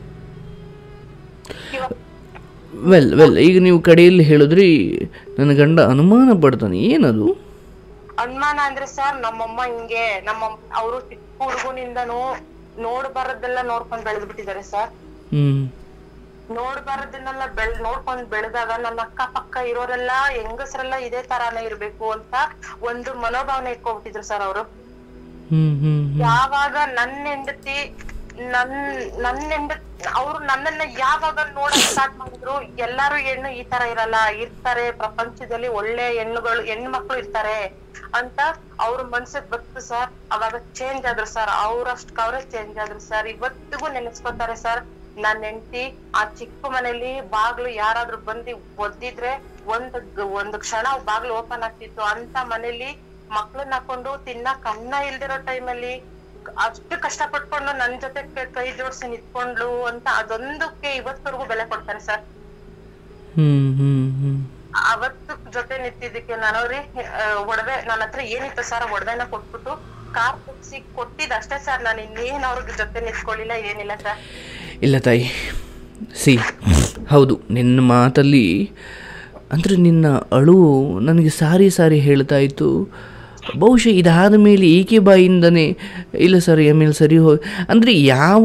ವೆಲ್ ವೆಲ್ ಈಗ ನೀವು ಕಡೆಯಲ್ಲಿ ಹೇಳಿದ್ರಿ ನನ್ನ ಗಂಡ ಅನುಮಾನ ಪಡ್ತಾನೆ ಏನದು ಅನುಮಾನ ಅಂದ್ರೆ ಸರ್ ನಮ್ಮಮ್ಮ ಹಿಂಗೆ ನಮ್ಮ ಅವರು ಚಿಕ್ಕ ಹುಡುಗನಿಂದನೂ ನೋಡ್ಬಾರದೆಲ್ಲ ನೋಡ್ಕೊಂಡ್ ಬೆಳೆದ್ ಬಿಟ್ಟಿದ್ದಾರೆ ಸರ್ ಹ್ಞೂ ನೋಡ್ಬಾರದನ್ನೆಲ್ಲ ಬೆಳ್ ನೋಡ್ಕೊಂಡ್ ಬೆಳೆದಾಗ ನನ್ನ ಅಕ್ಕ ಪಕ್ಕ ಇರೋರೆಲ್ಲ ಹೆಂಗಸರೆಲ್ಲ ಇದೇ ತರಾನೇ ಇರ್ಬೇಕು ಅಂತ ಒಂದು ಮನೋಭಾವನೆ ಇಟ್ಕೊಂಡ್ಬಿಟ್ಟಿದ್ರು ಸರ್ ಅವರು ಹ್ಞೂ ಹ್ಞೂ ಯಾವಾಗ ನನ್ನ ಹೆಂಡತಿ ನನ್ ನನ್ನ ಹೆಂಡತಿ ಅವ್ರು ನನ್ನನ್ನ ಯಾವಾಗ ನೋಡಕ್ ಸ್ಟಾರ್ಟ್ ಮಾಡಿದ್ರು ಎಲ್ಲಾರು ಹೆಣ್ಣು ಈ ತರ ಇರಲ್ಲ ಇರ್ತಾರೆ ಪ್ರಪಂಚದಲ್ಲಿ ಒಳ್ಳೆ ಹೆಣ್ಣುಗಳು ಹೆಣ್ಣು ಮಕ್ಳು ಇರ್ತಾರೆ ಅಂತ ಅವ್ರ ಮನ್ಸಿಗ್ ಬಂತು ಸರ್ ಅವಾಗ ಚೇಂಜ್ ಆದ್ರು ಸರ್ ಅವ್ರಷ್ಟಕ್ ಅವರೇ ಚೇಂಜ್ ಆದ್ರು ಸರ್ ಇವತ್ತಿಗೂ ನೆನೆಸ್ಕೊತಾರೆ ಸರ್ ನನ್ ಹೆಂಡತಿ ಆ ಚಿಕ್ಕ ಮನೇಲಿ ಬಾಗ್ಲು ಯಾರಾದ್ರೂ ಬಂದಿ ಒದ್ದಿದ್ರೆ ಒಂದ್ ಗ- ಒಂದ್ ಕ್ಷಣ ಬಾಗ್ಲು ಓಪನ್ ಆಗ್ತಿತ್ತು ಅಂತ ಮನೇಲಿ ಮಕ್ಳನ್ನ ಹಾಕೊಂಡು ತಿನ್ನಕ್ ಅನ್ನ ಇಲ್ದಿರೋ ಟೈಮಲ್ಲಿ ಅಷ್ಟು ಕಷ್ಟ ಪಟ್ಕೊಂಡು ನನ್ ಜೊತೆ ಕ- ಕೈ ಜೋಡ್ಸಿ ನಿಂತ್ಕೊಂಡ್ಲು ಅಂತ ಅದೊಂದಕ್ಕೆ ಇವತ್ತವರೆಗೂ ಬೆಲೆ ಕೊಡ್ತಾರೆ ಸರ್ ಹ್ಞೂ ಹ್ಞೂ ಹ್ಞೂ ಅವತ್ತು ಜೊತೆ ನಿಂತಿದ್ದಕ್ಕೆ ನಾನು ರೀ ಆ, ಒಡವೆ ನನ್ನ ಹತ್ರ ಏನಿತ್ತು ಸರ್ ಒಡವೆನ ಕೊಟ್ಬಿಟ್ಟು ಕಾರ್ ಕೊಡ್ಸಿ ಕೊಟ್ಟಿದ್ ಅಷ್ಟೇ ಸರ್ ನಾನು ಇನ್ನೇನ್ ಅವ್ರ ಜೊತೆ ನಿಂತ್ಕೊಳ್ಳಿಲ್ಲ ಏನಿಲ್ಲ ಸರ್ ಇಲ್ಲ ತಾಯಿ ಸಿ ಹೌದು ನಿನ್ನ ಮಾತಲ್ಲಿ ಅಂದರೆ ನಿನ್ನ ಅಳುವು ನನಗೆ ಸಾರಿ ಸಾರಿ ಹೇಳ್ತಾ ಇತ್ತು ಬಹುಶಃ ಇದಾದ ಮೇಲೆ ಈಕೆ ಬಾಯಿಂದನೇ ಇಲ್ಲ ಸರ್ ಆಮೇಲೆ ಸರಿ ಹೋ ಅಂದರೆ ಯಾವ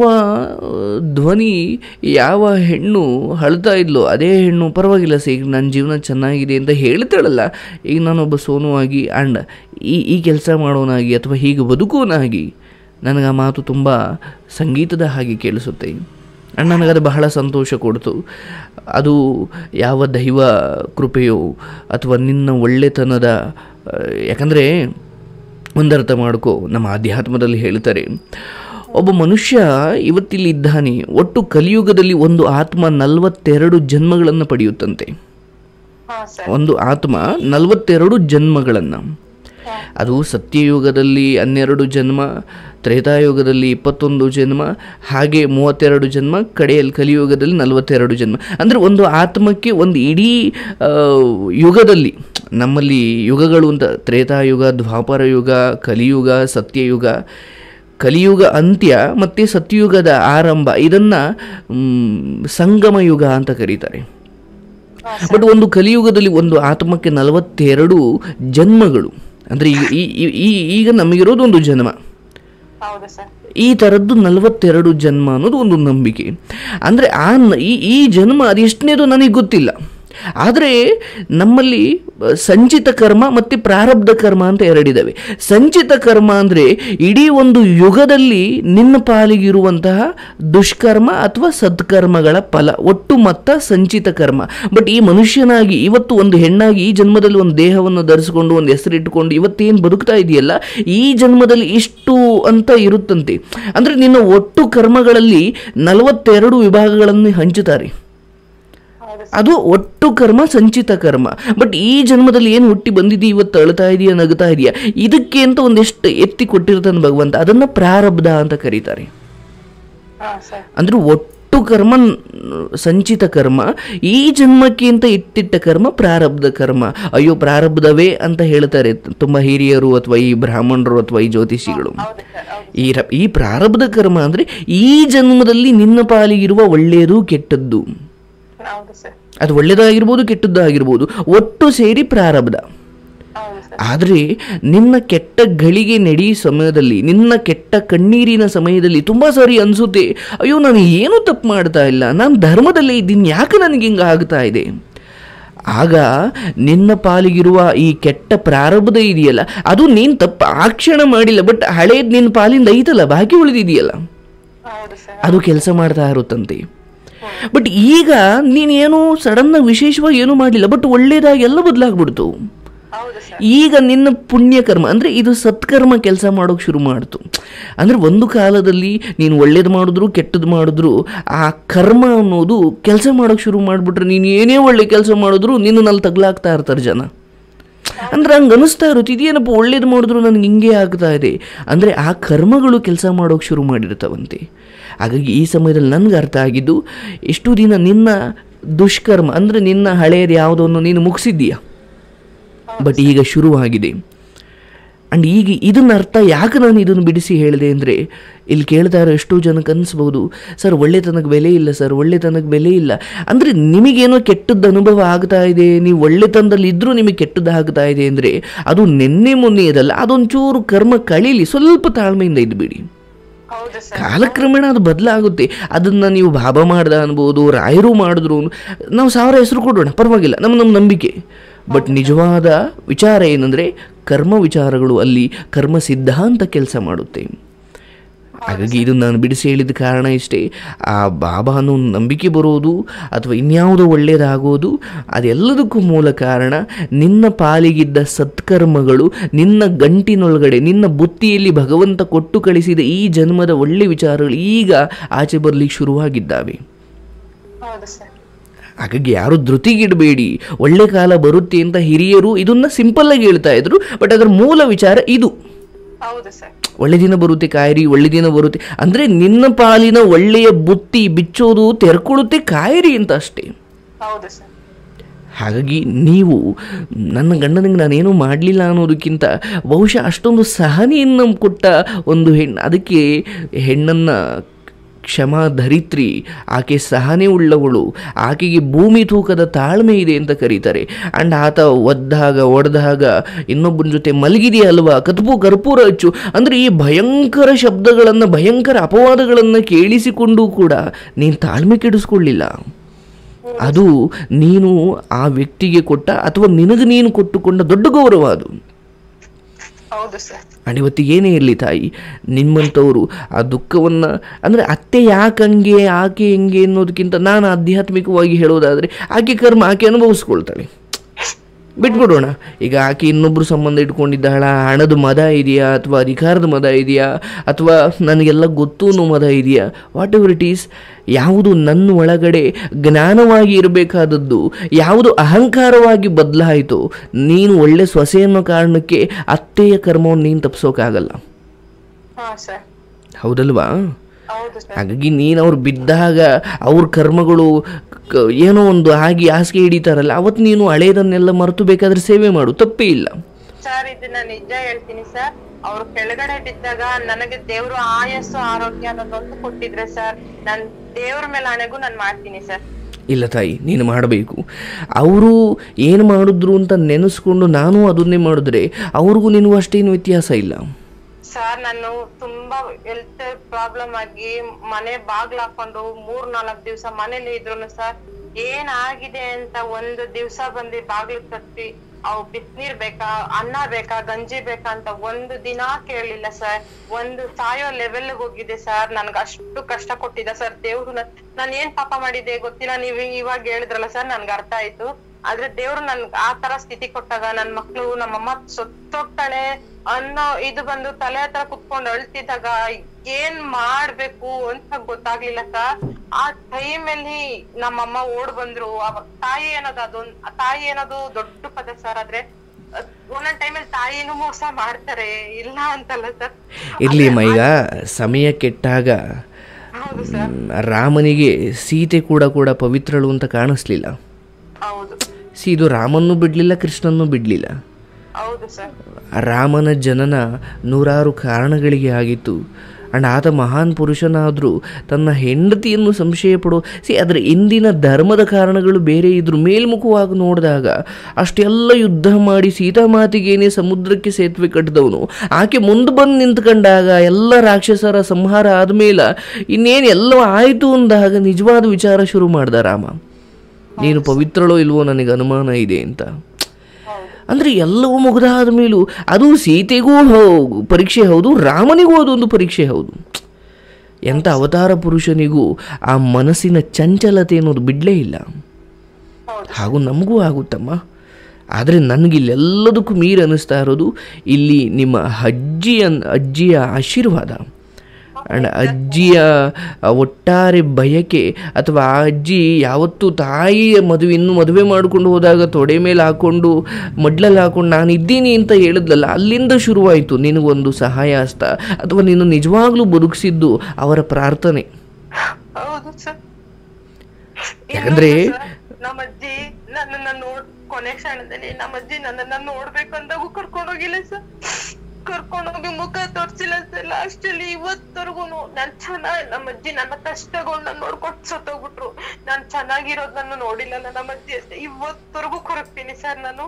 ಧ್ವನಿ ಯಾವ ಹೆಣ್ಣು ಅಳ್ತಾ ಇದ್ಲು ಅದೇ ಹೆಣ್ಣು ಪರವಾಗಿಲ್ಲ ಸರ್ ಈಗ ನನ್ನ ಜೀವನ ಚೆನ್ನಾಗಿದೆ ಅಂತ ಹೇಳ್ತಾಳಲ್ಲ ಈಗ ನಾನೊಬ್ಬ ಸೋನುವಾಗಿ ಆ್ಯಂಡ್ ಈ ಈ ಕೆಲಸ ಮಾಡೋನಾಗಿ ಅಥವಾ ಹೀಗೆ ಬದುಕೋನಾಗಿ ನನಗೆ ಆ ಮಾತು ತುಂಬ ಸಂಗೀತದ ಹಾಗೆ ಕೇಳಿಸುತ್ತೆ ಆ್ಯಂಡ್ ನನಗದು ಬಹಳ ಸಂತೋಷ ಕೊಡ್ತು ಅದು ಯಾವ ದೈವ ಕೃಪೆಯೋ ಅಥವಾ ನಿನ್ನ ಒಳ್ಳೆತನದ ಆ, ಯಾಕಂದರೆ ಒಂದರ್ಥ ಮಾಡ್ಕೋ ನಮ್ಮ ಆಧ್ಯಾತ್ಮದಲ್ಲಿ ಹೇಳ್ತಾರೆ ಒಬ್ಬ ಮನುಷ್ಯ ಇವತ್ತಿಲ್ಲಿ ಇದ್ದಾನೆ ಒಟ್ಟು ಕಲಿಯುಗದಲ್ಲಿ ಒಂದು ಆತ್ಮ ನಲವತ್ತೆರಡು ಜನ್ಮಗಳನ್ನು ಪಡೆಯುತ್ತಂತೆ ಹಾ ಸರ್ ಒಂದು ಆತ್ಮ ನಲವತ್ತೆರಡು ಜನ್ಮಗಳನ್ನು ಅದು ಸತ್ಯಯುಗದಲ್ಲಿ ಹನ್ನೆರಡು ಜನ್ಮ ತ್ರೇತಾಯುಗದಲ್ಲಿ ಇಪ್ಪತ್ತೊಂದು ಜನ್ಮ ಹಾಗೆ ಮೂವತ್ತೆರಡು ಜನ್ಮ ಕಡೆಯಲ್ಲಿ ಕಲಿಯುಗದಲ್ಲಿ ನಲವತ್ತೆರಡು ಜನ್ಮ ಅಂದರೆ ಒಂದು ಆತ್ಮಕ್ಕೆ ಒಂದು ಇಡೀ ಆ, ಯುಗದಲ್ಲಿ ನಮ್ಮಲ್ಲಿ ಯುಗಗಳು ಅಂತ ತ್ರೇತಾಯುಗ ದ್ವಾಪರ ಯುಗ ಕಲಿಯುಗ ಸತ್ಯಯುಗ ಕಲಿಯುಗ ಅಂತ್ಯ ಮತ್ತು ಸತ್ಯಯುಗದ ಆರಂಭ ಇದನ್ನು ಸಂಗಮ ಯುಗ ಅಂತ ಕರೀತಾರೆ ಬಟ್ ಒಂದು ಕಲಿಯುಗದಲ್ಲಿ ಒಂದು ಆತ್ಮಕ್ಕೆ ನಲವತ್ತೆರಡು ಜನ್ಮಗಳು ಅಂದರೆ ಈಗ ಈ- ಈ- ಈ- ಈಗ ನಮಗಿರೋದು ಒಂದು ಜನ್ಮ ಹೌದು ಸರ್ ಈ ಥರದ್ದು ನಲವತ್ತೆರಡು ಜನ್ಮ ಅನ್ನೋದು ಒಂದು ನಂಬಿಕೆ ಅಂದರೆ ಆ ನ- ಈ ಈ ಜನ್ಮ ಅದೆಷ್ಟನೇದು ನನಗೆ ಗೊತ್ತಿಲ್ಲ ಆದರೆ ನಮ್ಮಲ್ಲಿ ಅ, ಸಂಚಿತ ಕರ್ಮ ಮತ್ತು ಪ್ರಾರಬ್ಧ ಕರ್ಮ ಅಂತ ಎರಡಿದ್ದಾವೆ ಸಂಚಿತ ಕರ್ಮ ಅಂದರೆ ಇಡೀ ಒಂದು ಯುಗದಲ್ಲಿ ನಿನ್ನ ಪಾಲಿಗಿರುವಂತಹ ದುಷ್ಕರ್ಮ ಅಥವಾ ಸತ್ಕರ್ಮಗಳ ಫಲ ಒಟ್ಟು ಮೊತ್ತ ಸಂಚಿತ ಕರ್ಮ ಬಟ್ ಈ ಮನುಷ್ಯನಾಗಿ ಇವತ್ತು ಒಂದು ಹೆಣ್ಣಾಗಿ ಈ ಜನ್ಮದಲ್ಲಿ ಒಂದು ದೇಹವನ್ನು ಧರಿಸಿಕೊಂಡು ಒಂದು ಹೆಸರಿಟ್ಟುಕೊಂಡು ಇವತ್ತೇನು ಬದುಕ್ತಾ ಇದೆಯಲ್ಲ ಈ ಜನ್ಮದಲ್ಲಿ ಇಷ್ಟು ಅಂತ ಇರುತ್ತಂತೆ ಅಂದರೆ ನಿನ್ನ ಒಟ್ಟು ಕರ್ಮಗಳಲ್ಲಿ ನಲವತ್ತೆರಡು ವಿಭಾಗಗಳನ್ನು ಹಂಚುತ್ತಾರೆ ಹೌದು ಅದು ಒಟ್ಟು ಕರ್ಮ ಸಂಚಿತ ಕರ್ಮ ಬಟ್ ಈ ಜನ್ಮದಲ್ಲಿ ಏನು ಹುಟ್ಟಿ ಬಂದಿದ್ದೀ ಇವತ್ತು ಅಳ್ತಾ ಇದೆಯಾ ನಗ್ತಾ ಇದೆಯಾ ಇದಕ್ಕೆ ಅಂತ ಒಂದೆಷ್ಟು ಎತ್ತಿ ಕೊಟ್ಟಿರ್ತಾನೆ ಭಗವಂತ ಅದನ್ನು ಪ್ರಾರಬ್ಧ ಅಂತ ಕರೀತಾರೆ ಹಾ ಸರ್ ಅಂದ್ರೆ ಒಟ್ಟು ಕರ್ಮ ನ್- ಸಂಚಿತ ಕರ್ಮ ಈ ಜನ್ಮಕ್ಕೆ ಅಂತ ಇಟ್ಟಿಟ್ಟ ಕರ್ಮ ಪ್ರಾರಬ್ಧ ಕರ್ಮ ಅಯ್ಯೋ ಪ್ರಾರಬ್ಧವೇ ಅಂತ ಹೇಳ್ತಾರೆ ತುಂಬ ಹಿರಿಯರು ಅಥವಾ ಈ ಬ್ರಾಹ್ಮಣರು ಅಥವಾ ಈ ಜ್ಯೋತಿಷಿಗಳು ಹೌದು ಸರ್ ಹೌದು ಈ ರ- ಈ ಪ್ರಾರಬ್ಧ ಕರ್ಮ ಅಂದರೆ ಈ ಜನ್ಮದಲ್ಲಿ ನಿನ್ನ ಪಾಲಿಗಿರುವ ಒಳ್ಳೆಯದು ಕೆಟ್ಟದ್ದು ಹೌದು ಸರ್ ಅದು ಒಳ್ಳೆಯದಾಗಿರ್ಬೋದು ಕೆಟ್ಟದ್ದಾಗಿರ್ಬೋದು ಒಟ್ಟು ಸೇರಿ ಪ್ರಾರಬ್ಧ ಹೌದು ಸರ್ ಆದರೆ ನಿನ್ನ ಕೆಟ್ಟ ಗಳಿಗೆ ನಡಿ ಸಮಯದಲ್ಲಿ ನಿನ್ನ ಕೆಟ್ಟ ಕಣ್ಣೀರಿನ ಸಮಯದಲ್ಲಿ ತುಂಬ ಸಾರಿ ಅನಿಸುತ್ತೆ ಅಯ್ಯೋ ನಾನು ಏನೂ ತಪ್ಪು ಮಾಡ್ತಾ ಇಲ್ಲ ನಾನು ಧರ್ಮದಲ್ಲೇ ಇದ್ದೀನಿ ಯಾಕೆ ನನಗೆ ಹಿಂಗೆ ಆಗ್ತಾ ಇದೆ ಆಗ ನಿನ್ನ ಪಾಲಿಗಿರುವ ಈ ಕೆಟ್ಟ ಪ್ರಾರಬ್ಧ ಇದೆಯಲ್ಲ ಅದು ನೀನು ತಪ್ಪು ಆ ಕ್ಷಣ ಮಾಡಿಲ್ಲ ಬಟ್ ಹಳೇದು ನಿನ್ನ ಪಾಲಿಂದ ಐತಲ್ಲ ಬಾಕಿ ಉಳಿದಿದೆಯಲ್ಲ ಹೌದು ಸರ್ ಅದು ಕೆಲಸ ಮಾಡ್ತಾ ಇರುತ್ತಂತೆ ಬಟ್ ಈಗ ನೀನೇನು ಸಡನ್ನಾಗಿ ವಿಶೇಷವಾಗಿ ಏನೂ ಮಾಡಲಿಲ್ಲ ಬಟ್ ಒಳ್ಳೇದಾಗಿ ಎಲ್ಲ ಬದಲಾಗ್ಬಿಡ್ತು ಹೌದು ಸರ್ ಈಗ ನಿನ್ನ ಪುಣ್ಯಕರ್ಮ ಅಂದರೆ ಇದು ಸತ್ಕರ್ಮ ಕೆಲಸ ಮಾಡೋಕೆ ಶುರು ಮಾಡ್ತು ಅಂದರೆ ಒಂದು ಕಾಲದಲ್ಲಿ ನೀನು ಒಳ್ಳೇದು ಮಾಡಿದ್ರು ಕೆಟ್ಟದ್ದು ಮಾಡಿದ್ರು ಆ ಕರ್ಮ ಅನ್ನೋದು ಕೆಲಸ ಮಾಡೋಕೆ ಶುರು ಮಾಡಿಬಿಟ್ರೆ ನೀನು ಏನೇ ಒಳ್ಳೆ ಕೆಲಸ ಮಾಡಿದ್ರು ನಿನ್ನಲ್ಲಿ ತಗ್ಲಾಗ್ತಾ ಇರ್ತಾರೆ ಜನ ಅಂದ್ರೆ ಹಂಗೆ ಅನಿಸ್ತಾ ಇರುತ್ತೆ ಇದೇನಪ್ಪ ಒಳ್ಳೇದು ಮಾಡಿದ್ರು ನನಗೆ ಹಿಂಗೆ ಆಗ್ತಾ ಇದೆ ಅಂದರೆ ಆ ಕರ್ಮಗಳು ಕೆಲಸ ಮಾಡೋಕೆ ಶುರು ಮಾಡಿರ್ತಾವಂತೆ ಹಾಗಾಗಿ ಈ ಸಮಯದಲ್ಲಿ ನನಗೆ ಅರ್ಥ ಆಗಿದ್ದು ಎಷ್ಟು ದಿನ ನಿನ್ನ ದುಷ್ಕರ್ಮ ಅಂದರೆ ನಿನ್ನ ಹಳೆಯದು ಯಾವುದನ್ನು ನೀನು ಮುಗಿಸಿದ್ದೀಯಾ ಬಟ್ ಈಗ ಶುರುವಾಗಿದೆ ಆ್ಯಂಡ್ ಈಗ ಇದನ್ನ ಅರ್ಥ ಯಾಕೆ ನಾನು ಇದನ್ನು ಬಿಡಿಸಿ ಹೇಳಿದೆ ಅಂದರೆ ಇಲ್ಲಿ ಕೇಳ್ತಾ ಇರೋ ಎಷ್ಟೋ ಜನಕ್ಕೆ ಅನಿಸ್ಬೋದು ಸರ್ ಒಳ್ಳೆತನಕ್ಕೆ ಬೆಲೆ ಇಲ್ಲ ಸರ್ ಒಳ್ಳೆತನಕ್ಕೆ ಬೆಲೆ ಇಲ್ಲ ಅಂದರೆ ನಿಮಗೇನೋ ಕೆಟ್ಟದ್ದು ಅನುಭವ ಆಗ್ತಾ ಇದೆ ನೀವು ಒಳ್ಳೆತನದಲ್ಲಿ ಇದ್ದರೂ ನಿಮಗೆ ಕೆಟ್ಟದ್ದು ಆಗ್ತಾ ಇದೆ ಅಂದರೆ ಅದು ನಿನ್ನೆ ಮೊನ್ನೆ ಇದಲ್ಲ ಅದೊಂಚೂರು ಕರ್ಮ ಕಳೀಲಿ ಸ್ವಲ್ಪ ತಾಳ್ಮೆಯಿಂದ ಇದ್ಬಿಡಿ ಹೌದು ಸರ್ ಕಾಲಕ್ರಮೇಣ ಅದು ಬದಲಾಗುತ್ತೆ ಅದನ್ನು ನೀವು ಬಾಬಾ ಮಾಡ್ದ ಅನ್ಬೋದು ರಾಯರು ಮಾಡಿದ್ರು ನಾವು ಸಾವಿರ ಹೆಸರು ಕೊಡೋಣ ಪರವಾಗಿಲ್ಲ ನಮ್ಮ ನಮ್ಮ ನಂಬಿಕೆ ಬಟ್ ನಿಜವಾದ ವಿಚಾರ ಏನಂದರೆ ಕರ್ಮ ವಿಚಾರಗಳು ಅಲ್ಲಿ ಕರ್ಮ ಸಿದ್ಧಾಂತ ಕೆಲಸ ಮಾಡುತ್ತೆ ಹಾಗಾಗಿ ಇದು ನಾನು ಬಿಡಿಸಿ ಹೇಳಿದ ಕಾರಣ ಇಷ್ಟೇ ಆ ಬಾಬಾ ಅನ್ನೋ ಒಂದು ನಂಬಿಕೆ ಬರೋದು ಅಥವಾ ಇನ್ಯಾವುದೋ ಒಳ್ಳೆಯದಾಗೋದು ಅದೆಲ್ಲದಕ್ಕೂ ಮೂಲ ಕಾರಣ ನಿನ್ನ ಪಾಲಿಗಿದ್ದ ಸತ್ಕರ್ಮಗಳು ನಿನ್ನ ಗಂಟಿನೊಳಗಡೆ ನಿನ್ನ ಬುತ್ತಿಯಲ್ಲಿ ಭಗವಂತ ಕೊಟ್ಟು ಕಳಿಸಿದ ಈ ಜನ್ಮದ ಒಳ್ಳೆ ವಿಚಾರಗಳು ಈಗ ಆಚೆ ಬರಲಿಕ್ಕೆ ಶುರುವಾಗಿದ್ದಾವೆ ಹೌದು ಸರ್ ಹಾಗಾಗಿ ಯಾರು ಧೃತಿಗಿಡಬೇಡಿ ಒಳ್ಳೆ ಕಾಲ ಬರುತ್ತೆ ಅಂತ ಹಿರಿಯರು ಇದನ್ನ ಸಿಂಪಲ್ ಆಗಿ ಹೇಳ್ತಾ ಇದ್ರು ಬಟ್ ಅದರ ಮೂಲ ವಿಚಾರ ಇದು ಹೌದು ಸರ್ ಒಳ್ಳೆ ದಿನ ಬರುತ್ತೆ ಕಾಯಿರಿ ಒಳ್ಳೆ ದಿನ ಬರುತ್ತೆ ಅಂದರೆ ನಿನ್ನ ಪಾಲಿನ ಒಳ್ಳೆಯ ಬುತ್ತಿ ಬಿಚ್ಚೋದು ತೆರ್ಕೊಳ್ಳುತ್ತೆ ಕಾಯಿರಿ ಅಂತ ಅಷ್ಟೇ ಹೌದು ಸರ್ ಹಾಗಾಗಿ ನೀವು ನನ್ನ ಗಂಡನಿಗೆ ನಾನೇನು ಮಾಡಲಿಲ್ಲ ಅನ್ನೋದಕ್ಕಿಂತ ಬಹುಶಃ ಅಷ್ಟೊಂದು ಸಹನೆಯನ್ನು ಕೊಟ್ಟ ಒಂದು ಹೆಣ್ಣು ಅದಕ್ಕೆ ಹೆಣ್ಣನ್ನು ಕ್ಷಮಾ ಧರಿತ್ರಿ ಆಕೆ ಸಹನೆ ಉಳ್ಳವಳು ಆಕೆಗೆ ಭೂಮಿ ತೂಕದ ತಾಳ್ಮೆ ಇದೆ ಅಂತ ಕರೀತಾರೆ ಆ್ಯಂಡ್ ಆತ ಒದ್ದಾಗ ಒಡೆದಾಗ ಇನ್ನೊಬ್ಬನ ಜೊತೆ ಮಲಗಿದೆಯಲ್ವಾ ಕತ್ಪು ಕರ್ಪೂರ ಹಚ್ಚು ಅಂದರೆ ಈ ಭಯಂಕರ ಶಬ್ದಗಳನ್ನು ಭಯಂಕರ ಅಪವಾದಗಳನ್ನು ಕೇಳಿಸಿಕೊಂಡು ಕೂಡ ನೀನು ತಾಳ್ಮೆ ಕೆಡಿಸ್ಕೊಳ್ಳಿಲ್ಲ ಅದು ನೀನು ಆ ವ್ಯಕ್ತಿಗೆ ಕೊಟ್ಟ ಅಥವಾ ನಿನಗೆ ನೀನು ಕೊಟ್ಟುಕೊಂಡ ದೊಡ್ಡ ಗೌರವ ಅದು ಹೌದು ಸರ್ ಆ್ಯಂಡ್ ಇವತ್ತಿಗೆ ಏನೇ ಇರಲಿ ತಾಯಿ ನಿಮ್ಮಂಥವರು ಆ ದುಃಖವನ್ನು ಅಂದರೆ ಅತ್ತೆ ಯಾಕಂಗೆ ಆಕೆ ಹೆಂಗೆ ಅನ್ನೋದಕ್ಕಿಂತ ನಾನು ಆಧ್ಯಾತ್ಮಿಕವಾಗಿ ಹೇಳೋದಾದರೆ ಆಕೆ ಕರ್ಮ ಆಕೆ ಅನುಭವಿಸ್ಕೊಳ್ತಾಳೆ ಬಿಟ್ಬಿಡೋಣ ಈಗ ಆಕೆ ಇನ್ನೊಬ್ಬರು ಸಂಬಂಧ ಇಟ್ಕೊಂಡಿದ್ದಾಳ ಹಣದ ಮದ ಇದೆಯಾ ಅಥವಾ ಅಧಿಕಾರದ ಮದ ಇದೆಯಾ ಅಥವಾ ನನಗೆಲ್ಲ ಗೊತ್ತು ಅನ್ನೋ ಮದ ಇದೆಯಾ ವಾಟ್ ಎವರ್ ಇಟ್ ಈಸ್ ಯಾವುದು ನನ್ನ ಒಳಗಡೆ ಜ್ಞಾನವಾಗಿ ಇರಬೇಕಾದದ್ದು ಯಾವುದು ಅಹಂಕಾರವಾಗಿ ಬದಲಾಯಿತು ನೀನು ಒಳ್ಳೆ ಸೊಸೆ ಅನ್ನೋ ಕಾರಣಕ್ಕೆ ಅತ್ತೆಯ ಕರ್ಮವನ್ನು ನೀನು ತಪ್ಪಿಸೋಕ್ಕಾಗಲ್ಲ ಹಾ ಸರ್ ಹೌದಲ್ವಾ ಹೌದು ಸರ್ ಹಾಗಾಗಿ ನೀನು ಅವ್ರು ಬಿದ್ದಾಗ ಅವ್ರ ಕರ್ಮಗಳು ಕ- ಏನೋ ಒಂದು ಆಗಿ ಹಾಸಿಗೆ ಹಿಡಿತಾರಲ್ಲ ಅವತ್ತು ನೀನು ಹಳೇದನ್ನೆಲ್ಲ ಮರೆತು ಬೇಕಾದ್ರೆ ಸೇವೆ ಮಾಡು ತಪ್ಪೇ ಇಲ್ಲ ಸರ್ ಇದನ್ನ ನಿಜ ಹೇಳ್ತೀನಿ ಸರ್ ಅವ್ರು ಕೆಳಗಡೆ ಬಿದ್ದಾಗ ನನಗೆ ದೇವ್ರು ಆಯಸ್ಸು ಆರೋಗ್ಯ ಅನ್ನೋದೊಂದು ಕೊಟ್ಟಿದ್ರೆ ಸರ್ ನಾನ್ ದೇವ್ರ ಮೇಲೆ ಆಣೆಗೂ ನಾನ್ ಮಾಡ್ತೀನಿ ಸರ್ ಇಲ್ಲ ತಾಯಿ ನೀನು ಮಾಡಬೇಕು ಅವರು ಏನು ಮಾಡಿದ್ರು ಅಂತ ನೆನೆಸ್ಕೊಂಡು ನಾನು ಅದನ್ನೇ ಮಾಡಿದ್ರೆ ಅವ್ರಿಗೂ ನಿನಗೂ ಅಷ್ಟೇನು ವ್ಯತ್ಯಾಸ ಇಲ್ಲ ಸರ್ ನಾನು ತುಂಬಾ ಹೆಲ್ತ್ ಪ್ರಾಬ್ಲಮ್ ಆಗಿ ಮನೆ ಬಾಗ್ಲ ಹಾಕೊಂಡು ಮೂರ್ ನಾಲ್ಕ್ ದಿವ್ಸ ಮನೇಲಿ ಇದ್ರು ಸರ್ ಏನಾಗಿದೆ ಅಂತ ಒಂದು ದಿವ್ಸ ಬಂದು ಬಾಗ್ಲು ತಟ್ಟಿ ಅವ್ ಬಿಸ್ನೀರ್ ಬೇಕಾ ಅನ್ನ ಬೇಕಾ ಗಂಜಿ ಬೇಕಾ ಅಂತ ಒಂದು ದಿನ ಕೇಳಲಿಲ್ಲ ಸರ್ ಒಂದು ಸಾಯೋ ಲೆವೆಲ್ ಹೋಗಿದೆ ಸರ್ ನನ್ಗೆ ಅಷ್ಟು ಕಷ್ಟ ಕೊಟ್ಟಿದ್ದ ಸರ್ ದೇವ್ರು ನನ್- ನಾನ್ ಏನ್ ಪಾಪ ಮಾಡಿದ್ದೆ ಗೊತ್ತಿಲ್ಲ ನೀವ್ ಇವಾಗ ಹೇಳಿದ್ರಲ್ಲ ಸರ್ ನನ್ಗೆ ಅರ್ಥ ಆಯ್ತು ಆದ್ರೆ ದೇವ್ರು ನನ್ಗ್ ಆ ತರ ಸ್ಥಿತಿ ಕೊಟ್ಟಾಗ ನನ್ ಮಕ್ಳು ನಮ್ಮಮ್ಮ ಸತ್ತೋಗ್ತಾಳೆ ಅನ್ನೋ ಇದು ಬಂದು ತಲೆ ಹತ್ರ ಕುತ್ಕೊಂಡು ಅಳ್ತಿದ್ದಾಗ ಏನ್ ಮಾಡ್ಬೇಕು ಅಂತ ಗೊತ್ತಾಗ್ಲಿಲ್ಲ ಸರ್ ಆ ಟೈಮಲ್ಲಿ ನಮ್ಮಮ್ಮ ಓಡ್ ಬಂದ್ರು ಅವ ತಾಯಿ ಅನ್ನೋದು ಅದೊಂದ್ ಆ ತಾಯಿ ಅನ್ನೋದು ದೊಡ್ಡ ಪದ ಸರ್ ಆದ್ರೆ ಅಹ್, ಒಂದೊಂದ್ ಟೈಮಲ್ಲಿ ತಾಯಿನೂ ಮೋಸ ಮಾಡ್ತಾರೆ ಇಲ್ಲ ಅಂತಲ್ಲ ಸರ್ ಇರಲಿ ಅಮ್ಮ ಈಗ ಸಮಯ ಕೆಟ್ಟಾಗ ಹೌದು ಸರ್ ಮ್, ರಾಮನಿಗೆ ಸೀತೆ ಕೂಡ ಕೂಡ ಪವಿತ್ರಳು ಅಂತ ಕಾಣಿಸ್ಲಿಲ್ಲ ಹೌದು ಸಿ ಇದು ರಾಮನ್ನೂ ಬಿಡಲಿಲ್ಲ ಕೃಷ್ಣನ್ನೂ ಬಿಡಲಿಲ್ಲ ಹೌದು ಸರ್ ರಾಮನ ಜನನ ನೂರಾರು ಕಾರಣಗಳಿಗೆ ಆಗಿತ್ತು ಆ್ಯಂಡ್ ಆತ ಮಹಾನ್ ಪುರುಷನಾದರೂ ತನ್ನ ಹೆಂಡತಿಯನ್ನು ಸಂಶಯ ಪಡೋ ಸಿ ಅದರ ಇಂದಿನ ಧರ್ಮದ ಕಾರಣಗಳು ಬೇರೆ ಇದ್ರು ಮೇಲ್ಮುಖವಾಗಿ ನೋಡಿದಾಗ ಅಷ್ಟೆಲ್ಲ ಯುದ್ಧ ಮಾಡಿ ಸೀತಾಮಾತಿಗೇನೆ ಸಮುದ್ರಕ್ಕೆ ಸೇತುವೆ ಕಟ್ಟಿದವನು ಆಕೆ ಮುಂದೆ ಬಂದು ನಿಂತ್ಕೊಂಡಾಗ ಎಲ್ಲ ರಾಕ್ಷಸರ ಸಂಹಾರ ಆದಮೇಲೆ ಇನ್ನೇನು ಎಲ್ಲವೂ ಆಯಿತು ಅಂದಾಗ ನಿಜವಾದ ವಿಚಾರ ಶುರು ಮಾಡ್ದ ರಾಮ ನೀನು ಪವಿತ್ರಳೋ ಇಲ್ವೋ ನನಗೆ ಅನುಮಾನ ಇದೆ ಅಂತ ಅಂದರೆ ಎಲ್ಲವೂ ಮುಗಿದಾದ ಮೇಲೂ ಅದು ಸೀತೆಗೂ ಹೌ- ಪರೀಕ್ಷೆ ಹೌದು ರಾಮನಿಗೂ ಅದೊಂದು ಪರೀಕ್ಷೆ ಹೌದು ಎಂಥ ಅವತಾರ ಪುರುಷನಿಗೂ ಆ ಮನಸ್ಸಿನ ಚಂಚಲತೆ ಅನ್ನೋದು ಬಿಡಲೇ ಇಲ್ಲ ಹೌದು ಹಾಗೂ ನಮಗೂ ಆಗುತ್ತಮ್ಮ ಆದರೆ ನನಗಿಲ್ಲೆಲ್ಲದಕ್ಕೂ ಮೀರಿ ಅನ್ನಿಸ್ತಾ ಇರೋದು ಇಲ್ಲಿ ನಿಮ್ಮ ಅಜ್ಜಿಯ ಅಜ್ಜಿಯ ಆಶೀರ್ವಾದ ಆ್ಯಂಡ್ ಅಜ್ಜಿಯ ಆ ಒಟ್ಟಾರೆ ಬಯಕೆ ಅಥವಾ ಆ ಅಜ್ಜಿ ಯಾವತ್ತೂ ತಾಯಿಯ ಮದುವೆ ಇನ್ನೂ ಮದುವೆ ಮಾಡಿಕೊಂಡು ಹೋದಾಗ ತೊಡೆ ಮೇಲೆ ಹಾಕ್ಕೊಂಡು ಮಡ್ಲಲ್ಲಿ ಹಾಕೊಂಡು ನಾನು ಇದ್ದೀನಿ ಅಂತ ಹೇಳಿದ್ಲಲ್ಲ ಅಲ್ಲಿಂದ ಶುರುವಾಯಿತು ನಿನಗೊಂದು ಸಹಾಯ ಹಸ್ತ ಅಥವಾ ನೀನು ನಿಜವಾಗ್ಲೂ ಬದುಕಿಸಿದ್ದು ಅವರ ಪ್ರಾರ್ಥನೆ ಹೌದು ಸರ್ ಯಾಕಂದ್ರೆ ನಮ್ಮ ಅಜ್ಜಿ ನನ್ನನ್ನ ನೋಡ್ ಕೊನೆ ಕ್ಷಣದಲ್ಲಿ ನಮ್ಮ ಅಜ್ಜಿ ನನ್ನನ್ನ ನೋಡ್ಬೇಕು ಅಂದಾಗೂ ಕರ್ಕೊಂಡ್ ಹೋಗಿಲ್ಲ ಸರ್ ಕರ್ಕೊಂಡ್ ಹೋಗಿ ಮುಖ ತೋರ್ಸಿಲ್ಲ ಸರ್ ಲಾಸ್ಟ್ ಅಲ್ಲಿ ಇವತ್ತವರೆಗೂ ನಾನ್ ಚೆನ್ನಾಗ್ ನಮ್ಮ ಅಜ್ಜಿ ನನ್ನ ಕಷ್ಟಗಳನ್ನ ನೋಡ್ಕೊಟ್ ಸತ್ತೋಗ್ಬಿಟ್ರು ನಾನ್ ಚೆನ್ನಾಗಿರೋದ್ ನಾನು ನೋಡಿಲ್ಲ ನಮ್ಮ ಅಜ್ಜಿ ಅಷ್ಟೇ ಇವತ್ತವರೆಗೂ ಕೊರಗ್ತೀನಿ ಸರ್ ನಾನು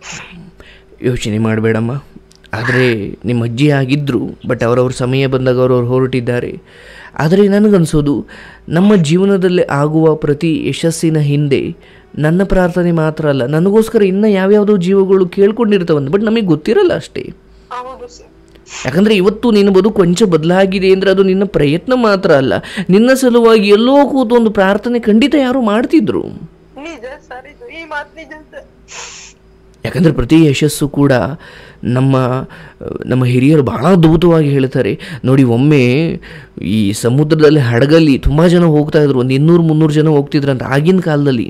ಯೋಚನೆ ಮಾಡಬೇಡಮ್ಮ ಆದರೆ ನಿಮ್ಮ ಅಜ್ಜಿ ಆಗಿದ್ದರು ಬಟ್ ಅವರವ್ರ ಸಮಯ ಬಂದಾಗ ಅವರವ್ರು ಹೊರಟಿದ್ದಾರೆ ಆದರೆ ನನಗನ್ಸೋದು ನಮ್ಮ ಜೀವನದಲ್ಲಿ ಆಗುವ ಪ್ರತಿ ಯಶಸ್ಸಿನ ಹಿಂದೆ ನನ್ನ ಪ್ರಾರ್ಥನೆ ಮಾತ್ರ ಅಲ್ಲ ನನಗೋಸ್ಕರ ಇನ್ನೂ ಯಾವ್ಯಾವುದೋ ಜೀವಗಳು ಕೇಳ್ಕೊಂಡಿರ್ತವಂತ ಬಟ್ ನಮಗೆ ಗೊತ್ತಿರಲ್ಲ ಅಷ್ಟೇ ಹೌದು ಸರ್ ಯಾಕಂದರೆ ಇವತ್ತು ನಿನ್ನ ಬದುಕು ಕೊಂಚ ಬದಲಾಗಿದೆ ಅಂದರೆ ಅದು ನಿನ್ನ ಪ್ರಯತ್ನ ಮಾತ್ರ ಅಲ್ಲ ನಿನ್ನ ಸಲುವಾಗಿ ಎಲ್ಲೋ ಕೂತು ಒಂದು ಪ್ರಾರ್ಥನೆ ಖಂಡಿತ ಯಾರೋ ಮಾಡ್ತಿದ್ರು ನಿಜ ಸರ್ ಇದು ಈ ಮಾತ್ ನಿಜ ಸರ್ ಯಾಕಂದರೆ ಪ್ರತಿ ಯಶಸ್ಸು ಕೂಡ ನಮ್ಮ ನಮ್ಮ ಹಿರಿಯರು ಬಹಳ ಅದ್ಭುತವಾಗಿ ಹೇಳ್ತಾರೆ ನೋಡಿ ಒಮ್ಮೆ ಈ ಸಮುದ್ರದಲ್ಲಿ ಹಡಗಲ್ಲಿ ತುಂಬ ಜನ ಹೋಗ್ತಾ ಇದ್ರು ಒಂದು ಇನ್ನೂರು ಮುನ್ನೂರು ಜನ ಹೋಗ್ತಿದ್ರಂತ ಆಗಿನ ಕಾಲದಲ್ಲಿ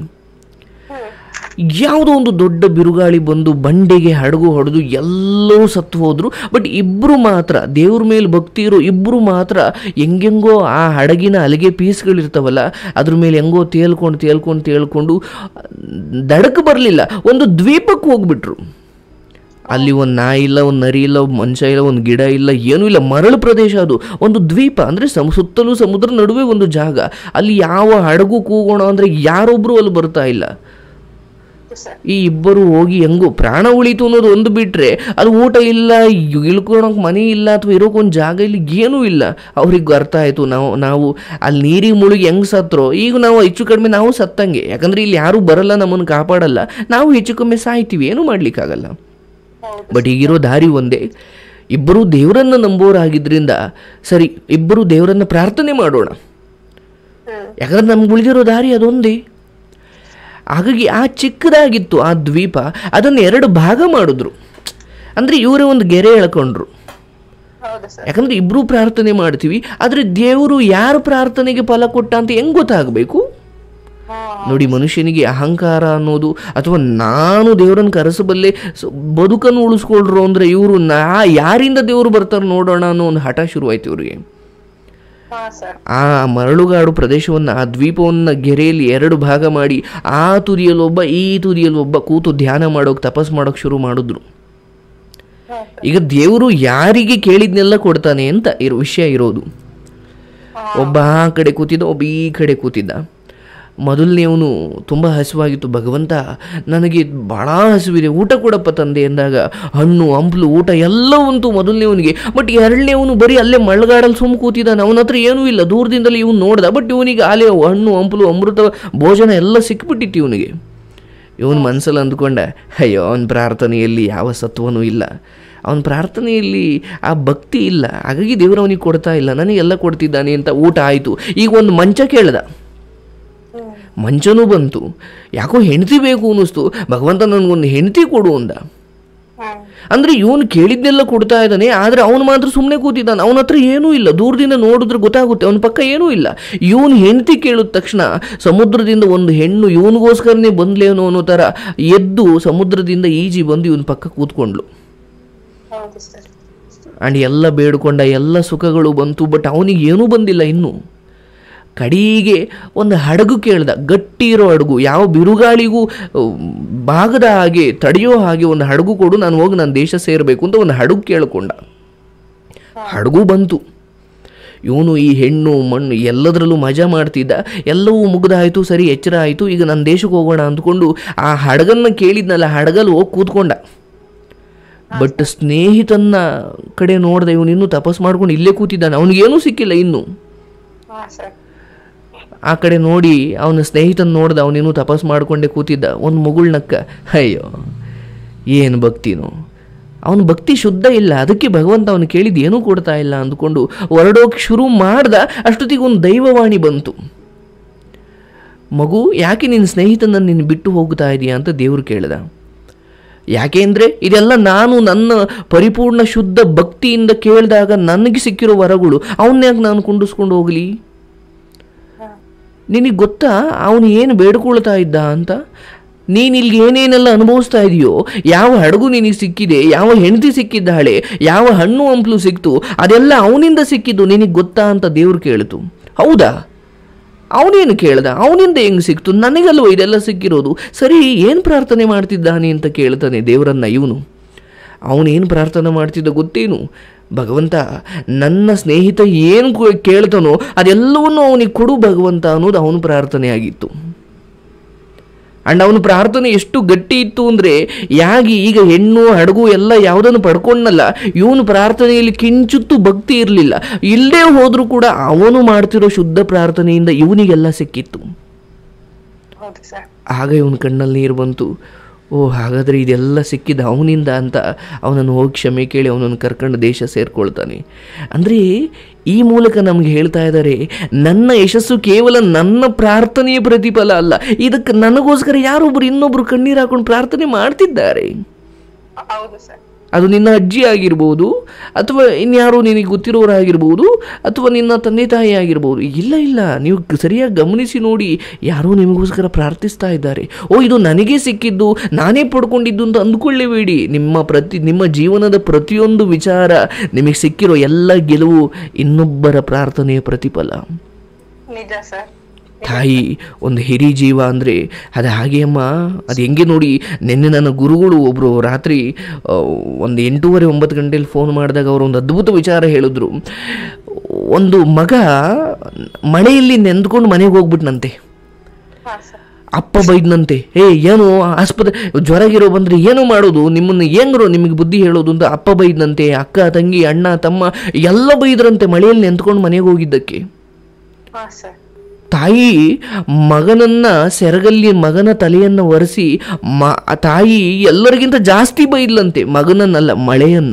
ಯಾವುದೋ ಒಂದು ದೊಡ್ಡ ಬಿರುಗಾಳಿ ಬಂದು ಬಂಡೆಗೆ ಹಡಗು ಹೊಡೆದು ಎಲ್ಲರೂ ಸತ್ತು ಹೋದ್ರು ಬಟ್ ಇಬ್ಬರು ಮಾತ್ರ ದೇವ್ರ ಮೇಲೆ ಭಕ್ತಿ ಇರೋ ಇಬ್ಬರು ಮಾತ್ರ ಹೆಂಗೆಂಗೋ ಆ ಹಡಗಿನ ಅಲಿಗೆ ಪೀಸ್ಗಳಿರ್ತಾವಲ್ಲ ಅದ್ರ ಮೇಲೆ ಹೆಂಗೋ ತೇಲ್ಕೊಂಡು ತೇಲ್ಕೊಂಡು ತೇಲ್ಕೊಂಡು ದಡಕ್ಕೆ ಬರಲಿಲ್ಲ ಒಂದು ದ್ವೀಪಕ್ಕೆ ಹೋಗ್ಬಿಟ್ರು ಅಲ್ಲಿ ಒಂದು ನಾಯಿ ಇಲ್ಲ ಒಂದು ನರಿ ಇಲ್ಲ ಒಂದು ಮನುಷ್ಯ ಇಲ್ಲ ಒಂದು ಗಿಡ ಇಲ್ಲ ಏನೂ ಇಲ್ಲ ಮರಳು ಪ್ರದೇಶ ಅದು ಒಂದು ದ್ವೀಪ ಅಂದರೆ ಸಮ ಸುತ್ತಲೂ ಸಮುದ್ರ ನಡುವೆ ಒಂದು ಜಾಗ ಅಲ್ಲಿ ಯಾವ ಹಡಗು ಕೂಗೋಣ ಅಂದರೆ ಯಾರೊಬ್ಬರು ಅಲ್ಲಿ ಬರ್ತಾ ಇಲ್ಲ ಸರ್ ಈ ಇಬ್ಬರು ಹೋಗಿ ಹೆಂಗೋ ಪ್ರಾಣ ಉಳಿತು ಅನ್ನೋದು ಒಂದು ಬಿಟ್ಟರೆ ಅದು ಊಟ ಇಲ್ಲ ಇಳ್ಕೊಳಕ್ಕೆ ಮನೆ ಇಲ್ಲ ಅಥವಾ ಇರೋಕೊಂದು ಜಾಗ ಇಲ್ಲಿ ಏನೂ ಇಲ್ಲ ಅವ್ರಿಗೆ ಅರ್ಥ ಆಯಿತು ನಾವು ನಾವು ಅಲ್ಲಿ ನೀರಿಗೆ ಮುಳುಗಿ ಹೆಂಗೆ ಸತ್ರೋ ಈಗ ನಾವು ಹೆಚ್ಚು ಕಡಿಮೆ ನಾವು ಸತ್ತಂಗೆ ಯಾಕಂದರೆ ಇಲ್ಲಿ ಯಾರೂ ಬರಲ್ಲ ನಮ್ಮನ್ನು ಕಾಪಾಡಲ್ಲ ನಾವು ಹೆಚ್ಚು ಕಮ್ಮಿ ಸಾಯ್ತೀವಿ ಏನೂ ಮಾಡಲಿಕ್ಕಾಗಲ್ಲ ಹೌದು ಬಟ್ ಈಗಿರೋ ದಾರಿ ಒಂದೇ ಇಬ್ಬರು ದೇವರನ್ನು ನಂಬೋರಾಗಿದ್ದರಿಂದ ಸರಿ ಇಬ್ಬರು ದೇವರನ್ನು ಪ್ರಾರ್ಥನೆ ಮಾಡೋಣ ಹ್ಮ್ ಯಾಕಂದ್ರೆ ನಮ್ಗೆ ಉಳಿದಿರೋ ದಾರಿ ಅದೊಂದೇ ಹಾಗಾಗಿ ಆ ಚಿಕ್ಕದಾಗಿತ್ತು ಆ ದ್ವೀಪ ಅದನ್ನು ಎರಡು ಭಾಗ ಮಾಡಿದ್ರು ಅಂದರೆ ಇವರೇ ಒಂದು ಗೆರೆ ಎಳ್ಕೊಂಡ್ರು ಹೌದು ಸರ್ ಯಾಕಂದ್ರೆ ಇಬ್ಬರು ಪ್ರಾರ್ಥನೆ ಮಾಡ್ತೀವಿ ಆದರೆ ದೇವರು ಯಾರ ಪ್ರಾರ್ಥನೆಗೆ ಫಲ ಕೊಟ್ಟ ಅಂತ ಹೆಂಗೆ ಗೊತ್ತಾಗಬೇಕು ಹಾ ನೋಡಿ ಮನುಷ್ಯನಿಗೆ ಅಹಂಕಾರ ಅನ್ನೋದು ಅಥವಾ ನಾನು ದೇವರನ್ನು ಕರೆಸಬಲ್ಲೆ ಸ- ಬದುಕನ್ನು ಉಳಿಸ್ಕೊಳ್ರು ಅಂದರೆ ಇವರು ನಾ ಯಾರಿಂದ ದೇವರು ಬರ್ತಾರೆ ನೋಡೋಣ ಅನ್ನೋ ಒಂದು ಹಠ ಶುರುವಾಯ್ತು ಇವ್ರಿಗೆ ಹಾ ಸರ್ ಆ ಮರಳುಗಾಡು ಪ್ರದೇಶವನ್ನು ಆ ದ್ವೀಪವನ್ನು ಗೆರೆಯಲ್ಲಿ ಎರಡು ಭಾಗ ಮಾಡಿ ಆ ತುದಿಯಲ್ಲಿ ಒಬ್ಬ ಈ ತುದಿಯಲ್ಲಿ ಒಬ್ಬ ಕೂತು ಧ್ಯಾನ ಮಾಡೋಕೆ ತಪಸ್ ಮಾಡೋಕೆ ಶುರು ಮಾಡಿದ್ರು ಹಾ ಈಗ ದೇವರು ಯಾರಿಗೆ ಕೇಳಿದ್ನೆಲ್ಲ ಕೊಡ್ತಾನೆ ಅಂತ ಇರೋ ವಿಷಯ ಇರೋದು ಒಬ್ಬ ಆ ಕಡೆ ಕೂತಿದ್ದ ಒಬ್ಬ ಈ ಕಡೆ ಕೂತಿದ್ದ ಮೊದಲನೇವನು ತುಂಬ ಹಸಿವಾಗಿತ್ತು ಭಗವಂತ ನನಗೆ ಭಾಳ ಹಸಿವಿದೆ ಊಟ ಕೊಡಪ್ಪ ತಂದೆ ಎಂದಾಗ ಹಣ್ಣು ಹಂಪಲು ಊಟ ಎಲ್ಲವಂತೂ ಮೊದಲನೇವನಿಗೆ ಬಟ್ ಎರಡನೇವನು ಬರೀ ಅಲ್ಲೇ ಮಳ್ಗಾಡಲ್ಲಿ ಸುಮ್ಮ ಕೂತಿದ್ದಾನೆ ಅವನ ಹತ್ರ ಏನೂ ಇಲ್ಲ ದೂರದಿಂದಲೇ ಇವನು ನೋಡ್ದ ಬಟ್ ಇವನಿಗೆ ಅಲ್ಲೇ ಹಣ್ಣು ಹಂಪಲು ಅಮೃತ ಭೋಜನ ಎಲ್ಲ ಸಿಕ್ಬಿಟ್ಟಿತ್ತು ಇವನಿಗೆ ಇವನು ಮನಸ್ಸಲ್ಲಿ ಅಂದ್ಕೊಂಡ ಅಯ್ಯೋ ಅವನ ಪ್ರಾರ್ಥನೆಯಲ್ಲಿ ಯಾವ ಸತ್ವನೂ ಇಲ್ಲ ಅವನ ಪ್ರಾರ್ಥನೆಯಲ್ಲಿ ಆ ಭಕ್ತಿ ಇಲ್ಲ ಹಾಗಾಗಿ ದೇವರು ಅವನಿಗೆ ಕೊಡ್ತಾ ಇಲ್ಲ ನನಗೆಲ್ಲ ಕೊಡ್ತಿದ್ದಾನೆ ಅಂತ ಊಟ ಆಯಿತು ಈಗ ಒಂದು ಮಂಚ ಕೇಳ್ದ ಮಂಚನೂ ಬಂತು ಯಾಕೋ ಹೆಂಡತಿ ಬೇಕು ಅನ್ನಿಸ್ತು ಭಗವಂತ ನನಗೊಂದು ಹೆಂಡತಿ ಕೊಡು ಅಂದ ಹ್ಮ್ ಅಂದರೆ ಇವನು ಕೇಳಿದ್ನೆಲ್ಲ ಕೊಡ್ತಾ ಇದ್ದಾನೆ ಆದರೆ ಅವನು ಮಾತ್ರ ಸುಮ್ಮನೆ ಕೂತಿದ್ದಾನೆ ಅವನ ಹತ್ರ ಏನೂ ಇಲ್ಲ ದೂರದಿಂದ ನೋಡಿದ್ರೆ ಗೊತ್ತಾಗುತ್ತೆ ಅವನ ಪಕ್ಕ ಏನೂ ಇಲ್ಲ ಇವನು ಹೆಂಡತಿ ಕೇಳಿದ ತಕ್ಷಣ ಸಮುದ್ರದಿಂದ ಒಂದು ಹೆಣ್ಣು ಇವನಿಗೋಸ್ಕರನೇ ಬಂದ್ಲೇನೋ ಅನ್ನೋ ಥರ ಎದ್ದು ಸಮುದ್ರದಿಂದ ಈಜಿ ಬಂದು ಇವನ ಪಕ್ಕ ಕೂತ್ಕೊಂಡ್ಲು ಹೌದು ಸರ್ ಆ್ಯಂಡ್ ಎಲ್ಲ ಬೇಡ್ಕೊಂಡ ಎಲ್ಲ ಸುಖಗಳು ಬಂತು ಬಟ್ ಅವನಿಗೆ ಏನೂ ಬಂದಿಲ್ಲ ಇನ್ನೂ ಕಡೆಗೆ ಒಂದು ಹಡಗು ಕೇಳ್ದ ಗಟ್ಟಿ ಇರೋ ಹಡಗು ಯಾವ ಬಿರುಗಾಳಿಗೂ ಅಹ್, ಬಾಗದ ಹಾಗೆ ತಡೆಯೋ ಹಾಗೆ ಒಂದು ಹಡಗು ಕೊಡು ನಾನು ಹೋಗಿ ನನ್ನ ದೇಶ ಸೇರಬೇಕು ಅಂತ ಒಂದು ಹಡಗು ಕೇಳ್ಕೊಂಡ ಹಡಗು ಬಂತು ಇವನು ಈ ಹೆಣ್ಣು ಮಣ್ಣು ಎಲ್ಲದರಲ್ಲೂ ಮಜಾ ಮಾಡ್ತಿದ್ದ ಎಲ್ಲವೂ ಮುಗ್ದಾಯಿತು ಸರಿ ಎಚ್ಚರ ಆಯಿತು ಈಗ ನನ್ನ ದೇಶಕ್ಕೆ ಹೋಗೋಣ ಅಂದ್ಕೊಂಡು ಆ ಹಡಗನ್ನು ಕೇಳಿದ್ನಲ್ಲ ಹಡಗಲ್ಲಿ ಹೋಗಿ ಕೂತ್ಕೊಂಡ ಬಟ್ ಸ್ನೇಹಿತನ ಕಡೆ ನೋಡ್ದೆ ಇವನು ಇನ್ನೂ ತಪಸ್ ಮಾಡ್ಕೊಂಡು ಇಲ್ಲೇ ಕೂತಿದ್ದಾನೆ ಅವನಿಗೇನೂ ಸಿಕ್ಕಿಲ್ಲ ಇನ್ನು ಹಾ ಸರ್ ಆ ಕಡೆ ನೋಡಿ ಅವನ ಸ್ನೇಹಿತನ ನೋಡ್ದ ಅವನಿನ್ನೂ ತಪಸ್ ಮಾಡ್ಕೊಂಡೇ ಕೂತಿದ್ದ ಒಂದು ಮಗುಳ್ನಕ್ಕ ಅಯ್ಯೋ ಏನು ಭಕ್ತಿನೋ ಅವನ ಭಕ್ತಿ ಶುದ್ಧ ಇಲ್ಲ ಅದಕ್ಕೆ ಭಗವಂತ ಅವನು ಕೇಳಿದ್ದು ಏನೂ ಕೊಡ್ತಾ ಇಲ್ಲ ಅಂದ್ಕೊಂಡು ಹೊರಡೋಕೆ ಶುರು ಮಾಡ್ದ ಅಷ್ಟೊತ್ತಿಗೆ ಒಂದು ದೈವವಾಣಿ ಬಂತು ಮಗು ಯಾಕೆ ನಿನ್ನ ಸ್ನೇಹಿತನನ್ನು ನೀನು ಬಿಟ್ಟು ಹೋಗ್ತಾ ಇದೀಯಾ ಅಂತ ದೇವರು ಕೇಳ್ದ ಯಾಕೆಂದರೆ ಇದೆಲ್ಲ ನಾನು ನನ್ನ ಪರಿಪೂರ್ಣ ಶುದ್ಧ ಭಕ್ತಿಯಿಂದ ಕೇಳಿದಾಗ ನನಗೆ ಸಿಕ್ಕಿರೋ ವರಗಳು ಅವನ್ಯಾಕೆ ನಾನು ಕುಂಡಿಸ್ಕೊಂಡು ಹೋಗಲಿ ನಿನಗೆ ಗೊತ್ತಾ ಅವನು ಏನು ಬೇಡ್ಕೊಳ್ತಾ ಇದ್ದ ಅಂತ ನೀನು ಇಲ್ಲಿ ಏನೇನೆಲ್ಲ ಅನುಭವಿಸ್ತಾ ಇದೆಯೋ ಯಾವ ಹಡಗು ನಿನಗೆ ಸಿಕ್ಕಿದೆ ಯಾವ ಹೆಂಡತಿ ಸಿಕ್ಕಿದ್ದಾಳೆ ಯಾವ ಹಣ್ಣು ಹಂಪಲು ಸಿಕ್ತು ಅದೆಲ್ಲ ಅವನಿಂದ ಸಿಕ್ಕಿದ್ದು ನಿನಗೆ ಗೊತ್ತಾ ಅಂತ ದೇವ್ರು ಕೇಳಿತು ಹೌದಾ ಅವನೇನು ಕೇಳ್ದ ಅವನಿಂದ ಹೆಂಗೆ ಸಿಕ್ತು ನನಗಲ್ವ ಇದೆಲ್ಲ ಸಿಕ್ಕಿರೋದು ಸರಿ ಏನು ಪ್ರಾರ್ಥನೆ ಮಾಡ್ತಿದ್ದಾನೆ ಅಂತ ಕೇಳ್ತಾನೆ ದೇವರನ್ನ ಇವನು ಅವನೇನು ಪ್ರಾರ್ಥನೆ ಮಾಡ್ತಿದ್ದ ಗೊತ್ತೇನು ಭಗವಂತ ನನ್ನ ಸ್ನೇಹಿತ ಏನು ಕು- ಕೇಳ್ತಾನೋ ಅದೆಲ್ಲವನ್ನು ಅವನಿಗೆ ಕೊಡು ಭಗವಂತ ಅನ್ನೋದು ಅವನ ಪ್ರಾರ್ಥನೆ ಆಗಿತ್ತು ಅಂಡ್ ಅವನ ಪ್ರಾರ್ಥನೆ ಎಷ್ಟು ಗಟ್ಟಿ ಇತ್ತು ಅಂದರೆ ಯಾಗಿ ಈಗ ಹೆಣ್ಣು ಹಡಗು ಎಲ್ಲ ಯಾವುದನ್ನು ಪಡ್ಕೊಂಡಲ್ಲ ಇವನು ಪ್ರಾರ್ಥನೆಯಲ್ಲಿ ಕಿಂಚಿತ್ತು ಭಕ್ತಿ ಇರಲಿಲ್ಲ ಇಲ್ಲೇ ಹೋದರೂ ಕೂಡ ಅವನು ಮಾಡ್ತಿರೋ ಶುದ್ಧ ಪ್ರಾರ್ಥನೆಯಿಂದ ಇವನಿಗೆಲ್ಲ ಸಿಕ್ಕಿತ್ತು ಹೌದು ಸರ್ ಆಗ ಇವನ ಕಣ್ಣಲ್ಲಿ ನೀರು ಬಂತು ಓ ಹಾಗಾದರೆ ಇದೆಲ್ಲ ಸಿಕ್ಕಿದ ಅವನಿಂದ ಅಂತ ಅವನನ್ನು ಹೋಗಿ ಕ್ಷಮೆ ಕೇಳಿ ಅವನನ್ನು ಕರ್ಕೊಂಡು ದೇಶ ಸೇರ್ಕೊಳ್ತಾನೆ ಅಂದರೆ ಈ ಮೂಲಕ ನಮ್ಗೆ ಹೇಳ್ತಾ ಇದ್ದಾರೆ ನನ್ನ ಯಶಸ್ಸು ಕೇವಲ ನನ್ನ ಪ್ರಾರ್ಥನೆಯ ಪ್ರತಿಫಲ ಅಲ್ಲ ಇದಕ್ಕೆ ನನಗೋಸ್ಕರ ಯಾರೊಬ್ಬರು ಇನ್ನೊಬ್ಬರು ಕಣ್ಣೀರು ಹಾಕೊಂಡು ಪ್ರಾರ್ಥನೆ ಮಾಡ್ತಿದ್ದಾರೆ ಹೌದು ಸರ್ ಅದು ನಿನ್ನ ಅಜ್ಜಿ ಆಗಿರ್ಬೋದು ಅಥವಾ ಇನ್ಯಾರೋ ನಿನಗೆ ಗೊತ್ತಿರೋರಾಗಿರ್ಬೋದು ಅಥವಾ ನಿನ್ನ ತಂದೆ ತಾಯಿ ಆಗಿರ್ಬೋದು ಇಲ್ಲ ಇಲ್ಲ ನೀವು ಸರಿಯಾಗಿ ಗಮನಿಸಿ ನೋಡಿ ಯಾರೋ ನಿಮಗೋಸ್ಕರ ಪ್ರಾರ್ಥಿಸ್ತಾ ಇದ್ದಾರೆ ಓ ಇದು ನನಗೆ ಸಿಕ್ಕಿದ್ದು ನಾನೇ ಪಡ್ಕೊಂಡಿದ್ದು ಅಂತ ಅಂದ್ಕೊಳ್ಳೇಬೇಡಿ ನಿಮ್ಮ ಪ್ರತಿ ನಿಮ್ಮ ಜೀವನದ ಪ್ರತಿಯೊಂದು ವಿಚಾರ ನಿಮಗೆ ಸಿಕ್ಕಿರೋ ಎಲ್ಲ ಗೆಲುವು ಇನ್ನೊಬ್ಬರ ಪ್ರಾರ್ಥನೆಯ ಪ್ರತಿಫಲ ನಿಜ ಸರ್ ತಾಯಿ ಒಂದು ಹಿರಿ ಜೀವ ಅಂದರೆ ಅದು ಹಾಗೆ ಅಮ್ಮ ಅದು ಹೆಂಗೆ ನೋಡಿ ನಿನ್ನೆ ನನ್ನ ಗುರುಗಳು ಒಬ್ಬರು ರಾತ್ರಿ ಆ, ಒಂದು ಎಂಟೂವರೆ ಒಂಬತ್ತು ಗಂಟೆಲಿ ಫೋನ್ ಮಾಡಿದಾಗ ಅವರು ಒಂದು ಅದ್ಭುತ ವಿಚಾರ ಹೇಳಿದ್ರು ಒಂದು ಮಗ ಮಳೆಯಲ್ಲಿ ನೆಂದ್ಕೊಂಡು ಮನೆಗೆ ಹೋಗ್ಬಿಟ್ನಂತೆ ಹಾ ಸರ್ ಅಪ್ಪ ಬೈದ್ನಂತೆ ಏ ಏನು ಆಸ್ಪತ್ರೆ ಜ್ವರ ಗಿರೋ ಬಂದರೆ ಏನು ಮಾಡೋದು ನಿಮ್ಮನ್ನು ಹೆಂಗ್ರು ನಿಮಗೆ ಬುದ್ಧಿ ಹೇಳೋದು ಅಂತ ಅಪ್ಪ ಬೈದ್ನಂತೆ ಅಕ್ಕ ತಂಗಿ ಅಣ್ಣ ತಮ್ಮ ಎಲ್ಲ ಬೈದ್ರಂತೆ ಮಳೆಯಲ್ಲಿ ನೆಂತ್ಕೊಂಡು ಮನೆಗೆ ಹೋಗಿದ್ದಕ್ಕೆ ಹಾ ಸರ್ ತಾಯಿ ಮಗನನ್ನ ಸೆರಗಲ್ಲಿ ಮಗನ ತಲೆಯನ್ನು ಒರೆಸಿ ಮ ಆ ತಾಯಿ ಎಲ್ಲರಿಗಿಂತ ಜಾಸ್ತಿ ಬೈದ್ಲಂತೆ ಮಗನನ್ನಲ್ಲ ಮಳೆಯನ್ನ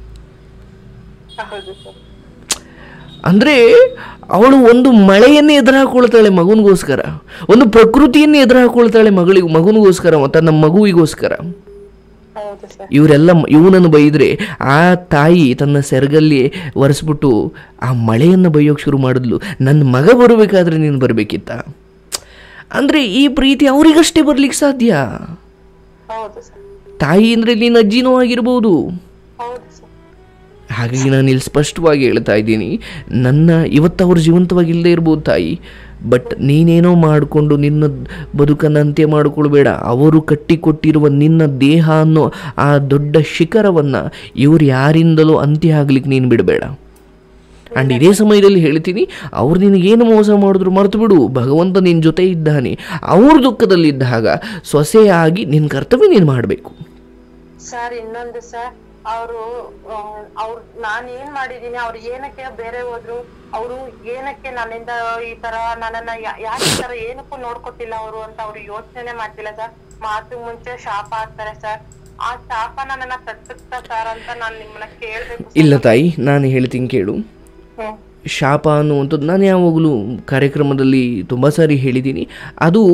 ಹೌದು ಸರ್ ಅಂದರೆ ಅವಳು ಒಂದು ಮಳೆಯನ್ನೇ ಎದುರು ಹಾಕೊಳ್ತಾಳೆ ಮಗನಿಗೋಸ್ಕರ ಒಂದು ಪ್ರಕೃತಿಯನ್ನೇ ಎದುರು ಹಾಕೊಳ್ತಾಳೆ ಮಗಳಿಗೆ ಮಗನಿಗೋಸ್ಕರ ತನ್ನ ಮಗುವಿಗೋಸ್ಕರ ಹೌದು ಸರ್ ಇವರೆಲ್ಲ ಇವನನ್ನು ಬೈದರೆ ಆ ತಾಯಿ ತನ್ನ ಸೆರಗಲ್ಲಿ ಒರೆಸ್ಬಿಟ್ಟು ಆ ಮಳೆಯನ್ನು ಬೈಯೋಕೆ ಶುರು ಮಾಡಿದ್ಲು ನನ್ನ ಮಗ ಬರಬೇಕಾದ್ರೆ ನೀನು ಬರಬೇಕಿತ್ತ ಅಂದರೆ ಈ ಪ್ರೀತಿ ಅವರಿಗಷ್ಟೇ ಬರ್ಲಿಕ್ಕೆ ಸಾಧ್ಯ ಹೌದು ಸರ್ ತಾಯಿ ಅಂದರೆ ನೀನು ಅಜ್ಜಿನೂ ಆಗಿರ್ಬೋದು ಹೌದು ಸರ್ ಹಾಗಾಗಿ ನಾನು ಇಲ್ಲಿ ಸ್ಪಷ್ಟವಾಗಿ ಹೇಳ್ತಾ ಇದ್ದೀನಿ ನನ್ನ ಇವತ್ತು ಅವ್ರು ಜೀವಂತವಾಗಿ ಇಲ್ಲದೆ ಇರ್ಬೋದು ತಾಯಿ ಬಟ್ ನೀನೇನೋ ಮಾಡಿಕೊಂಡು ನಿನ್ನ ಬದುಕನ್ನು ಅಂತ್ಯ ಮಾಡಿಕೊಳ್ಬೇಡ ಅವರು ಕಟ್ಟಿಕೊಟ್ಟಿರುವ ನಿನ್ನ ದೇಹ ಅನ್ನೋ ಆ ದೊಡ್ಡ ಶಿಖರವನ್ನು ಇವ್ರು ಯಾರಿಂದಲೂ ಅಂತ್ಯ ಆಗ್ಲಿಕ್ಕೆ ನೀನು ಬಿಡಬೇಡ ಆ್ಯಂಡ್ ಇದೇ ಸಮಯದಲ್ಲಿ ಹೇಳ್ತೀನಿ ಅವ್ರು ನಿನಗೇನು ಮೋಸ ಮಾಡಿದ್ರು ಮರೆತು ಬಿಡು ಭಗವಂತ ನಿನ್ನ ಜೊತೆ ಇದ್ದಾನೆ ಅವ್ರ ದುಃಖದಲ್ಲಿದ್ದಾಗ ಸೊಸೆಯಾಗಿ ನಿನ್ನ ಕರ್ತವ್ಯ ನೀನು ಮಾಡಬೇಕು ಸರ್ ಇನ್ನೊಂದು ಸರ್ ಅವರು ಅವ್ರು ನಾನ್ ಏನ್ ಮಾಡಿದೀನಿ ಅವ್ರು ಏನಕ್ಕೆ ಬೇರೆ ಹೋದ್ರು ಅವರು ಏನಕ್ಕೆ ನನ್ನಿಂದ ಈ ತರ ನನ್ನನ್ನ ಯಾ- ಯಾಕೆ ಈ ತರ ಏನಕ್ಕೂ ನೋಡ್ಕೊತಿಲ್ಲ ಅವರು ಅಂತ ಅವ್ರು ಯೋಚನೆ ಮಾಡ್ತಿಲ್ಲ ಸರ್ ಮಾತು ಮುಂಚೆ ಶಾಪ ಹಾಕ್ತಾರೆ ಸರ್ ಆ ಶಾಪ ನನ್ನನ್ನ ತಟ್ಟುತ್ತಾ ಸರ್ ಅಂತ ನಾನ್ ನಿಮ್ಮನ್ನ ಕೇಳ್ಬೇಕು sir. ಇಲ್ಲ ತಾಯಿ ನಾನು ಹೇಳ್ತೀನಿ ಕೇಳು ಹ್ಮ್ ಶಾಪ ಅನ್ನುವಂಥದ್ದು ನಾನು ಯಾವಾಗಲೂ ಕಾರ್ಯಕ್ರಮದಲ್ಲಿ ತುಂಬ ಸಾರಿ ಹೇಳಿದ್ದೀನಿ ಅದು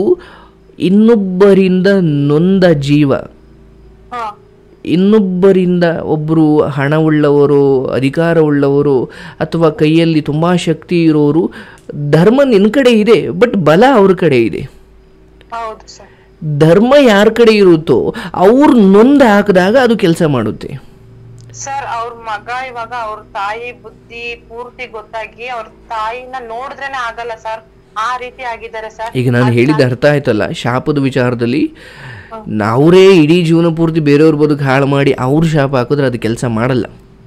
ಇನ್ನೊಬ್ಬರಿಂದ ನೊಂದ ಜೀವ ಹಾ ಇನ್ನೊಬ್ಬರಿಂದ ಒಬ್ಬರು ಹಣವುಳ್ಳವರು ಅಧಿಕಾರವುಳ್ಳವರು ಅಥವಾ ಕೈಯಲ್ಲಿ ತುಂಬ ಶಕ್ತಿ ಇರೋರು ಧರ್ಮ ನಿನ್ನ ಕಡೆ ಇದೆ ಬಟ್ ಬಲ ಅವ್ರ ಕಡೆ ಇದೆ ಹೌದು ಸರ್ ಧರ್ಮ ಯಾರ ಕಡೆ ಇರುತ್ತೋ ಅವ್ರು ನೊಂದು ಹಾಕಿದಾಗ ಅದು ಕೆಲಸ ಮಾಡುತ್ತೆ ಸರ್ ಅವ್ರ ಮಗ ಇವಾಗ ಅವ್ರ ತಾಯಿ ಬುದ್ಧಿ ಪೂರ್ತಿ ಗೊತ್ತಾಗಿ ಅವ್ರ ತಾಯಿನ ನೋಡಿದ್ರೇನೆ ಆಗಲ್ಲ ಸರ್ ಆ ರೀತಿ ಆಗಿದ್ದಾರೆ ಸರ್ ಈಗ ನಾನು ಹೇಳಿದ ಅರ್ಥ ಆಯ್ತಲ್ಲ ಶಾಪದ ವಿಚಾರದಲ್ಲಿ ಅವರೇ ಇಡೀ ಜೀವನ ಪೂರ್ತಿ ಬೇರೆಯವ್ರ ಬದುಕು ಹಾಳು ಮಾಡಿ ಅವ್ರ ಶಾಪ ಹಾಕಿದ್ರೆ ಅದು ಕೆಲಸ ಮಾಡಲ್ಲ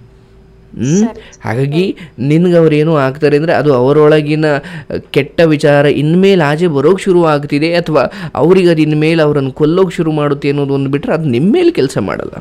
ಹ್ಮ್ ಹಾಗಾಗಿ ನಿನ್ಗೆ ಅವ್ರೇನು ಆಗ್ತಾರೆ ಅಂದರೆ ಅದು ಅವರೊಳಗಿನ ಕೆಟ್ಟ ವಿಚಾರ ಇನ್ಮೇಲೆ ಆಚೆ ಬರೋಕ್ಕೆ ಶುರು ಆಗ್ತಿದೆ ಅಥವಾ ಅವ್ರಿಗೆ ಅದು ಇನ್ಮೇಲೆ ಅವರನ್ನು ಕೊಲ್ಲೋಕೆ ಶುರು ಮಾಡುತ್ತೆ ಅನ್ನೋದು ಒಂದು ಬಿಟ್ಟರೆ ಅದು ನಿಮ್ಮ ಮೇಲೆ ಕೆಲಸ ಮಾಡಲ್ಲ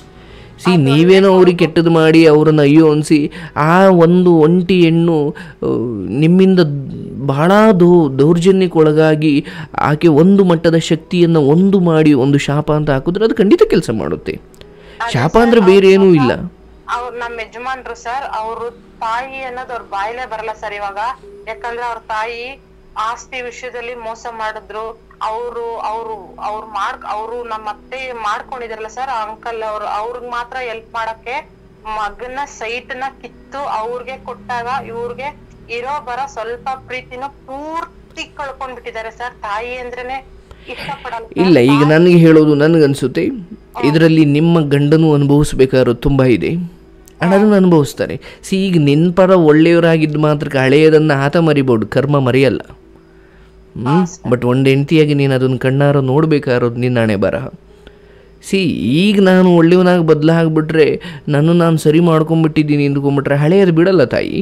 ಸಿ ನೀವೇನೋ ಅವ್ರಿಗೆ ಕೆಟ್ಟದ್ದು ಮಾಡಿ ಅವರನ್ನು ಅಯ್ಯೋ ಅನಿಸಿ ಆ ಒಂದು ಒಂಟಿ ಹೆಣ್ಣು ಆ, ನಿಮ್ಮಿಂದ ಬಹಳ ದೌ ದೌರ್ಜನ್ಯಕ್ಕೊಳಗಾಗಿ ಆಕೆ ಒಂದು ಮಟ್ಟದ ಶಕ್ತಿಯನ್ನು ಒಂದು ಮಾಡಿ ಒಂದು ಶಾಪ ಅಂತ ಹಾಕಿದ್ರೆ ಅದು ಖಂಡಿತ ಕೆಲಸ ಮಾಡುತ್ತೆ ಶಾಪ ಅಂದರೆ ಬೇರೆ ಏನೂ ಇಲ್ಲ ಅವ್ರ ನಮ್ಮ ಯಜಮಾನ್ರು ಸರ್ ಅವ್ರ ತಾಯಿ ಅನ್ನೋದು ಅವ್ರ ಬಾಯಿಲೆ ಬರಲ್ಲ ಸರ್ ಇವಾಗ ಯಾಕಂದ್ರೆ ಅವ್ರ ತಾಯಿ ಆಸ್ತಿ ವಿಷಯದಲ್ಲಿ ಮೋಸ ಮಾಡಿದ್ರು ಅವರು ಅವರು ಅವ್ರು ಮಾಡ್ ಅವರು ನಮ್ಮ ಅತ್ತೆ ಮಾಡ್ಕೊಂಡಿದ್ರಲ್ಲ ಸರ್ ಅಂಕಲ್ ಅವ್ರು ಅವ್ರಿಗೆ ಮಾತ್ರ ಹೆಲ್ಪ್ ಮಾಡಕ್ಕೆ ಮಗನ ಸೈಟ್ ನ ಕಿತ್ತು ಅವ್ರಿಗೆ ಕೊಟ್ಟಾಗ ಇವ್ರಿಗೆ ಇರೋ ಬರೋ ಸ್ವಲ್ಪ ಪ್ರೀತಿನ ಪೂರ್ತಿ ಕಳ್ಕೊಂಡ್ಬಿಟ್ಟಿದ್ದಾರೆ ಸರ್ ತಾಯಿ ಅಂದ್ರೇನೆ ಇಷ್ಟಪಡಲ್ಲ ಇಲ್ಲ ಈಗ ನನಗೆ ಹೇಳೋದು ನನಗನ್ಸುತ್ತೆ ಇದರಲ್ಲಿ ನಿಮ್ಮ ಗಂಡನು ಅನುಭವಿಸ್ಬೇಕಾಗಿರೋದು ತುಂಬ ಇದೆ and ಅದನ್ನು ಅನುಭವಿಸ್ತಾರೆ ಸಿ ಈಗ ನಿನ್ನ ಪರ ಒಳ್ಳೆಯವರಾಗಿದ್ದು ಮಾತ್ರ ಹಳೆಯದನ್ನು ಆತ ಮರಿಬೋದು ಕರ್ಮ ಮರೆಯಲ್ಲ ಹ್ಞೂ ಬಟ್ ಒಂದು ಹೆಂಡತಿಯಾಗಿ ನೀನು ಅದನ್ನು ಕಣ್ಣಾರ ನೋಡಬೇಕಾಗಿರೋದು ನಿನ್ನ ಹಣೆ ಬರಹ ಸಿ ಈಗ ನಾನು ಒಳ್ಳೆಯವನಾಗಿ ಬದಲಾಗ್ಬಿಟ್ರೆ ನಾನು ನಾನು ಸರಿ ಮಾಡ್ಕೊಂಬಿಟ್ಟಿದ್ದೀನಿ ಅಂದ್ಕೊಂಬಿಟ್ರೆ ಹಳೆಯದು ಬಿಡಲ್ಲ ತಾಯಿ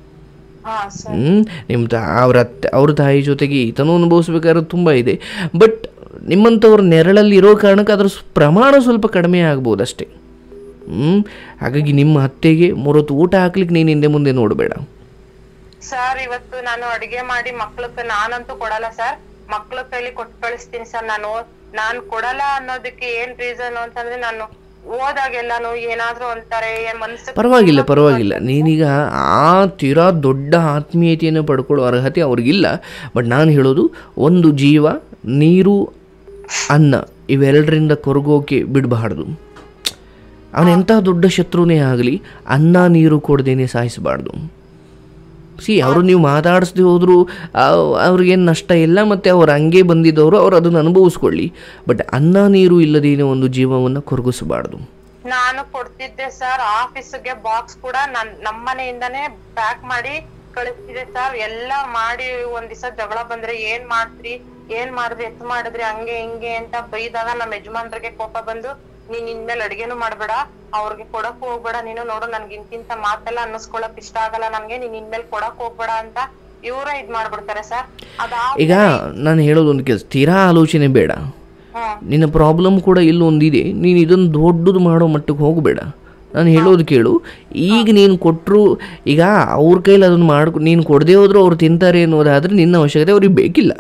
ಹಾ ಸರ್ ಹ್ಮ್? ನಿಮ್ಮ ತಾ ಅವ್ರ ಅತ್ತೆ ಅವ್ರ ತಾಯಿ ಜೊತೆಗೆ ಈತನೂ ಅನುಭವಿಸ್ಬೇಕಾದ್ರೆ ತುಂಬ ಇದೆ ಬಟ್ ನಿಮ್ಮಂಥವ್ರ ನೆರಳಲ್ಲಿ ಇರೋ ಕಾರಣಕ್ಕೆ ಅದರ ಸ್- ಪ್ರಮಾಣ ಸ್ವಲ್ಪ ಕಡಿಮೆ ಆಗ್ಬೋದು ಅಷ್ಟೇ ಹ್ಞೂ ಹಾಗಾಗಿ ನಿಮ್ಮ ಅತ್ತೆಗೆ ಮೂರೊತ್ತು ಊಟ ಹಾಕ್ಲಿಕ್ಕೆ ನೀನು ಹಿಂದೆ ಮುಂದೆ ನೋಡಬೇಡ ಸರ್ ಇವತ್ತು ನಾನು ಅಡಿಗೆ ಮಾಡಿ ಮಕ್ಳ ಕೈ ನಾನಂತೂ ಕೊಡಲ್ಲ ಸರ್ ಮಕ್ಳ ಕೈಲಿ ಕೊಟ್ಟು ಕಳಿಸ್ತೀನಿ ಸರ್ ನಾನು ನಾನ್ ಕೊಡಲ್ಲ ಅನ್ನೋದಕ್ಕೆ ಏನ್ ರೀಸನ್ ಅಂತಂದ್ರೆ ನಾನು ಹೋದಾಗೆಲ್ಲಾನು ಏನಾದ್ರೂ ಅಂತಾರೆ ಮನ್ಸಿಗೆ ಪರವಾಗಿಲ್ಲ ಪರವಾಗಿಲ್ಲ ನೀನೀಗ ಆ ತೀರಾ ದೊಡ್ಡ ಆತ್ಮೀಯತೆಯನ್ನು ಪಡ್ಕೊಳ್ಳೋ ಅರ್ಹತೆ ಅವ್ರಿಗಿಲ್ಲ ಬಟ್ ನಾನು ಹೇಳೋದು ಒಂದು ಜೀವ ನೀರು ಅನ್ನ ಇವೆರಡರಿಂದ ಕೊರಗೋಕೆ ಬಿಡಬಾರ್ದು ಅವನೆಂಥ ದೊಡ್ಡ ಶತ್ರುನೇ ಆಗಲಿ ಅನ್ನ ನೀರು ಕೊಡ್ದೇನೆ ಸಾಯಿಸಬಾರ್ದು ಸಿ ಅವರು ನೀವು ಮಾತಾಡಿಸ್ದೆ ಹೋದರೂ ಅವ್ರಿಗೇನು ನಷ್ಟ ಇಲ್ಲ ಮತ್ತು ಅವ್ರು ಹಂಗೆ ಬಂದಿದ್ದವರು ಅವ್ರು ಅದನ್ನು ಅನುಭವಿಸ್ಕೊಳ್ಳಿ ಬಟ್ ಅನ್ನ ನೀರು ಇಲ್ಲದೇನೆ ಒಂದು ಜೀವವನ್ನು ಕೊರಗಿಸಬಾರ್ದು ನಾನು ಕೊಡ್ತಿದ್ದೆ ಸರ್ ಆಫೀಸ್ಗೆ ಬಾಕ್ಸ್ ಕೂಡ ನನ್ ನಮ್ಮನೆಯಿಂದಾನೇ ಪ್ಯಾಕ್ ಮಾಡಿ ಕಳಿಸ್ತಿದ್ದೆ ಸರ್ ಎಲ್ಲಾ ಮಾಡಿ ಒಂದ್ ದಿವಸ ಜಗಳ ಬಂದ್ರೆ ಏನ್ ಮಾಡ್ತ್ರಿ ಏನ್ ಮಾಡಿದ್ರಿ ಎತ್ ಮಾಡಿದ್ರಿ ಹಂಗೆ ಹಿಂಗೆ ಅಂತ ಬೈದಾಗ ನಮ್ಮ ಯಜಮಾನ್ರಿಗೆ ಕೋಪ ಬಂದು ನೀನ್ ಇನ್ಮೇಲೆ ಅಡ್ಗೆನೂ ಮಾಡ್ಬೇಡ ಅವ್ರಿಗೆ ಕೊಡಕ್ ಹೋಗ್ಬೇಡ ನೀನು ನೋಡು ನನ್ಗೆ ಇಂತಿಂತ ಮಾತೆಲ್ಲ ಅನ್ನಿಸ್ಕೊಳಕ್ ಇಷ್ಟ ಆಗಲ್ಲ ನನ್ಗೆ ನೀನ್ ಇನ್ಮೇಲೆ ಕೊಡಕ್ ಹೋಗ್ಬೇಡ ಅಂತ ಇವ್ರ ಇದ್ ಮಾಡ್ಬಿಡ್ತಾರೆ ಸರ್ ಅದಾ ಈಗ ನಾನು ಹೇಳೋದೊಂದು ಕೆಲಸ ತೀರಾ ಆಲೋಚನೆ ಬೇಡ ಹ್ಮ್ ನಿನ್ನ ಪ್ರಾಬ್ಲಮ್ ಕೂಡ ಇಲ್ಲೊಂದಿದೆ ನೀನು ಇದನ್ನು ದೊಡ್ಡದು ಮಾಡೋ ಮಟ್ಟಕ್ಕೆ ಹೋಗಬೇಡ ನಾನು ಹೇಳೋದು ಕೇಳು ಈಗ ನೀನು ಕೊಟ್ಟರು ಈಗ ಅವ್ರ ಕೈಲಿ ಅದನ್ನು ಮಾಡ್ಕೊ ನೀನು ಕೊಡದೇ ಹೋದ್ರೂ ಅವ್ರು ತಿಂತಾರೆ ಅನ್ನೋದಾದರೆ ನಿನ್ನ ಅವಶ್ಯಕತೆ ಅವ್ರಿಗೆ ಬೇಕಿಲ್ಲ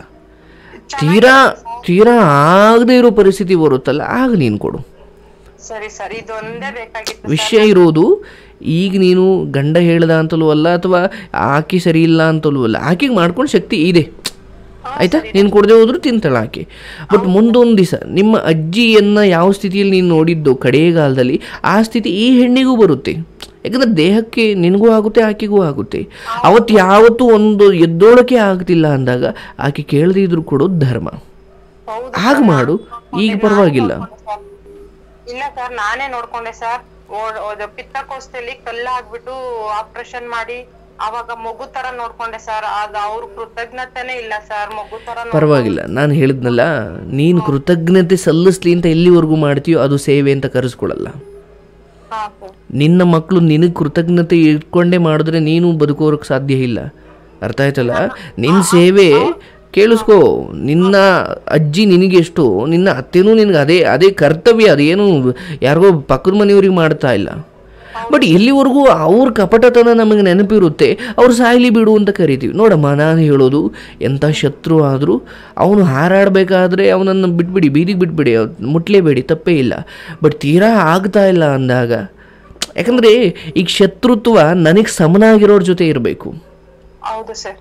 ತೀರಾ ತೀರಾ ಆಗದೇ ಇರೋ ಪರಿಸ್ಥಿತಿ ಬರುತ್ತಲ್ಲ ಆಗ ನೀನು ಕೊಡು ಸರಿ ಸರಿ ಇದೊಂದೇ ಬೇಕಾಗಿತ್ತು ವಿಷಯ ಇರೋದು ಈಗ ನೀನು ಗಂಡ ಹೇಳ್ದ ಅಂತಲೂ ಅಲ್ಲ ಅಥವಾ ಆಕೆ ಸರಿ ಇಲ್ಲ ಅಂತಲೂ ಅಲ್ಲ ಆಕೆಗೆ ಮಾಡ್ಕೊಂಡು ಶಕ್ತಿ ಇದೆ ಆಯ್ತಾ ನೀನು ಕೊಡದೆ ಹೋದ್ರೂ ತಿಂತಾಳೆ ಆಕೆ ಬಟ್ ಮುಂದೊಂದು ದಿವಸ ನಿಮ್ಮ ಅಜ್ಜಿಯನ್ನು ಯಾವ ಸ್ಥಿತಿಯಲ್ಲಿ ನೀನು ನೋಡಿದ್ದು ಕಡೆಗಾಲದಲ್ಲಿ ಆ ಸ್ಥಿತಿ ಈ ಹೆಣ್ಣಿಗೂ ಬರುತ್ತೆ ಯಾಕಂದ್ರೆ ದೇಹಕ್ಕೆ ನಿನಗೂ ಆಗುತ್ತೆ ಆಕೆಗೂ ಆಗುತ್ತೆ ಅವತ್ತು ಯಾವತ್ತೂ ಒಂದು ಎದ್ದೋಳಕ್ಕೆ ಆಗ್ತಿಲ್ಲ ಅಂದಾಗ ಆಕೆ ಕೇಳದೇ ಇದ್ರು ಕೊಡೋದು ಧರ್ಮ ಹೌದು ಆಗ ಮಾಡು ಈಗ ಪರವಾಗಿಲ್ಲ ಇಲ್ಲ ಸರ್ ನಾನೇ ನೋಡ್ಕೊಂಡೆ ಸರ್ ಪಿತ್ತಕೋಶದಲ್ಲಿ ಕಲ್ಲ ಆಗ್ಬಿಟ್ಟು ಆಪರೇಷನ್ ಮಾಡಿ ಅವಾಗ ಮಗು ತರ ನೋಡ್ಕೊಂಡೆ ಸರ್ ಅದ್ ಅವ್ರ ಕೃತಜ್ಞತೆನೇ ಇಲ್ಲ ಸರ್ ಮಗು ತರ ನೋಡ್- ಪರವಾಗಿಲ್ಲ ನಾನು ಹೇಳಿದ್ನಲ್ಲ ನೀನು ಕೃತಜ್ಞತೆ ಸಲ್ಲಿಸ್ಲಿ ಅಂತ ಎಲ್ಲಿವರೆಗೂ ಮಾಡ್ತೀಯೋ ಅದು ಸೇವೆ ಅಂತ ಕರೆಸ್ಕೊಳ್ಳಲ್ಲ ಹಾ ಸರ್ ನಿನ್ನ ಮಕ್ಕಳು ನಿನಗೆ ಕೃತಜ್ಞತೆ ಇಟ್ಕೊಂಡೇ ಮಾಡಿದ್ರೆ ನೀನು ಬದುಕೋರಕ್ಕೆ ಸಾಧ್ಯ ಇಲ್ಲ ಅರ್ಥ ಆಯ್ತಲ್ಲ ನಿನ್ನ ಸೇವೆ ಕೇಳಿಸ್ಕೋ ನಿನ್ನ ಅಜ್ಜಿ ನಿನಗೆಷ್ಟು ನಿನ್ನ ಅತ್ತೆನೂ ನಿನಗೆ ಅದೇ ಅದೇ ಕರ್ತವ್ಯ ಅದೇನು ಯಾರಿಗೋ ಪಕ್ಕದ ಮನೆಯವ್ರಿಗೆ ಮಾಡ್ತಾ ಇಲ್ಲ ಬಟ್ ಎಲ್ಲಿವರೆಗೂ ಅವ್ರ ಕಪಟತನ ನಮಗೆ ನೆನಪಿರುತ್ತೆ ಅವ್ರು ಸಾಯ್ಲಿ ಬಿಡು ಅಂತ ಕರಿತೀವಿ ನೋಡಮ್ಮ ನಾನು ಹೇಳೋದು ಎಂಥ ಶತ್ರು ಆದರೂ ಅವನು ಹಾರಾಡಬೇಕಾದ್ರೆ ಅವನನ್ನು ಬಿಟ್ಬಿಡಿ ಬೀದಿಗೆ ಬಿಟ್ಬಿಡಿ ಅವ್ನ್ ಮುಟ್ಲೇಬೇಡಿ ತಪ್ಪೇ ಇಲ್ಲ ಬಟ್ ತೀರಾ ಆಗ್ತಾ ಇಲ್ಲ ಅಂದಾಗ ಯಾಕಂದರೆ ಈಗ ಶತ್ರುತ್ವ ನನಗೆ ಸಮನಾಗಿರೋರ ಜೊತೆ ಇರಬೇಕು ಹೌದು ಸರ್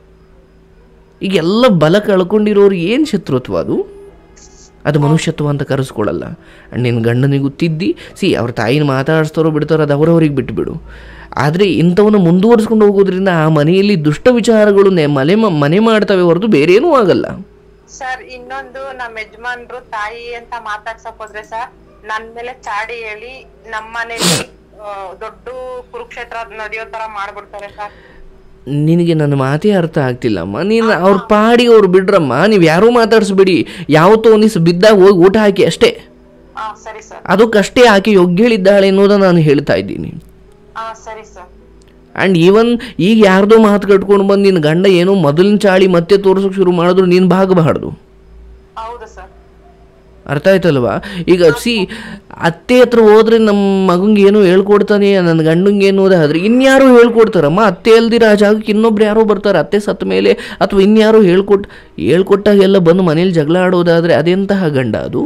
ಈಗ ಎಲ್ಲ ಬಲ ಕಳ್ಕೊಂಡಿರೋರು ಏನು ಶತ್ರುತ್ವ ಅದು ಅದು ಮನುಷ್ಯತ್ವ ಅಂತ ಕರೆಸ್ಕೊಳ್ಳಲ್ಲ ಆ್ಯಂಡ್ ನಿನ್ನ ಗಂಡನಿಗೂ ತಿದ್ದಿ ಸಿ ಅವ್ರ ತಾಯಿನ ಮಾತಾಡಿಸ್ತಾರೋ ಬಿಡ್ತಾರೋ ಅದು ಅವರವ್ರಿಗೆ ಬಿಟ್ಟುಬಿಡು ಆದರೆ ಇಂಥವನ್ನ ಮುಂದುವರಿಸ್ಕೊಂಡು ಹೋಗೋದ್ರಿಂದ ಆ ಮನೆಯಲ್ಲಿ ದುಷ್ಟ ವಿಚಾರಗಳು ನೆ ಮನೆ ಮ- ಮನೆ ಮಾಡ್ತವೆ ಹೊರತು ಬೇರೇನೂ ಆಗಲ್ಲ ಸರ್ ಇನ್ನೊಂದು ನಮ್ಮ ಯಜಮಾನ್ರು ತಾಯಿ ಅಂತ ಮಾತಾಡ್ಸಕ್ ಹೋದ್ರೆ ಸರ್ ನನ್ ಮೇಲೆ ಚಾಡಿ ಹೇಳಿ ನಮ್ಮ ಮನೇಲಿ ಆ, ದೊಡ್ಡ ಕುರುಕ್ಷೇತ್ರ ನಡೆಯೋ ತರ ಮಾಡ್ಬಿಡ್ತಾರೆ ಸರ್ ನಿನಗೆ ನನ್ನ ಮಾತೇ ಅರ್ಥ ಆಗ್ತಿಲ್ಲಮ್ಮ ನೀನು ಅವ್ರ ಪಾಡಿಗೆ ಅವ್ರು ಬಿಡ್ರಮ್ಮ ನೀವು ಯಾರೂ ಮಾತಾಡಿಸ್ಬೇಡಿ ಯಾವತ್ತೋ ಒಂದಿವ್ಸ ಬಿದ್ದಾಗ ಹೋಗಿ ಊಟ ಹಾಕಿ ಅಷ್ಟೇ ಹಾ ಸರಿ ಸರ್ ಅದಕ್ಕಷ್ಟೇ ಆಕೆ ಯೋಗ್ಯಳಿದ್ದಾಳೆ ಅನ್ನೋದನ್ನು ನಾನು ಹೇಳ್ತಾ ಇದ್ದೀನಿ ಹಾ ಸರಿ ಸರ್ ಆ್ಯಂಡ್ ಈವನ್ ಈಗ ಯಾರ್ದೋ ಮಾತು ಕಟ್ಕೊಂಡು ಬಂದು ನಿನ್ನ ಗಂಡ ಏನೋ ಮೊದಲಿನ ಚಾಳಿ ಮತ್ತೆ ತೋರ್ಸೋಕೆ ಶುರು ಮಾಡಿದ್ರು ನೀನು ಭಾಗಬಾರ್ದು ಹೌದು ಸರ್ ಅರ್ಥ ಆಯ್ತಲ್ವಾ ಈಗ ಸಿ ಅತ್ತೆ ಹತ್ರ ಹೋದ್ರೆ ನಮ್ಮ ಮಗಂಗೆ ಏನೋ ಹೇಳ್ಕೊಡ್ತಾನೆ ನನ್ನ ಗಂಡಂಗೆ ಏನೋ ಆದ್ರೆ ಇನ್ಯಾರೋ ಹೇಳ್ಕೊಡ್ತಾರಮ್ಮ ಅತ್ತೆ ಅಲ್ದಿರ ಆ ಜಾಗಕ್ಕೆ ಇನ್ನೊಬ್ರು ಯಾರೋ ಬರ್ತಾರೆ ಅತ್ತೆ ಸತ್ತ ಮೇಲೆ ಅಥವಾ ಇನ್ಯಾರೋ ಹೇಳ್ಕೊಟ್ ಹೇಳ್ಕೊಟ್ಟಾಗೆಲ್ಲ ಬಂದು ಮನೇಲಿ ಜಗಳ ಆಡೋದಾದರೆ ಅದೆಂತಹ ಗಂಡ ಅದು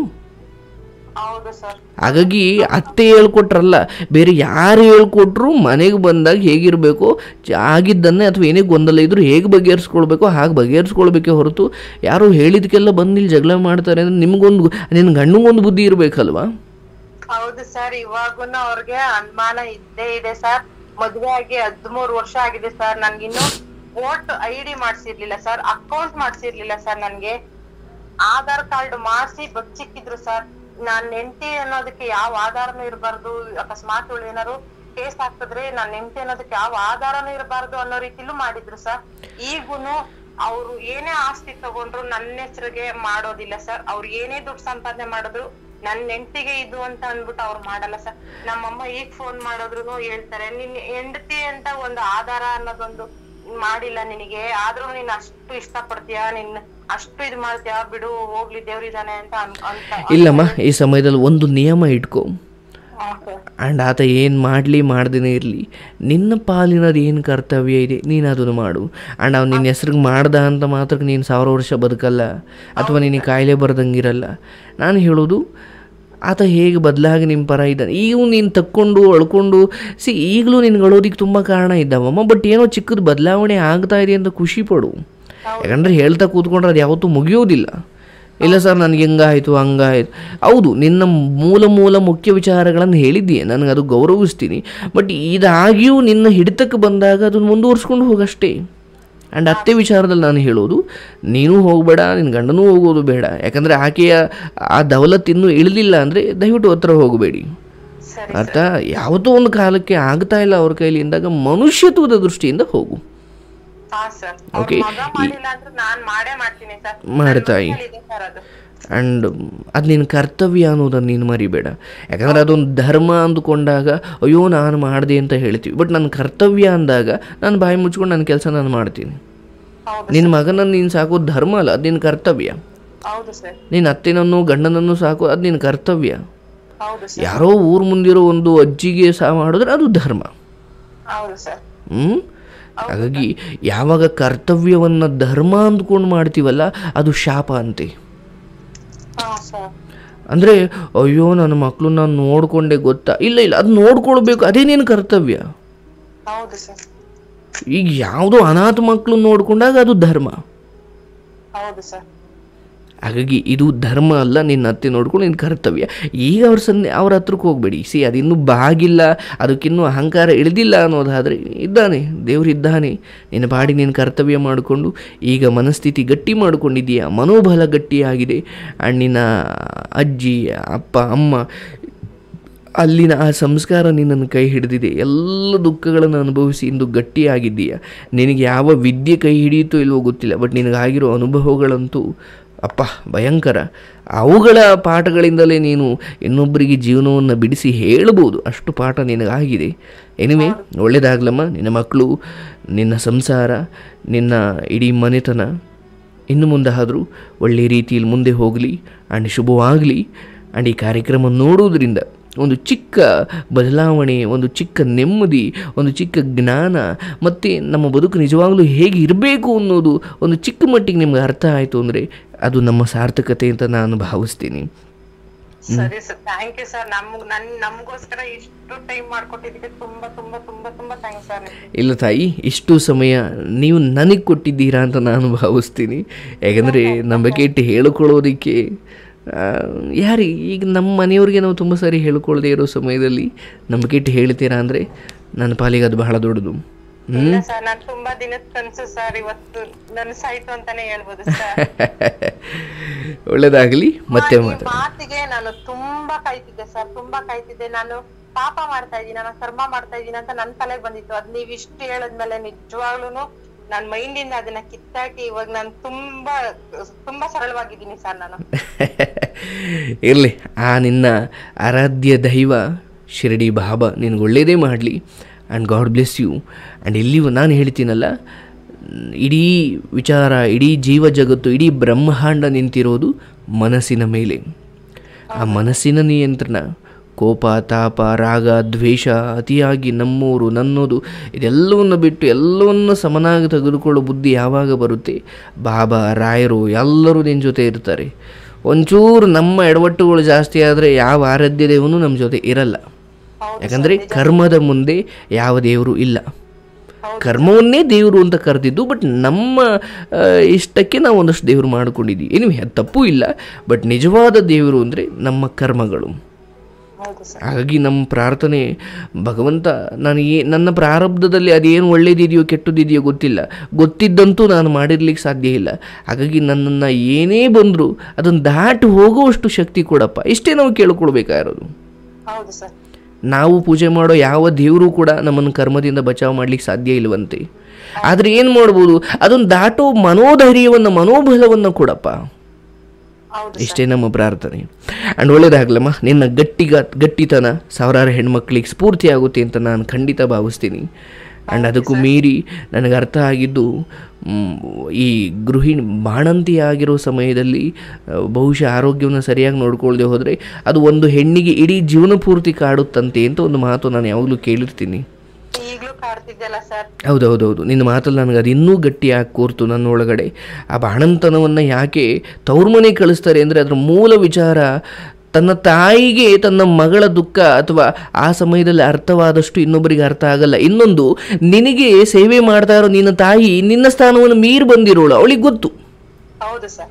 ಹೌದು ಸರ್ ಹಾಗಾಗಿ ಅತ್ತೆ ಹೇಳ್ಕೊಟ್ರಲ್ಲ ಬೇರೆ ಯಾರು ಹೇಳ್ಕೊಟ್ರು ಮನೆಗೆ ಬಂದಾಗ ಹೇಗಿರಬೇಕು ಆಗಿದ್ದನ್ನೇ ಅಥವಾ ಏನೇ ಗೊಂದಲ ಇದ್ರೂ ಹೇಗೆ ಬಗೆಹರಿಸ್ಕೊಳ್ಬೇಕು ಹಾಗೆ ಬಗೆಹರಿಸ್ಕೊಳ್ಬೇಕೇ ಹೊರತು ಯಾರು ಹೇಳಿದಕ್ಕೆಲ್ಲ ಬಂದು ಇಲ್ಲಿ ಜಗಳ ಮಾಡ್ತಾರೆ ಅಂದರೆ ನಿಮಗೊಂದು ನಿನ್ನ ಗಂಡಂಗೊಂದು ಬುದ್ಧಿ ಇರಬೇಕಲ್ವಾ ಹೌದು ಸರ್ ಇವಾಗೂನು ಅವ್ರಿಗೆ ಅನುಮಾನ ಇದ್ದೇ ಇದೆ ಸರ್ ಮದ್ವೆ ಆಗಿ ಹದ್ಮೂರ್ ವರ್ಷ ಆಗಿದೆ ಸರ್ ನನ್ಗಿನ್ನು ವೋಟ್ ಐ ಡಿ ಮಾಡ್ಸಿರ್ಲಿಲ್ಲ ಸರ್ ಅಕೌಂಟ್ ಮಾಡ್ಸಿರ್ಲಿಲ್ಲ ಸರ್ ನನ್ಗೆ ಆಧಾರ್ ಕಾರ್ಡ್ ಮಾಡ್ಸಿ ಬಚ್ಚಿಕ್ಕಿದ್ರು ಸರ್ ನಾನ್ ನೆಂಟಿ ಅನ್ನೋದಕ್ಕೆ ಯಾವ ಆಧಾರನೂ ಇರಬಾರ್ದು ಅಕಸ್ಮಾತ್ ಇವಳು ಏನಾರು ಕೇಸ್ ಹಾಕಿದ್ರೆ ನಾನ್ ನೆಂಟಿ ಅನ್ನೋದಕ್ಕೆ ಯಾವ ಆಧಾರನೂ ಇರಬಾರ್ದು ಅನ್ನೋ ರೀತಿಲೂ ಮಾಡಿದ್ರು ಸರ್ ಈಗೂನು ಅವ್ರು ಏನೇ ಆಸ್ತಿ ತಗೊಂಡ್ರು ನನ್ನ ಹೆಸರಿಗೆ ಮಾಡೋದಿಲ್ಲ ಸರ್ ಅವ್ರು ಏನೇ ದುಡ್ಡು ಸಂಪಾದನೆ ಮಾಡಿದ್ರು ನನ್ ಹೆಂಡತಿಗೆ ಇದು ಅಂತ ಅಂದ್ಬಿಟ್ಟು ಅವ್ರು ಮಾಡಲ್ಲ ಸರ್ ನಮ್ಮಮ್ಮ ಈಗ ಫೋನ್ ಮಾಡಿದ್ರು ಹೇಳ್ತಾರೆ ನಿನ್ ಹೆಂಡತಿ ಅಂತ ಒಂದು ಆಧಾರ ಅನ್ನೋದೊಂದು ಮಾಡಿಲ್ಲ ನಿನಗೆ ಆದ್ರೂ ನೀನ್ ಅಷ್ಟು ಇಷ್ಟ ಪಡ್ತೀಯಾ ನಿನ್ ಅಷ್ಟು ಇದು ಮಾಡ್ತೀಯಾ ಬಿಡು ಹೋಗ್ಲಿ ದೇವ್ರಿದಾನೆ ಅಂತ ಅನ್- ಅಂತ ಇಲ್ಲಮ್ಮ ಈ ಸಮಯದಲ್ಲಿ ಒಂದು ನಿಯಮ ಇಟ್ಕೊ ಹಾ ಸರ್ ಆ್ಯಂಡ್ ಆತ ಏನು ಮಾಡಲಿ ಮಾಡ್ದೇ ಇರಲಿ ನಿನ್ನ ಪಾಲಿನದು ಏನು ಕರ್ತವ್ಯ ಇದೆ ನೀನು ಅದನ್ನು ಮಾಡು ಆ್ಯಂಡ್ ಅವ್ನು ನಿನ್ನ ಹೆಸ್ರಿಗೆ ಮಾಡ್ದ ಅಂತ ಮಾತ್ರಕ್ಕೆ ನೀನು ಸಾವಿರ ವರ್ಷ ಬದುಕಲ್ಲ ಅಥವಾ ನಿನಗೆ ಕಾಯಿಲೆ ಬರ್ದಂಗಿರಲ್ಲ ನಾನು ಹೇಳೋದು ಆತ ಹೇಗೆ ಬದಲಾಗಿ ನಿಮ್ಮ ಪರ ಇದ್ದಾನೆ ಈಗ ನೀನು ತಕ್ಕೊಂಡು ಅಳ್ಕೊಂಡು ಸಿ ಈಗಲೂ ನಿನ್ಗೆ ಅಳೋದಿಕ್ಕೆ ತುಂಬ ಕಾರಣ ಇದ್ದಾವಮ್ಮ ಬಟ್ ಏನೋ ಚಿಕ್ಕದು ಬದಲಾವಣೆ ಆಗ್ತಾ ಇದೆ ಅಂತ ಖುಷಿ ಪಡು ಯಾಕಂದರೆ ಹೇಳ್ತಾ ಕೂತ್ಕೊಂಡ್ರೆ ಅದು ಯಾವತ್ತೂ ಮುಗಿಯೋದಿಲ್ಲ ಇಲ್ಲ ಸರ್ ನನಗೆ ಹೆಂಗಾಯಿತು ಹಂಗಾಯ್ತು ಹೌದು ನಿನ್ನ ಮೂಲ ಮೂಲ ಮುಖ್ಯ ವಿಚಾರಗಳನ್ನು ಹೇಳಿದ್ದೀಯ ನನಗೆ ಅದು ಗೌರವಿಸ್ತೀನಿ ಬಟ್ ಇದಾಗಿಯೂ ನಿನ್ನ ಹಿಡಿತಕ್ಕೆ ಬಂದಾಗ ಅದನ್ನು ಮುಂದುವರ್ಸ್ಕೊಂಡು ಹೋಗಷ್ಟೇ ಆ್ಯಂಡ್ ಅತ್ತೆ ವಿಚಾರದಲ್ಲಿ ನಾನು ಹೇಳೋದು ನೀನು ಹೋಗಬೇಡ ನಿನ್ನ ಗಂಡನೂ ಹೋಗೋದು ಬೇಡ ಯಾಕಂದರೆ ಆಕೆಯ ಆ ದವಲತ್ತು ಇನ್ನೂ ಇಳಿದಿಲ್ಲ ಅಂದರೆ ದಯವಿಟ್ಟು ಹತ್ರ ಹೋಗಬೇಡಿ ಸರಿ ಅರ್ಥ ಯಾವತ್ತೋ ಒಂದು ಕಾಲಕ್ಕೆ ಆಗ್ತಾ ಇಲ್ಲ ಅವ್ರ ಕೈಲಿ ಅಂದಾಗ ಮನುಷ್ಯತ್ವದ ದೃಷ್ಟಿಯಿಂದ ಹೋಗು ಹಾ ಸರ್ Okay. ಮಗ ಮಾಡಿಲ್ಲ ಅಂದ್ರೆ ನಾನ್ ಮಾಡೇ ಮಾಡ್ತೀನಿ ಸರ್ ಮಾಡು ತಾಯಿ. ಇದೆ ಸರ್ ಅದು ಆ್ಯಂಡ್ ಅದು ನಿನ್ನ ಕರ್ತವ್ಯ ಅನ್ನೋದನ್ನು ನೀನು ಮರಿಬೇಡ ಯಾಕಂದರೆ ಅದೊಂದು ಧರ್ಮ ಅಂದುಕೊಂಡಾಗ ಅಯ್ಯೋ ನಾನು ಮಾಡಿದೆ ಅಂತ ಹೇಳ್ತೀವಿ ಬಟ್ ನನ್ನ ಕರ್ತವ್ಯ ಅಂದಾಗ ನಾನು ಬಾಯಿ ಮುಚ್ಕೊಂಡು ನನ್ನ ಕೆಲಸ ನಾನು ಮಾಡ್ತೀನಿ ಹೌದು ನಿನ್ನ ಮಗನನ್ನು ನೀನು ಸಾಕೋದು ಧರ್ಮ ಅಲ್ಲ ಅದು ನಿನ್ನ ಕರ್ತವ್ಯ ಹೌದು ಸರ್ ನಿನ್ನ ಅತ್ತೆನನ್ನು ಗಂಡನನ್ನು ಸಾಕೋ ಅದು ನಿನ್ನ ಕರ್ತವ್ಯ ಹೌದು ಸರ್ ಯಾರೋ ಊರು ಮುಂದಿರೋ ಒಂದು ಅಜ್ಜಿಗೆ ಸಹ ಮಾಡಿದ್ರೆ ಅದು ಧರ್ಮ ಹೌದು ಸರ್ ಹ್ಞೂ ಹಾಗಾಗಿ ಯಾವಾಗ ಕರ್ತವ್ಯವನ್ನು ಧರ್ಮ ಅಂದ್ಕೊಂಡು ಮಾಡ್ತೀವಲ್ಲ ಅದು ಶಾಪ ಅಂತೆ ಹಾ ಸರ್ ಅಂದರೆ ಅಯ್ಯೋ ನನ್ನ ಮಕ್ಕಳು ನಾನು ನೋಡಿಕೊಂಡೆ ಗೊತ್ತಾ ಇಲ್ಲ ಇಲ್ಲ ಅದು ನೋಡ್ಕೊಳ್ಬೇಕು ಅದೇ ನಿನ್ನ ಕರ್ತವ್ಯ ಹೌದು ಸರ್ ಈಗ ಯಾವುದೋ ಅನಾಥ ಮಕ್ಕಳು ನೋಡಿಕೊಂಡಾಗ ಅದು ಧರ್ಮ ಹೌದು ಸರ್ ಹಾಗಾಗಿ ಇದು ಧರ್ಮ ಅಲ್ಲ ನಿನ್ನ ಅತ್ತೆ ನೋಡ್ಕೊಂಡು ನಿನ್ನ ಕರ್ತವ್ಯ ಈಗ ಅವ್ರ ಸನ್ನೆ ಅವ್ರ ಹತ್ರಕ್ಕೆ ಹೋಗಬೇಡಿ ಸಿ ಅದಿನ್ನೂ ಬಾಗಿಲ್ಲ ಅದಕ್ಕಿನ್ನೂ ಅಹಂಕಾರ ಇಳಿದಿಲ್ಲ ಅನ್ನೋದಾದರೆ ಇದ್ದಾನೆ ದೇವರಿದ್ದಾನೆ ನಿನ್ನ ಬಾಡಿ ನಿನ್ನ ಕರ್ತವ್ಯ ಮಾಡಿಕೊಂಡು ಈಗ ಮನಸ್ಥಿತಿ ಗಟ್ಟಿ ಮಾಡಿಕೊಂಡಿದೆಯಾ ಮನೋಬಲ ಗಟ್ಟಿಯಾಗಿದೆ ಆ್ಯಂಡ್ ನಿನ್ನ ಅಜ್ಜಿ ಅಪ್ಪ ಅಮ್ಮ ಅಲ್ಲಿನ ಆ ಸಂಸ್ಕಾರ ನಿನ್ನನ್ನು ಕೈ ಹಿಡಿದಿದೆ ಎಲ್ಲ ದುಃಖಗಳನ್ನು ಅನುಭವಿಸಿ ಇಂದು ಗಟ್ಟಿಯಾಗಿದ್ದೀಯ ನಿನಗೆ ಯಾವ ವಿದ್ಯೆ ಕೈ ಹಿಡಿಯುತ್ತೋ ಇಲ್ವೋ ಗೊತ್ತಿಲ್ಲ ಬಟ್ ನಿನಗಾಗಿರೋ ಅನುಭವಗಳಂತೂ ಅಪ್ಪ ಭಯಂಕರ ಅವುಗಳ ಪಾಠಗಳಿಂದಲೇ ನೀನು ಇನ್ನೊಬ್ಬರಿಗೆ ಜೀವನವನ್ನು ಬಿಡಿಸಿ ಹೇಳ್ಬೋದು ಅಷ್ಟು ಪಾಠ ನಿನಗಾಗಿದೆ ಎನಿವೆ ಒಳ್ಳೆಯದಾಗ್ಲಮ್ಮ ನಿನ್ನ ಮಕ್ಕಳು ನಿನ್ನ ಸಂಸಾರ ನಿನ್ನ ಇಡೀ ಮನೆತನ ಇನ್ನು ಮುಂದೆ ಆದರೂ ಒಳ್ಳೆಯ ರೀತಿಯಲ್ಲಿ ಮುಂದೆ ಹೋಗಲಿ ಆ್ಯಂಡ್ ಶುಭವಾಗಲಿ ಆ್ಯಂಡ್ ಈ ಕಾರ್ಯಕ್ರಮ ನೋಡುವುದರಿಂದ ಒಂದು ಚಿಕ್ಕ ಬದಲಾವಣೆ ಒಂದು ಚಿಕ್ಕ ನೆಮ್ಮದಿ ಒಂದು ಚಿಕ್ಕ ಜ್ಞಾನ ಮತ್ತು ನಮ್ಮ ಬದುಕು ನಿಜವಾಗಲೂ ಹೇಗೆ ಇರಬೇಕು ಅನ್ನೋದು ಒಂದು ಚಿಕ್ಕ ಮಟ್ಟಿಗೆ ನಿಮ್ಗೆ ಅರ್ಥ ಆಯಿತು ಅಂದರೆ ಅದು ನಮ್ಮ ಸಾರ್ಥಕತೆ ಅಂತ ನಾನು ಭಾವಿಸ್ತೀನಿ ಸರಿ ಸರ್ ಥ್ಯಾಂಕ್ ಯು ಸರ್ ನಮ್ಗ್ ನನ್ ನಮ್ಗೋಸ್ಕರ ಇಷ್ಟು ಟೈಮ್ ಮಾಡ್ಕೊಟ್ಟಿದ್ದಕ್ಕೆ ತುಂಬಾ ತುಂಬಾ ತುಂಬಾ ತುಂಬಾ ಥ್ಯಾಂಕ್ಸ್ ಸರ್ ಇಲ್ಲ ತಾಯಿ ಇಷ್ಟು ಸಮಯ ನೀವು ನನಗೆ ಕೊಟ್ಟಿದ್ದೀರಾ ಅಂತ ನಾನು ಭಾವಿಸ್ತೀನಿ ಯಾಕಂದರೆ ನಂಬಿಕೆ ಇಟ್ಟು ಹೇಳಿಕೊಳ್ಳೋದಕ್ಕೆ ಆ, ಯಾರಿಗೆ ಈಗ ನಮ್ಮ ಮನೆಯವ್ರಿಗೆ ನಾವು ತುಂಬ ಸಾರಿ ಹೇಳ್ಕೊಳ್ಳದೆ ಇರೋ ಸಮಯದಲ್ಲಿ ನಂಬಿಕೆ ಇಟ್ಟು ಹೇಳ್ತೀರಾ ಅಂದರೆ ನನ್ನ ಪಾಲಿಗೆ ಅದು ಬಹಳ ದೊಡ್ಡದು ಹ್ಞೂ ಇಲ್ಲ ಸರ್ ನಾನ್ ತುಂಬಾ ದಿನದ ಕನ್ಸು ಸರ್ ಇವತ್ತು ನನ್ಸಾಯ್ತು ಅಂತಾನೆ ಹೇಳ್ಬೋದು ಸರ್ ಒಳ್ಳೆಯದಾಗಲಿ ಮತ್ತೆ ಈ ಮಾತಾಡ ಮಾತಿಗೆ ನಾನು ತುಂಬಾ ಕಾಯ್ತಿದ್ದೆ ಸರ್ ತುಂಬಾ ಕಾಯ್ತಿದ್ದೆ ನಾನು ಪಾಪ ಮಾಡ್ತಾ ಇದೀನಿ ನಾನು ಕರ್ಮ ಮಾಡ್ತಾ ಇದೀನಿ ಅಂತ ನನ್ ತಲೆಗೆ ಬಂದಿತ್ತು ಅದ್ ನೀವ್ ಇಷ್ಟು ಹೇಳದ್ಮೇಲೆ ನಿಜವಾಗ್ಲೂನು ನನ್ ಮೈಂಡ್ ಇಂದ ಅದನ್ನ ಕಿತ್ತಾಕಿ ಇವಾಗ ನಾನು ತುಂಬಾ ತುಂಬಾ ಸರಳವಾಗಿದ್ದೀನಿ ಸರ್ ನಾನು ಇರಲಿ ಆ ನಿನ್ನ ಆರಾಧ್ಯ ದೈವ ಶಿರಡಿ ಬಾಬಾ ನಿನಗೆ ಒಳ್ಳೆಯದೇ ಮಾಡಲಿ and God bless you and ಇಲ್ಲಿಯೂ ನಾನು ಹೇಳ್ತೀನಲ್ಲ ಇಡೀ ವಿಚಾರ ಇಡೀ ಜೀವ ಜಗತ್ತು ಇಡೀ ಬ್ರಹ್ಮಾಂಡ ನಿಂತಿರೋದು ಮನಸ್ಸಿನ ಮೇಲೆ ಆ ಮನಸ್ಸಿನ ನಿಯಂತ್ರಣ ಕೋಪ ತಾಪ ರಾಗ ದ್ವೇಷ ಅತಿಯಾಗಿ ನಮ್ಮೂರು ನನ್ನೋದು ಇದೆಲ್ಲವನ್ನು ಬಿಟ್ಟು ಎಲ್ಲವನ್ನು ಸಮನಾಗಿ ತೆಗೆದುಕೊಳ್ಳೋ ಬುದ್ಧಿ ಯಾವಾಗ ಬರುತ್ತೆ ಬಾಬಾ ರಾಯರು ಎಲ್ಲರೂ ನಿನ್ನ ಜೊತೆ ಇರ್ತಾರೆ ಒಂಚೂರು ನಮ್ಮ ಎಡವಟ್ಟುಗಳು ಜಾಸ್ತಿ ಆದರೆ ಯಾವ ಆರಾಧ್ಯ ದೇವನು ನಮ್ಮ ಜೊತೆ ಇರಲ್ಲ ಹೌದು ಯಾಕಂದರೆ ಕರ್ಮದ ಮುಂದೆ ಯಾವ ದೇವರು ಇಲ್ಲ ಹೌದು. ಕರ್ಮವನ್ನೇ ದೇವರು ಅಂತ ಕರೆದಿದ್ದು ಬಟ್ ನಮ್ಮ ಆ, ಇಷ್ಟಕ್ಕೆ ನಾವು ಒಂದಷ್ಟು ದೇವರು ಮಾಡ್ಕೊಂಡಿದ್ದೀವಿ ಏನಿವೆ ಅದು ತಪ್ಪು ಇಲ್ಲ ಬಟ್ ನಿಜವಾದ ದೇವರು ಅಂದರೆ ನಮ್ಮ ಕರ್ಮಗಳು ಹೌದು ಸರ್ ಹಾಗಾಗಿ ನಮ್ಮ ಪ್ರಾರ್ಥನೆ ಭಗವಂತ ನಾನು ಏ ನನ್ನ ಪ್ರಾರಬ್ಧದಲ್ಲಿ ಅದೇನು ಒಳ್ಳೇದಿದೆಯೋ ಕೆಟ್ಟದಿದೆಯೋ ಗೊತ್ತಿಲ್ಲ ಗೊತ್ತಿದ್ದಂತೂ ನಾನು ಮಾಡಿರ್ಲಿಕ್ಕೆ ಸಾಧ್ಯ ಇಲ್ಲ ಹಾಗಾಗಿ ನನ್ನನ್ನು ಏನೇ ಬಂದರೂ ಅದನ್ನು ದಾಟಿ ಹೋಗುವಷ್ಟು ಶಕ್ತಿ ಕೊಡಪ್ಪ ಇಷ್ಟೇ ನಾವು ಕೇಳ್ಕೊಳ್ಬೇಕಾಗಿರೋದು ಹೌದು ಸರ್ ನಾವು ಪೂಜೆ ಮಾಡೋ ಯಾವ ದೇವರು ಕೂಡ ನಮ್ಮನ್ನು ಕರ್ಮದಿಂದ ಬಚಾವ್ ಮಾಡ್ಲಿಕ್ಕೆ ಸಾಧ್ಯ ಇಲ್ವಂತೆ ಆದರೆ ಏನು ಮಾಡ್ಬೋದು ಅದನ್ನು ದಾಟೋ ಮನೋಧೈರ್ಯವನ್ನು ಮನೋಬಲವನ್ನು ಕೊಡಪ್ಪ ಹೌದು ಇಷ್ಟೇ ನಮ್ಮ ಪ್ರಾರ್ಥನೆ ಆ್ಯಂಡ್ ಒಳ್ಳೇದಾಗ್ಲಮ್ಮ ನಿನ್ನ ಗಟ್ಟಿಗ ಗಟ್ಟಿತನ ಸಾವಿರಾರು ಹೆಣ್ಮಕ್ಳಿಗೆ ಸ್ಫೂರ್ತಿ ಆಗುತ್ತೆ ಅಂತ ನಾನು ಖಂಡಿತ ಭಾವಿಸ್ತೀನಿ ಆ್ಯಂಡ್ ಅದಕ್ಕೂ ಮೀರಿ ನನಗೆ ಅರ್ಥ ಆಗಿದ್ದು ಮ್, ಈ ಗೃಹಿಣಿ ಬಾಣಂತಿ ಆಗಿರೋ ಸಮಯದಲ್ಲಿ ಆ, ಬಹುಶಃ ಆರೋಗ್ಯವನ್ನು ಸರಿಯಾಗಿ ನೋಡ್ಕೊಳ್ದೆ ಹೋದರೆ ಅದು ಒಂದು ಹೆಣ್ಣಿಗೆ ಇಡೀ ಜೀವನ ಪೂರ್ತಿ ಕಾಡುತ್ತಂತೆ ಅಂತ ಒಂದು ಮಾತು ನಾನು ಯಾವಾಗಲೂ ಕೇಳಿರ್ತೀನಿ ಈಗ್ಲೂ ಕಾಡ್ತಿದ್ದೆಲ್ಲ ಸರ್ ಹೌದೌದೌದು ನಿನ್ನ ಮಾತಲ್ಲಿ ನನಗೆ ಅದು ಇನ್ನೂ ಗಟ್ಟಿಯಾಗಿ ಕೂರ್ತು ನನ್ನ ಒಳಗಡೆ ಆ ಬಾಣಂತನವನ್ನು ಯಾಕೆ ತವ್ರ ಮನೆ ಕಳಿಸ್ತಾರೆ ಅಂದರೆ ಅದರ ಮೂಲ ವಿಚಾರ ತನ್ನ ತಾಯಿಗೆ ತನ್ನ ಮಗಳ ದುಃಖ ಅಥವಾ ಆ ಸಮಯದಲ್ಲಿ ಅರ್ಥವಾದಷ್ಟು ಇನ್ನೊಬ್ಬರಿಗೆ ಅರ್ಥ ಆಗಲ್ಲ ಇನ್ನೊಂದು ನಿನಗೆ ಸೇವೆ ಮಾಡ್ತಾ ಇರೋ ನಿನ್ನ ತಾಯಿ ನಿನ್ನ ಸ್ಥಾನವನ್ನು ಮೀರಿ ಬಂದಿರೋಳು ಅವಳಿಗೆ ಗೊತ್ತು ಹೌದು ಸರ್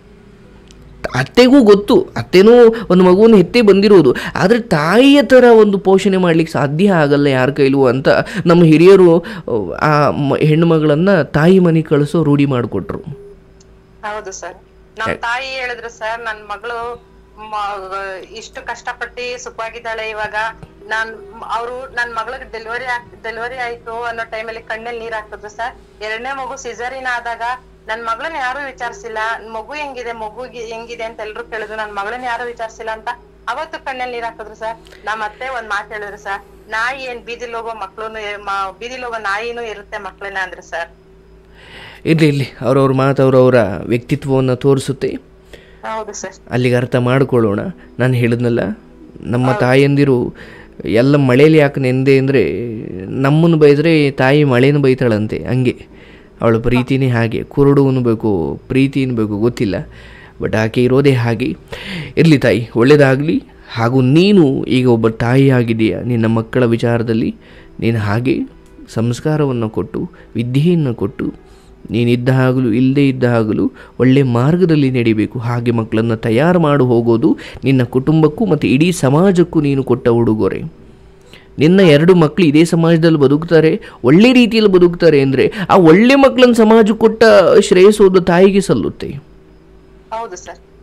ಅತ್ತೆಗೂ ಗೊತ್ತು ಅತ್ತೆನೂ ಒಂದು ಮಗುವನ್ನು ಹೆತ್ತೆ ಬಂದಿರೋದು ಆದರೆ ತಾಯಿಯ ಥರ ಒಂದು ಪೋಷಣೆ ಮಾಡಲಿಕ್ಕೆ ಸಾಧ್ಯ ಆಗಲ್ಲ ಯಾರ ಕೈಲೂ ಅಂತ ನಮ್ಮ ಹಿರಿಯರು ಆ ಮ ಹೆಣ್ಣು ಮಗಳನ್ನು ತಾಯಿ ಮನೆ ಕಳಿಸೋ ರೂಢಿ ಮಾಡಿಕೊಟ್ರು ಹೌದು ಸರ್ ನಮ್ ತಾಯಿ ಹೇಳಿದ್ರು ಸರ್ ನನ್ ಮಗಳು ಮ- ಇಷ್ಟು ಕಷ್ಟಪಟ್ಟು ಸುಖವಾಗಿದ್ದಾಳೆ ಇವಾಗ ನಾನ್ ಅವರು ನನ್ ಮಗಳಿಗೆ ಡೆಲಿವರಿ ಡೆಲಿವರಿ ಆಯ್ತು ಅನ್ನೋ ಟೈಮಲ್ಲಿ ಕಣ್ಣಲ್ಲಿ ನೀರ್ ಹಾಕಿದ್ರು ಸರ್ ಎರಡನೇ ಮಗು ಸಿಸರಿನ ಆದಾಗ ನನ್ ಮಗಳನ್ನ ಯಾರು ವಿಚಾರಿಸಿಲ್ಲ ಮಗು ಹೆಂಗಿದೆ ಮಗು ಹೆಂಗಿದೆ ಅಂತ ಎಲ್ರು ಕೇಳಿದ್ರು ನನ್ ಮಗಳನ್ನ ಯಾರು ವಿಚಾರಿಸಿಲ್ಲ ಅಂತ ಅವತ್ತು ಕಣ್ಣಲ್ಲಿ ನೀರ್ ಹಾಕಿದ್ರು ಸರ್ ನಮ್ಮ ಅತ್ತೆ ಒಂದ್ ಮಾತು ಹೇಳಿದ್ರು ಸರ್ ನಾಯಿ ಏನ್ ಬೀದಿಲ್ ಹೋಗೋ ಮಕ್ಳುನು ಬೀದಿಲ್ ಹೋಗೋ ನಾಯಿನೂ ಇರುತ್ತೆ ಮಕ್ಳನ್ನ ಅಂದ್ರು ಸರ್ ಇರಲಿ ಇರಲಿ ಅವ್ರವ್ರ ಮಾತು ಅವ್ರವರ ವ್ಯಕ್ತಿತ್ವವನ್ನು ತೋರಿಸುತ್ತೆ ಹೌದು ಸರ್ ಅಲ್ಲಿಗೆ ಅರ್ಥ ಮಾಡಿಕೊಳ್ಳೋಣ ನಾನು ಹೇಳಿದ್ನಲ್ಲ ನಮ್ಮ ತಾಯಂದಿರು ಎಲ್ಲ ಮಳೇಲಿ ಯಾಕೆ ನೆಂದೆ ಅಂದರೆ ನಮ್ಮನ್ನು ಬೈದರೆ ತಾಯಿ ಮಳೆನ ಬೈತಾಳಂತೆ ಹಂಗೆ ಅವಳ ಪ್ರೀತಿನೇ ಹಾಗೆ ಕುರುಡು ಅನ್ಬೇಕು ಪ್ರೀತಿ ಅನ್ಬೇಕು ಗೊತ್ತಿಲ್ಲ ಬಟ್ ಆಕೆ ಇರೋದೇ ಹಾಗೆ ಇರಲಿ ತಾಯಿ ಒಳ್ಳೆಯದಾಗಲಿ ಹಾಗೂ ನೀನು ಈಗ ಒಬ್ಬ ತಾಯಿ ಆಗಿದೆಯಾ ನಿನ್ನ ಮಕ್ಕಳ ವಿಚಾರದಲ್ಲಿ ನೀನು ಹಾಗೆ ಸಂಸ್ಕಾರವನ್ನು ಕೊಟ್ಟು ವಿದ್ಯೆಯನ್ನು ಕೊಟ್ಟು ನೀನಿದ್ದ ಹಾಗಲೂ ಇಲ್ಲದೇ ಇದ್ದ ಹಾಗಲೂ ಒಳ್ಳೆ ಮಾರ್ಗದಲ್ಲಿ ನಡಿಬೇಕು ಹಾಗೆ ಮಕ್ಕಳನ್ನು ತಯಾರು ಮಾಡಿ ಹೋಗೋದು ನಿನ್ನ ಕುಟುಂಬಕ್ಕೂ ಮತ್ತು ಇಡೀ ಸಮಾಜಕ್ಕೂ ನೀನು ಕೊಟ್ಟ ಉಡುಗೊರೆ ನಿನ್ನ ಎರಡು ಮಕ್ಕಳು ಇದೇ ಸಮಾಜದಲ್ಲಿ ಬದುಕ್ತಾರೆ ಒಳ್ಳೆ ರೀತಿಯಲ್ಲಿ ಬದುಕ್ತಾರೆ ಅಂದರೆ ಆ ಒಳ್ಳೆ ಮಕ್ಕಳನ್ನು ಸಮಾಜ ಕೊಟ್ಟ ಶ್ರೇಯಸ್ಸೋದು ತಾಯಿಗೆ ಸಲ್ಲುತ್ತೆ ಹೌದು ಸರ್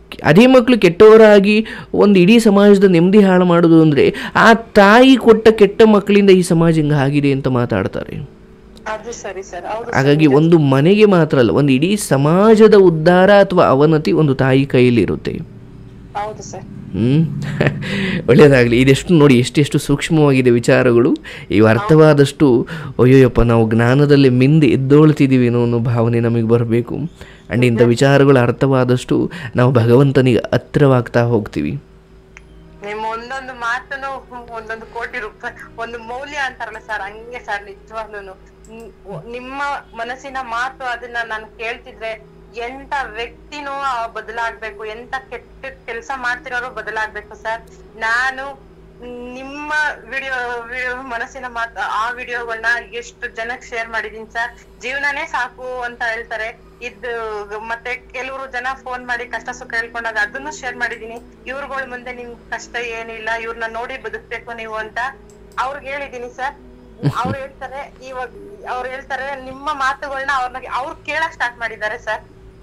ಅದೇ ಮಕ್ಕಳು ಕೆಟ್ಟವರಾಗಿ ಒಂದು ಇಡೀ ಸಮಾಜದ ನೆಮ್ಮದಿ ಹಾಳು ಮಾಡೋದು ಅಂದರೆ ಆ ತಾಯಿ ಕೊಟ್ಟ ಕೆಟ್ಟ ಮಕ್ಕಳಿಂದ ಈ ಸಮಾಜ ಹಿಂಗೆ ಆಗಿದೆ ಅಂತ ಮಾತಾಡ್ತಾರೆ ಅದು ಸರಿ ಸರ್ ಹೌದು ಹಾಗಾಗಿ ಒಂದು ಮನೆಗೆ ಮಾತ್ರ ಅಲ್ಲ ಒಂದು ಇಡೀ ಸಮಾಜದ ಉದ್ಧಾರ ಅಥವಾ ಅವನತಿ ಒಂದು ತಾಯಿ ಕೈಯಲ್ಲಿರುತ್ತೆ ಹೌದು ಸರ್ ಹ್ಮ್ ಒಳ್ಳೆಯದಾಗಲಿ ಇದೆಷ್ಟು ನೋಡಿ ಎಷ್ಟೆಷ್ಟು ಸೂಕ್ಷ್ಮವಾಗಿದೆ ವಿಚಾರಗಳು ಇವು ಅರ್ಥವಾದಷ್ಟು ಅಯ್ಯೋಯಪ್ಪ ನಾವು ಜ್ಞಾನದಲ್ಲಿ ಮಿಂದು ಎದ್ದೋಳ್ತಿದ್ದೀವಿ ಅನ್ನೋ ಅನ್ನೋ ಭಾವನೆ ನಮಗೆ ಬರಬೇಕು ಆ್ಯಂಡ್ ಇಂಥ ವಿಚಾರಗಳು ಅರ್ಥವಾದಷ್ಟು ನಾವು ಭಗವಂತನಿಗೆ ಹತ್ತಿರವಾಗ್ತಾ ಹೋಗ್ತೀವಿ ನಿಮ್ಮ ಒಂದೊಂದು ಮಾತನು ಒಂದೊಂದು ಕೋಟಿ ರೂಪಾಯಿ ಒಂದು ಮೌಲ್ಯ ಅಂತಾರಲ್ಲ ಸರ್ ಹಂಗೆ ಸರ್ ನಿಜವಾಗ್ಲೂನು ನಿ- ನಿಮ್ಮ ಮನಸ್ಸಿನ ಮಾತು ಅದನ್ನ ನಾನು ಕೇಳ್ತಿದ್ರೆ ಎಂತ ವ್ಯಕ್ತಿನೂ ಆ ಬದಲಾಗ್ಬೇಕು ಎಂತ ಕೆಟ್ಟ ಕೆಲಸ ಮಾಡ್ತಿರೋರು ಬದಲಾಗ್ಬೇಕು ಸರ್ ನಾನು ನಿಮ್ಮ ವಿಡಿಯೋ ಮನಸ್ಸಿನ ಮಾತು ಆ ವಿಡಿಯೋಗಳನ್ನ ಎಷ್ಟು ಜನಕ್ಕೆ ಶೇರ್ ಮಾಡಿದೀನಿ ಸರ್ ಜೀವನನೇ ಸಾಕು ಅಂತ ಹೇಳ್ತಾರೆ ಇದು ಮತ್ತೆ ಕೆಲವರು ಜನ ಫೋನ್ ಮಾಡಿ ಕಷ್ಟ ಸುಖ ಹೇಳ್ಕೊಂಡಾಗ ಅದನ್ನು ಶೇರ್ ಮಾಡಿದೀನಿ ಇವ್ರುಗಳ ಮುಂದೆ ನಿಮ್ ಕಷ್ಟ ಏನಿಲ್ಲ ಇವ್ರನ್ನ ನೋಡಿ ಬದುಕ್ಬೇಕು ನೀವು ಅಂತ ಅವ್ರಿಗೆ ಹೇಳಿದೀನಿ ಸರ್ ಅವ್ರು ಹೇಳ್ತಾರೆ ಇವಾಗ ಅವ್ರು ಹೇಳ್ತಾರೆ ನಿಮ್ಮ ಮಾತುಗಳನ್ನ ಅವ್ರನ್ನ ಅವ್ರು ಕೇಳಕ್ ಸ್ಟಾರ್ಟ್ ಮಾಡಿದ್ದಾರೆ ಸರ್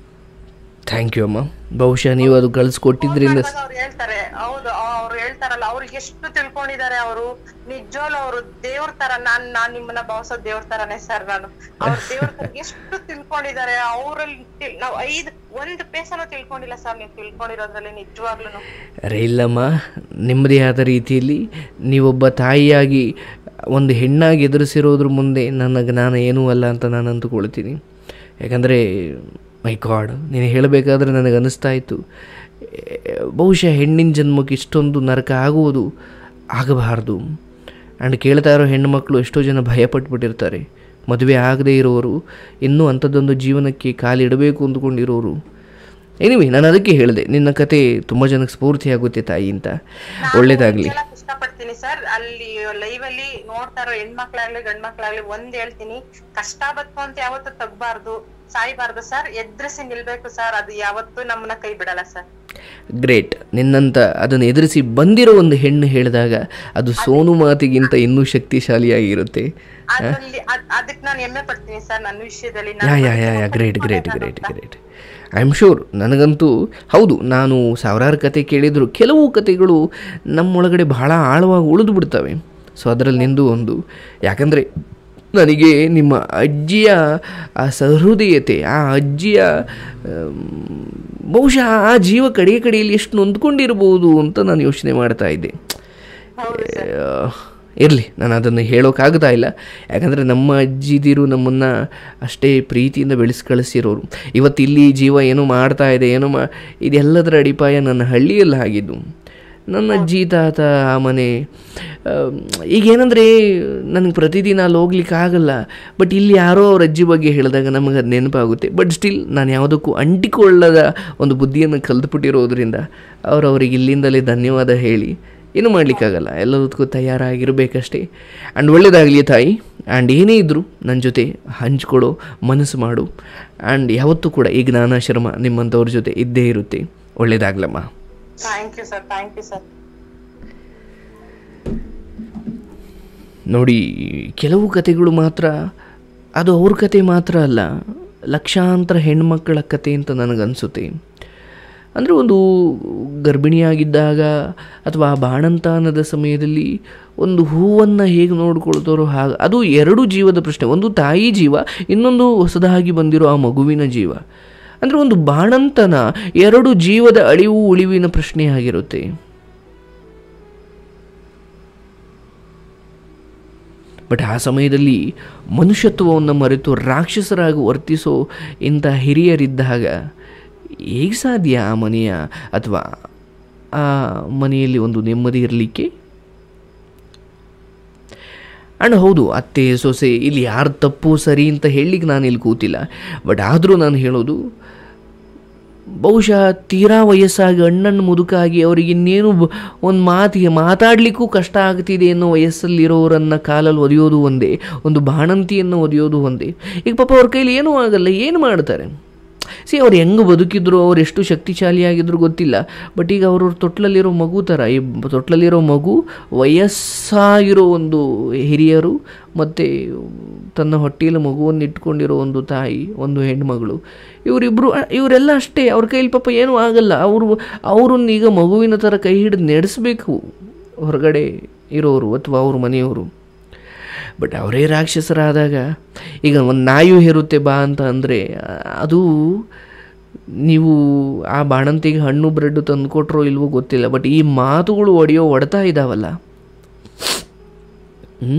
ಥ್ಯಾಂಕ್ ಯು ಅಮ್ಮ ಬಹುಶಃ ನೀವು ಅದು ಕಳಿಸ್ಕೊಟ್ಟಿದ್ರಿಂದ ಅವ್ರು ಹೇಳ್ತಾರೆ ಹೌದು ಅವ್ರು ಹೇಳ್ತಾರಲ್ಲ ಅವ್ರು ಎಷ್ಟು ತಿಳ್ಕೊಂಡಿದ್ದಾರೆ ಅವರು ನಿಜವಾಗ್ಲೂ ಅವರು ದೇವ್ರ ತರ ನಾನ್ ನಾನ್ ನಿಮ್ಮನ್ನ ಭಾವಿಸೋ ದೇವ್ರ ತರನೇ ಸರ್ ನಾನು ಅವ್ರ ದೇವ್ರ ತರ ಎಷ್ಟು ತಿಳ್ಕೊಂಡಿದ್ದಾರೆ ಅವ್ರಲ್ಲಿ ತಿಳ್- ನಾವ್ ಐದ್ ಒಂದ್ ಪೇಸನು ತಿಳ್ಕೊಂಡಿಲ್ಲ ಸರ್ ನೀವು ತಿಳ್ಕೊಂಡಿರೋದ್ರಲ್ಲಿ ನಿಜವಾಗ್ಲೂ ಅರೆ ಇಲ್ಲಮ್ಮ ನಿಮ್ಮದೇ ಆದ ರೀತಿಯಲ್ಲಿ ನೀವೊಬ್ಬ ತಾಯಿಯಾಗಿ ಒಂದು ಹೆಣ್ಣಾಗಿ ಎದುರಿಸಿರೋದ್ರ ಮುಂದೆ ನನ್ನ ಜ್ಞಾನ ಏನೂ ಅಲ್ಲ ಅಂತ ನಾನು ಅಂದುಕೊಳ್ತೀನಿ ಯಾಕಂದರೆ ಮೈ ಗಾಡ್ ನೀನು ಹೇಳಬೇಕಾದ್ರೆ ನನಗೆ ಅನ್ನಿಸ್ತಾ ಇತ್ತು ಏ, ಬಹುಶಃ ಹೆಣ್ಣಿನ ಜನ್ಮಕ್ಕೆ ಇಷ್ಟೊಂದು ನರಕ ಆಗುವುದು ಆಗಬಾರ್ದು ಆ್ಯಂಡ್ ಕೇಳ್ತಾ ಇರೋ ಹೆಣ್ಣುಮಕ್ಕಳು ಎಷ್ಟೋ ಜನ ಭಯಪಟ್ಬಿಟ್ಟಿರ್ತಾರೆ ಮದುವೆ ಆಗದೇ ಇರೋರು ಇನ್ನೂ ಅಂಥದ್ದೊಂದು ಜೀವನಕ್ಕೆ ಕಾಲಿಡಬೇಕು ಅಂದ್ಕೊಂಡಿರೋರು ಎನಿವೆ ನಾನು ಅದಕ್ಕೆ ಹೇಳಿದೆ ನಿನ್ನ ಕತೆ ತುಂಬ ಜನಕ್ಕೆ ಸ್ಫೂರ್ತಿ ಆಗುತ್ತೆ ತಾಯಿ ಅಂತ ಒಳ್ಳೇದಾಗಲಿ ಹೇಳಕ್ ಇಷ್ಟಪಡ್ತೀನಿ ಸರ್ ಅಲ್ಲಿ ಲೈವ್ ಅಲ್ಲಿ ನೋಡ್ತಾ ಇರೋ ಹೆಣ್ಮಕ್ಳಾಗ್ಲಿ ಗಂಡ್ ಮಕ್ಳಾಗ್ಲಿ ಒಂದ್ ಹೇಳ್ತೀನಿ ಕಷ್ಟ ಬತ್ತು ಅಂತ ಯಾವತ್ತೂ ತಗ್ಬಾರ್ದು ಸಾಯ್ಬಾರ್ದು ಸರ್ ಎದ್ರಿಸಿ ನಿಲ್ಬೇಕು ಸರ್ ಅದು ಯಾವತ್ತೂ ನಮ್ಮನ್ನ ಕೈ ಬಿಡಲ್ಲ ಸರ್ ಗ್ರೇಟ್ ನಿನ್ನಂತ ಅದನ್ನು ಎದುರಿಸಿ ಬಂದಿರೋ ಒಂದು ಹೆಣ್ಣು ಹೇಳಿದಾಗ ಅದು ಸೋನು ಮಾತಿಗಿಂತ ಇನ್ನೂ ಶಕ್ತಿಶಾಲಿಯಾಗಿರುತ್ತೆ ಅದ್ರಲ್ಲಿ ಅದ್- ಅದಕ್ ನಾನು ಹೆಮ್ಮೆ ಪಡ್ತೀನಿ ಸರ್ ನನ್ನ ವಿಷಯದಲ್ಲಿ ya ya ya ya great great great great I am sure ನನಗಂತೂ ಹೌದು ನಾನು ಸಾವಿರಾರು ಕತೆ ಕೇಳಿದ್ರು ಕೆಲವು ಕತೆಗಳು ನಮ್ಮೊಳಗಡೆ ಬಹಳ ಆಳವಾಗಿ ಉಳಿದು ಬಿಡ್ತವೆ ಸೊ ಅದರಲ್ಲಿ ನಿಂದು ಒಂದು ಯಾಕಂದರೆ ನನಗೆ ನಿಮ್ಮ ಅಜ್ಜಿಯ ಆ ಸಹೃದಯತೆ ಆ ಅಜ್ಜಿಯ ಆಮ್, ಬಹುಶಃ ಆ ಜೀವ ಕಡೆ ಕಡೆಯಲ್ಲಿ ಎಷ್ಟು ನೊಂದ್ಕೊಂಡಿರ್ಬೋದು ಅಂತ ನಾನು ಯೋಚನೆ ಮಾಡ್ತಾ ಇದ್ದೆ ಇರಲಿ ನಾನು ಅದನ್ನು ಹೇಳೋಕ್ಕಾಗ್ತಾ ಇಲ್ಲ ಯಾಕಂದರೆ ನಮ್ಮ ಅಜ್ಜಿದಿರು ನಮ್ಮನ್ನು ಅಷ್ಟೇ ಪ್ರೀತಿಯಿಂದ ಬೆಳೆಸಿ ಕಳಿಸಿರೋರು ಇವತ್ತು ಇಲ್ಲಿ ಜೀವ ಏನೋ ಮಾಡ್ತಾ ಇದೆ ಏನೋ ಮಾ ಇದೆಲ್ಲದರ ಅಡಿಪಾಯ ನನ್ನ ಹಳ್ಳಿಯಲ್ಲಿ ಆಗಿದ್ದು ನನ್ನ ಅಜ್ಜಿ ತಾತ ಆ ಮನೆ ಆಮ್, ಈಗೇನಂದರೆ ನನಗೆ ಪ್ರತಿದಿನ ಅಲ್ಲಿ ಹೋಗ್ಲಿಕ್ಕೆ ಆಗಲ್ಲ ಬಟ್ ಇಲ್ಲಿ ಯಾರೋ ಅವ್ರ ಅಜ್ಜಿ ಬಗ್ಗೆ ಹೇಳಿದಾಗ ನಮಗೆ ಅದು ನೆನಪಾಗುತ್ತೆ ಬಟ್ ಸ್ಟಿಲ್ ನಾನು ಯಾವುದಕ್ಕೂ ಅಂಟಿಕೊಳ್ಳದ ಒಂದು ಬುದ್ಧಿಯನ್ನು ಕಲ್ತ್ಬಿಟ್ಟಿರೋದ್ರಿಂದ ಅವರು ಅವರಿಗೆ ಇಲ್ಲಿಂದಲೇ ಧನ್ಯವಾದ ಹೇಳಿ ಏನು ಮಾಡಲಿಕ್ಕಾಗಲ್ಲ ಎಲ್ಲದಕ್ಕೂ ತಯಾರಾಗಿರಬೇಕಷ್ಟೇ ಆ್ಯಂಡ್ ಒಳ್ಳೆಯದಾಗಲಿ ತಾಯಿ ಆ್ಯಂಡ್ ಏನೇ ಇದ್ದರೂ ನನ್ನ ಜೊತೆ ಹಂಚ್ಕೊಡೋ ಮನಸ್ಸು ಮಾಡು ಆ್ಯಂಡ್ ಯಾವತ್ತೂ ಕೂಡ ಈ ಜ್ಞಾನಾಶ್ರಮ ನಿಮ್ಮಂಥವ್ರ ಜೊತೆ ಇದ್ದೇ ಇರುತ್ತೆ ಒಳ್ಳೆಯದಾಗ್ಲಮ್ಮ thank you sir thank you sir ನೋಡಿ ಕೆಲವು ಕತೆಗಳು ಮಾತ್ರ ಅದು ಅವ್ರ ಕತೆ ಮಾತ್ರ ಅಲ್ಲ ಲಕ್ಷಾಂತರ ಹೆಣ್ಮಕ್ಕಳ ಕತೆ ಅಂತ ನನಗನ್ಸುತ್ತೆ ಅಂದರೆ ಒಂದು ಗರ್ಭಿಣಿಯಾಗಿದ್ದಾಗ ಅಥವಾ ಬಾಣಂತಾನದ ಸಮಯದಲ್ಲಿ ಒಂದು ಹೂವನ್ನು ಹೇಗೆ ನೋಡ್ಕೊಳ್ತಾರೋ ಹಾಗೆ ಅದು ಎರಡು ಜೀವದ ಪ್ರಶ್ನೆ ಒಂದು ತಾಯಿ ಜೀವ ಇನ್ನೊಂದು ಹೊಸದಾಗಿ ಬಂದಿರೋ ಆ ಮಗುವಿನ ಜೀವ ಅಂದರೆ ಒಂದು ಬಾಣಂತನ ಎರಡು ಜೀವದ ಅಳಿವು ಉಳಿವಿನ ಪ್ರಶ್ನೆಯಾಗಿರುತ್ತೆ ಬಟ್ ಆ ಸಮಯದಲ್ಲಿ ಮನುಷ್ಯತ್ವವನ್ನು ಮರೆತು ರಾಕ್ಷಸರಾಗಿ ವರ್ತಿಸೋ ಇಂಥ ಹಿರಿಯರಿದ್ದಾಗ ಹೇಗೆ ಸಾಧ್ಯ ಆ ಮನೆಯ ಅಥವಾ ಆ ಮನೆಯಲ್ಲಿ ಒಂದು ನೆಮ್ಮದಿ ಇರಲಿಕ್ಕೆ ಆ್ಯಂಡ್ ಹೌದು ಅತ್ತೆ ಸೊಸೆ ಇಲ್ಲಿ ಯಾರು ತಪ್ಪು ಸರಿ ಅಂತ ಹೇಳಲಿಕ್ಕೆ ನಾನು ಇಲ್ಲಿ ಕೂತಿಲ್ಲ ಬಟ್ ಆದರೂ ನಾನು ಹೇಳೋದು ಬಹುಶಃ ತೀರಾ ವಯಸ್ಸಾಗಿ ಅಣ್ಣನ ಮುದುಕಾಗಿ ಅವರಿಗೆ ಇನ್ನೇನು ಒಂದು ಮಾತಿಗೆ ಮಾತಾಡಲಿಕ್ಕೂ ಕಷ್ಟ ಆಗ್ತಿದೆ ಅನ್ನೋ ವಯಸ್ಸಲ್ಲಿರೋರನ್ನು ಕಾಲಲ್ಲಿ ಒದೆಯೋದು ಒಂದೇ ಒಂದು ಬಾಣಂತಿಯನ್ನು ಒದೆಯೋದು ಒಂದೇ ಈಗ ಪಾಪ ಅವ್ರ ಕೈಲಿ ಏನೂ ಆಗಲ್ಲ ಏನು ಮಾಡ್ತಾರೆ ಸಿ ಅವ್ರು ಹೆಂಗೆ ಬದುಕಿದ್ರು ಅವ್ರು ಎಷ್ಟು ಶಕ್ತಿಶಾಲಿಯಾಗಿದ್ರು ಗೊತ್ತಿಲ್ಲ ಬಟ್ ಈಗ ಅವ್ರವ್ರ ತೊಟ್ಲಲ್ಲಿರೋ ಮಗು ಥರ ಈ ಬ- ತೊಟ್ಲಲ್ಲಿರೋ ಮಗು ವಯಸ್ಸಾಗಿರೋ ಒಂದು ಹಿರಿಯರು ಮತ್ತು ತನ್ನ ಹೊಟ್ಟೆಯಲ್ಲಿ ಮಗುವನ್ನು ಇಟ್ಕೊಂಡಿರೋ ಒಂದು ತಾಯಿ ಒಂದು ಹೆಣ್ಮಗಳು ಇವರಿಬ್ಬರು ಇವರೆಲ್ಲ ಅಷ್ಟೇ ಅವ್ರ ಕೈಲಿ ಪಾಪ ಏನೂ ಆಗಲ್ಲ ಅವರು ಅವ್ರನ್ನ ಈಗ ಮಗುವಿನ ಥರ ಕೈ ಹಿಡಿದು ನಡೆಸಬೇಕು ಹೊರಗಡೆ ಇರೋರು ಅಥವಾ ಅವ್ರ ಮನೆಯವರು ಬಟ್ ಅವರೇ ರಾಕ್ಷಸರಾದಾಗ ಈಗ ಒಂದು ನಾಯು ಹೇರುತ್ತೆ ಬಾ ಅಂತ ಅಂದರೆ ಅದು ನೀವು ಆ ಬಾಣಂತಿಗೆ ಹಣ್ಣು ಬ್ರೆಡ್ ತಂದು ಕೊಟ್ರೋ ಇಲ್ವೋ ಗೊತ್ತಿಲ್ಲ ಬಟ್ ಈ ಮಾತುಗಳು ಒಡೆಯೋ ಹೊಡ್ತಾ ಇದ್ದಾವಲ್ಲ ಹ್ಞೂ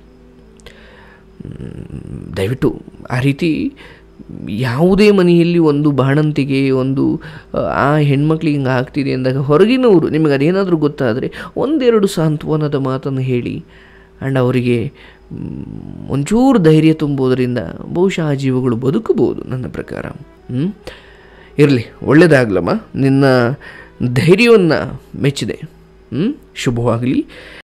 ದಯವಿಟ್ಟು ಆ ರೀತಿ ಯಾವುದೇ ಮನೆಯಲ್ಲಿ ಒಂದು ಬಾಣಂತಿಗೆ ಒಂದು ಆ, ಆ ಹೆಣ್ಮಕ್ಳಿಗೆ ಹಿಂಗೆ ಆಗ್ತಿದೆ ಅಂದಾಗ ಹೊರಗಿನವರು ನಿಮಗೆ ಅದೇನಾದರೂ ಗೊತ್ತಾದರೆ ಒಂದೆರಡು ಸಾಂತ್ವನದ ಮಾತನ್ನು ಹೇಳಿ ಆ್ಯಂಡ್ ಅವರಿಗೆ ಮ್, ಒಂಚೂರು ಧೈರ್ಯ ತುಂಬೋದರಿಂದ ಬಹುಶಃ ಆ ಜೀವಗಳು ಬದುಕಬಹುದು ನನ್ನ ಪ್ರಕಾರ ಹ್ಞೂ ಇರಲಿ ಒಳ್ಳೆಯದಾಗ್ಲಮ್ಮ ನಿನ್ನ ಧೈರ್ಯವನ್ನು ಮೆಚ್ಚಿದೆ ಹ್ಞೂ ಶುಭವಾಗಲಿ